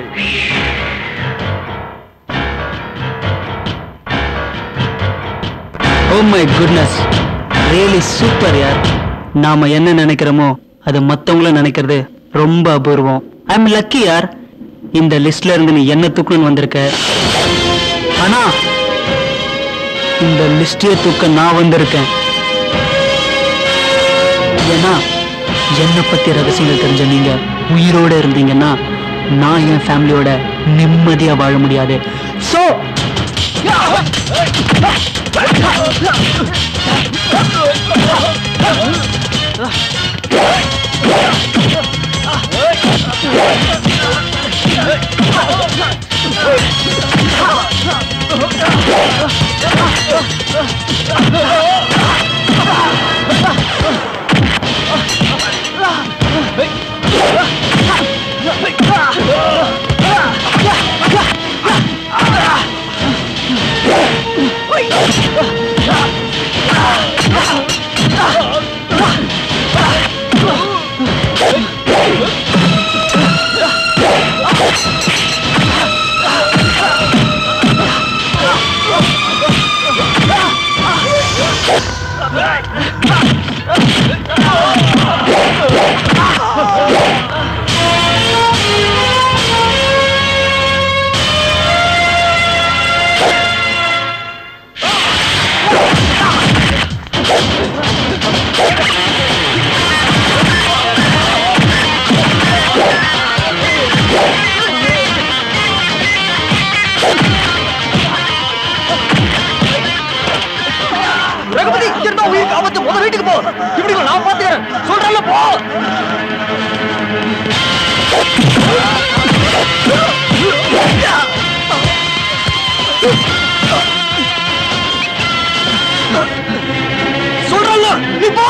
oh my goodness really super யார் நாம என்ன நினைக்கிறோமோ அது மத்தவங்களும் நினைக்கிறது ரொம்ப அபூர்வம் ஐ எம் லக்கி யார் இந்த லிஸ்ட்ல இருந்து நீ என்ன தூக்கணும்னு வந்திருக்க ஆனா இந்த லிஸ்டே தூக்க நான் வந்திருக்கேன் ஏன்னா என்னை பத்தி ரகசியங்கள் தெரிஞ்ச நீங்க உயிரோட இருந்தீங்கன்னா நான் என் ஃபேமிலியோட நிம்மதியா வாழ முடியாது சோ ரகுபதி இருந்தா உயிருக்கு ஆபத்து முத வீட்டுக்கு போ இப்படி நான் பாத்துக்கிறேன் சொல்றேன்ல போ சொல்றேன்ல நீ போ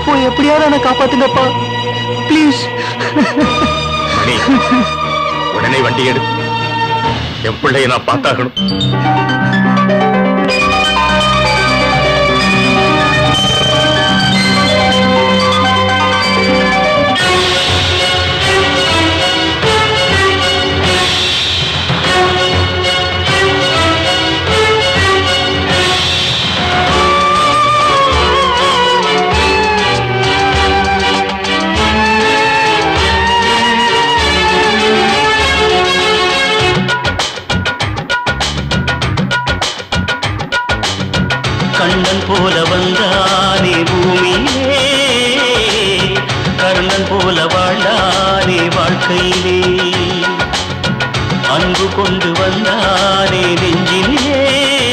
போய் எப்படியாவது என்ன காப்பாத்துங்கப்பா ப்ளீஸ் மணி உடனே வண்டி எடு என் பிள்ளைய நான் பார்த்தாகணும் கண்ணன் போல வந்தானே பூமியிலே கர்ணன் போல வாழ்ந்தானே வாழ்க்கையிலே அன்பு கொண்டு வந்தானே நெஞ்சினிலே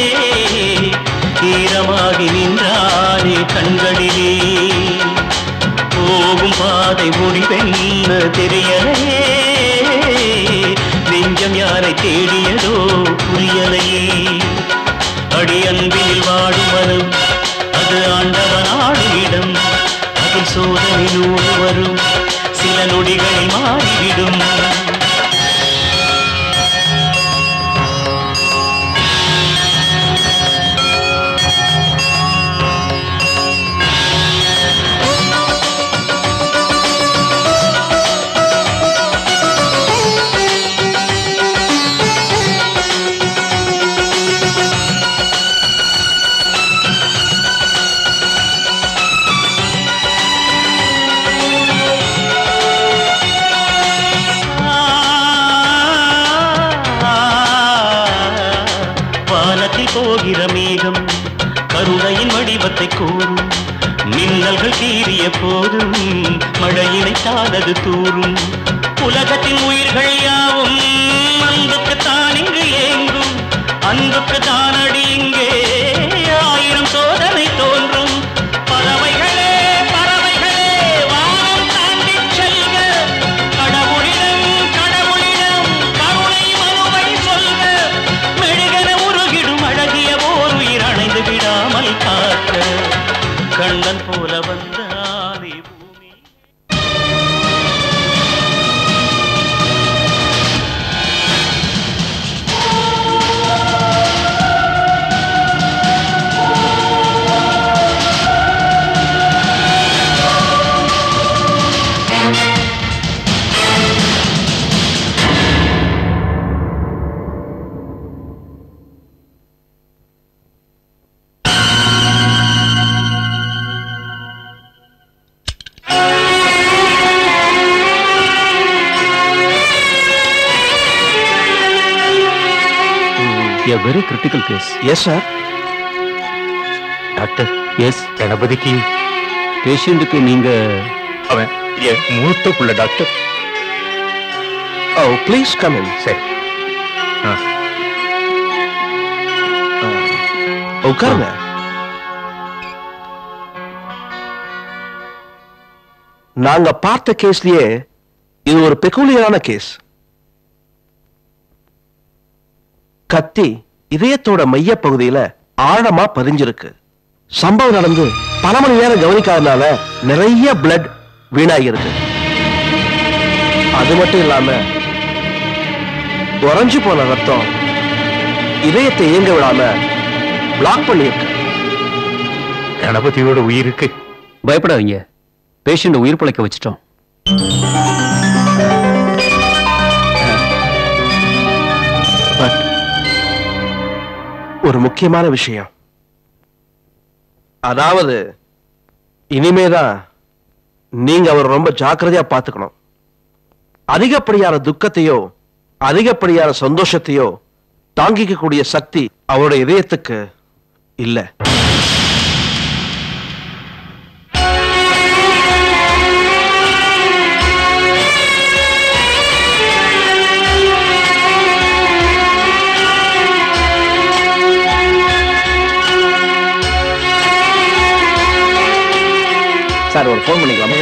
ஈரமாகி நின்றானே கண்களிலே போகும் பாதை முடிவென்ன தெரியலையே நெஞ்சம் யாரை தேடியதோ புரியலையே அடி அன்பில் வாடும் மனம் அது ஆண்டவன் ஆடும் இடம் அதில் சோதனை நூறு வரும் சில நொடிகளில் மாறிவிடும் வானத்தில் போகிற மேகம் கருணையின் வடிவத்தை கூறும் மின்னல்கள் தீரிய போதும் மழையினை தானது தூறும் உலகத்தின் உயிர்கள் யாவும் அன்புக்கு தான் இங்கு ஏங்கும் அன்புக்கு தானடி இங்கே ஆயிரம் சோதனை தோன்றும் பறவைகளே பறவைகளே வானம் தாண்டி செல்க கடவுளிடம் கடவுளிடம் கருணை மனுவை சொல்க மெழுகென உருகிடும் அழகிய ஓர் உயிர் அணைந்து விடாமல் காக்க கண்ணன் போல வந்தானே பூமி a very critical case. Yes, sir. Doctor S கணபதிக்கு பேஷண்ட்டுக்கு நீங்க அவன் என் மூத்த புள்ள doctor oh please come in சரி ஆ. உட்காருங்க நாங்க பார்த்த கேஸ்லயே இது ஒரு பெக்குலியரான கேஸ் கத்தி இதயத்தோட மைய பகுதியில ஆழமா பதிஞ்சிருக்கு சம்பவம் நடந்து பல மணி நேரம் கவனிக்காதனால நிறைய பிளட் வீணாகிருக்கு அது மட்டும் இல்லாம உறைஞ்சு போன ரத்தம் இதயத்தை இயங்க விடாம பிளாக் பண்ணியிருக்கு கணபதியோட உயிருக்கு பயப்படாதீங்க பேஷண்ட் உயிர் பிழைக்க வச்சிட்டோம் பட் ஒரு முக்கியமான விஷயம் அதாவது இனிமேதான் நீங்க அவர் ரொம்ப ஜாக்கிரதையா பார்த்துக்கணும் அதிகப்படியான துக்கத்தையோ அதிகப்படியான சந்தோஷத்தையோ தாங்கிக்கக்கூடிய சக்தி அவருடைய இதயத்துக்கு இல்ல சார் ஒரு ஃபோன் பண்ணிக்கலாமா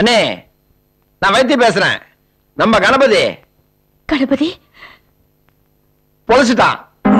அண்ணே நான் வைத்திய பேசுறேன் நம்ம கணபதி கணபதி பொழைச்சிட்டான்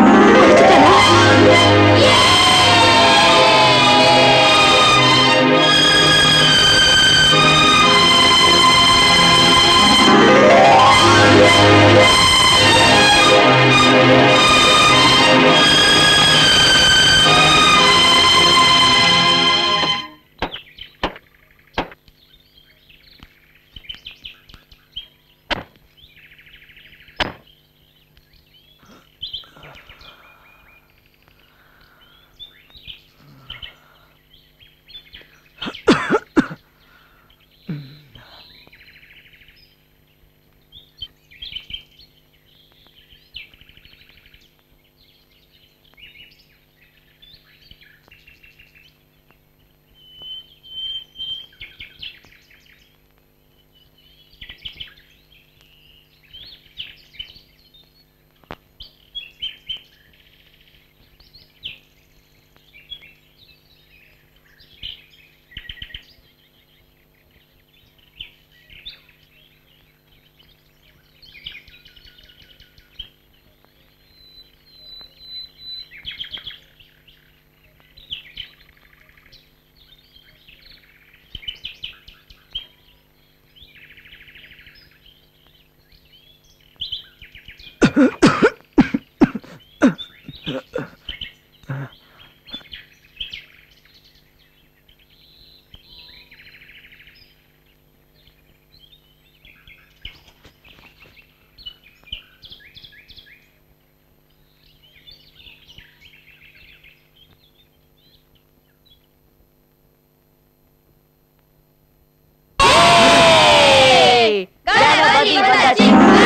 கணபதி வந்தாச்சு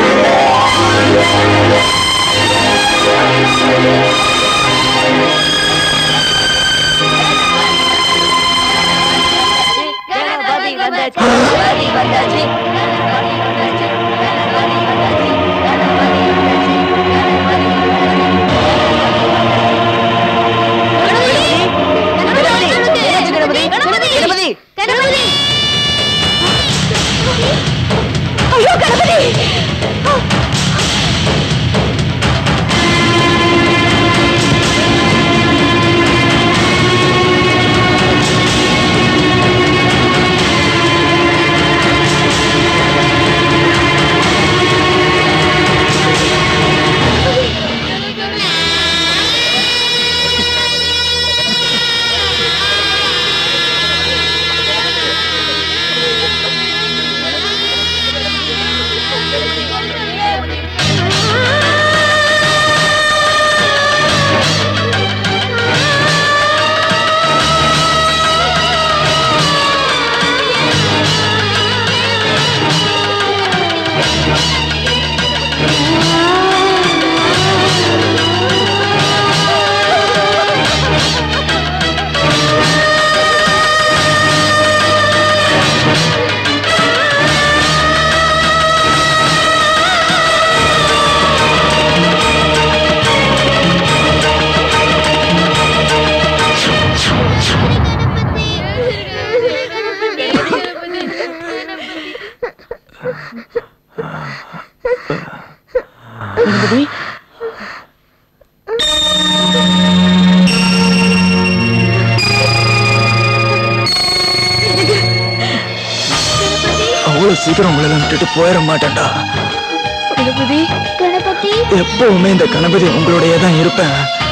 கணபதி வந்தாச்சு கணபதி வந்தாச்சு கணபதி வந்தாச்சு கணபதி வந்தாச்சு கணபதி வந்தாச்சு கணபதி கணபதி கணபதி கணபதி ஐயோ கணபதி கணபதி அவ்வளவு சீக்கிரம் உங்களை நான் விட்டுட்டு போயிட மாட்டேன்டா கணபதி கணபதி எப்பவுமே இந்த கணபதி உங்களுடைய தான் இருப்பேன்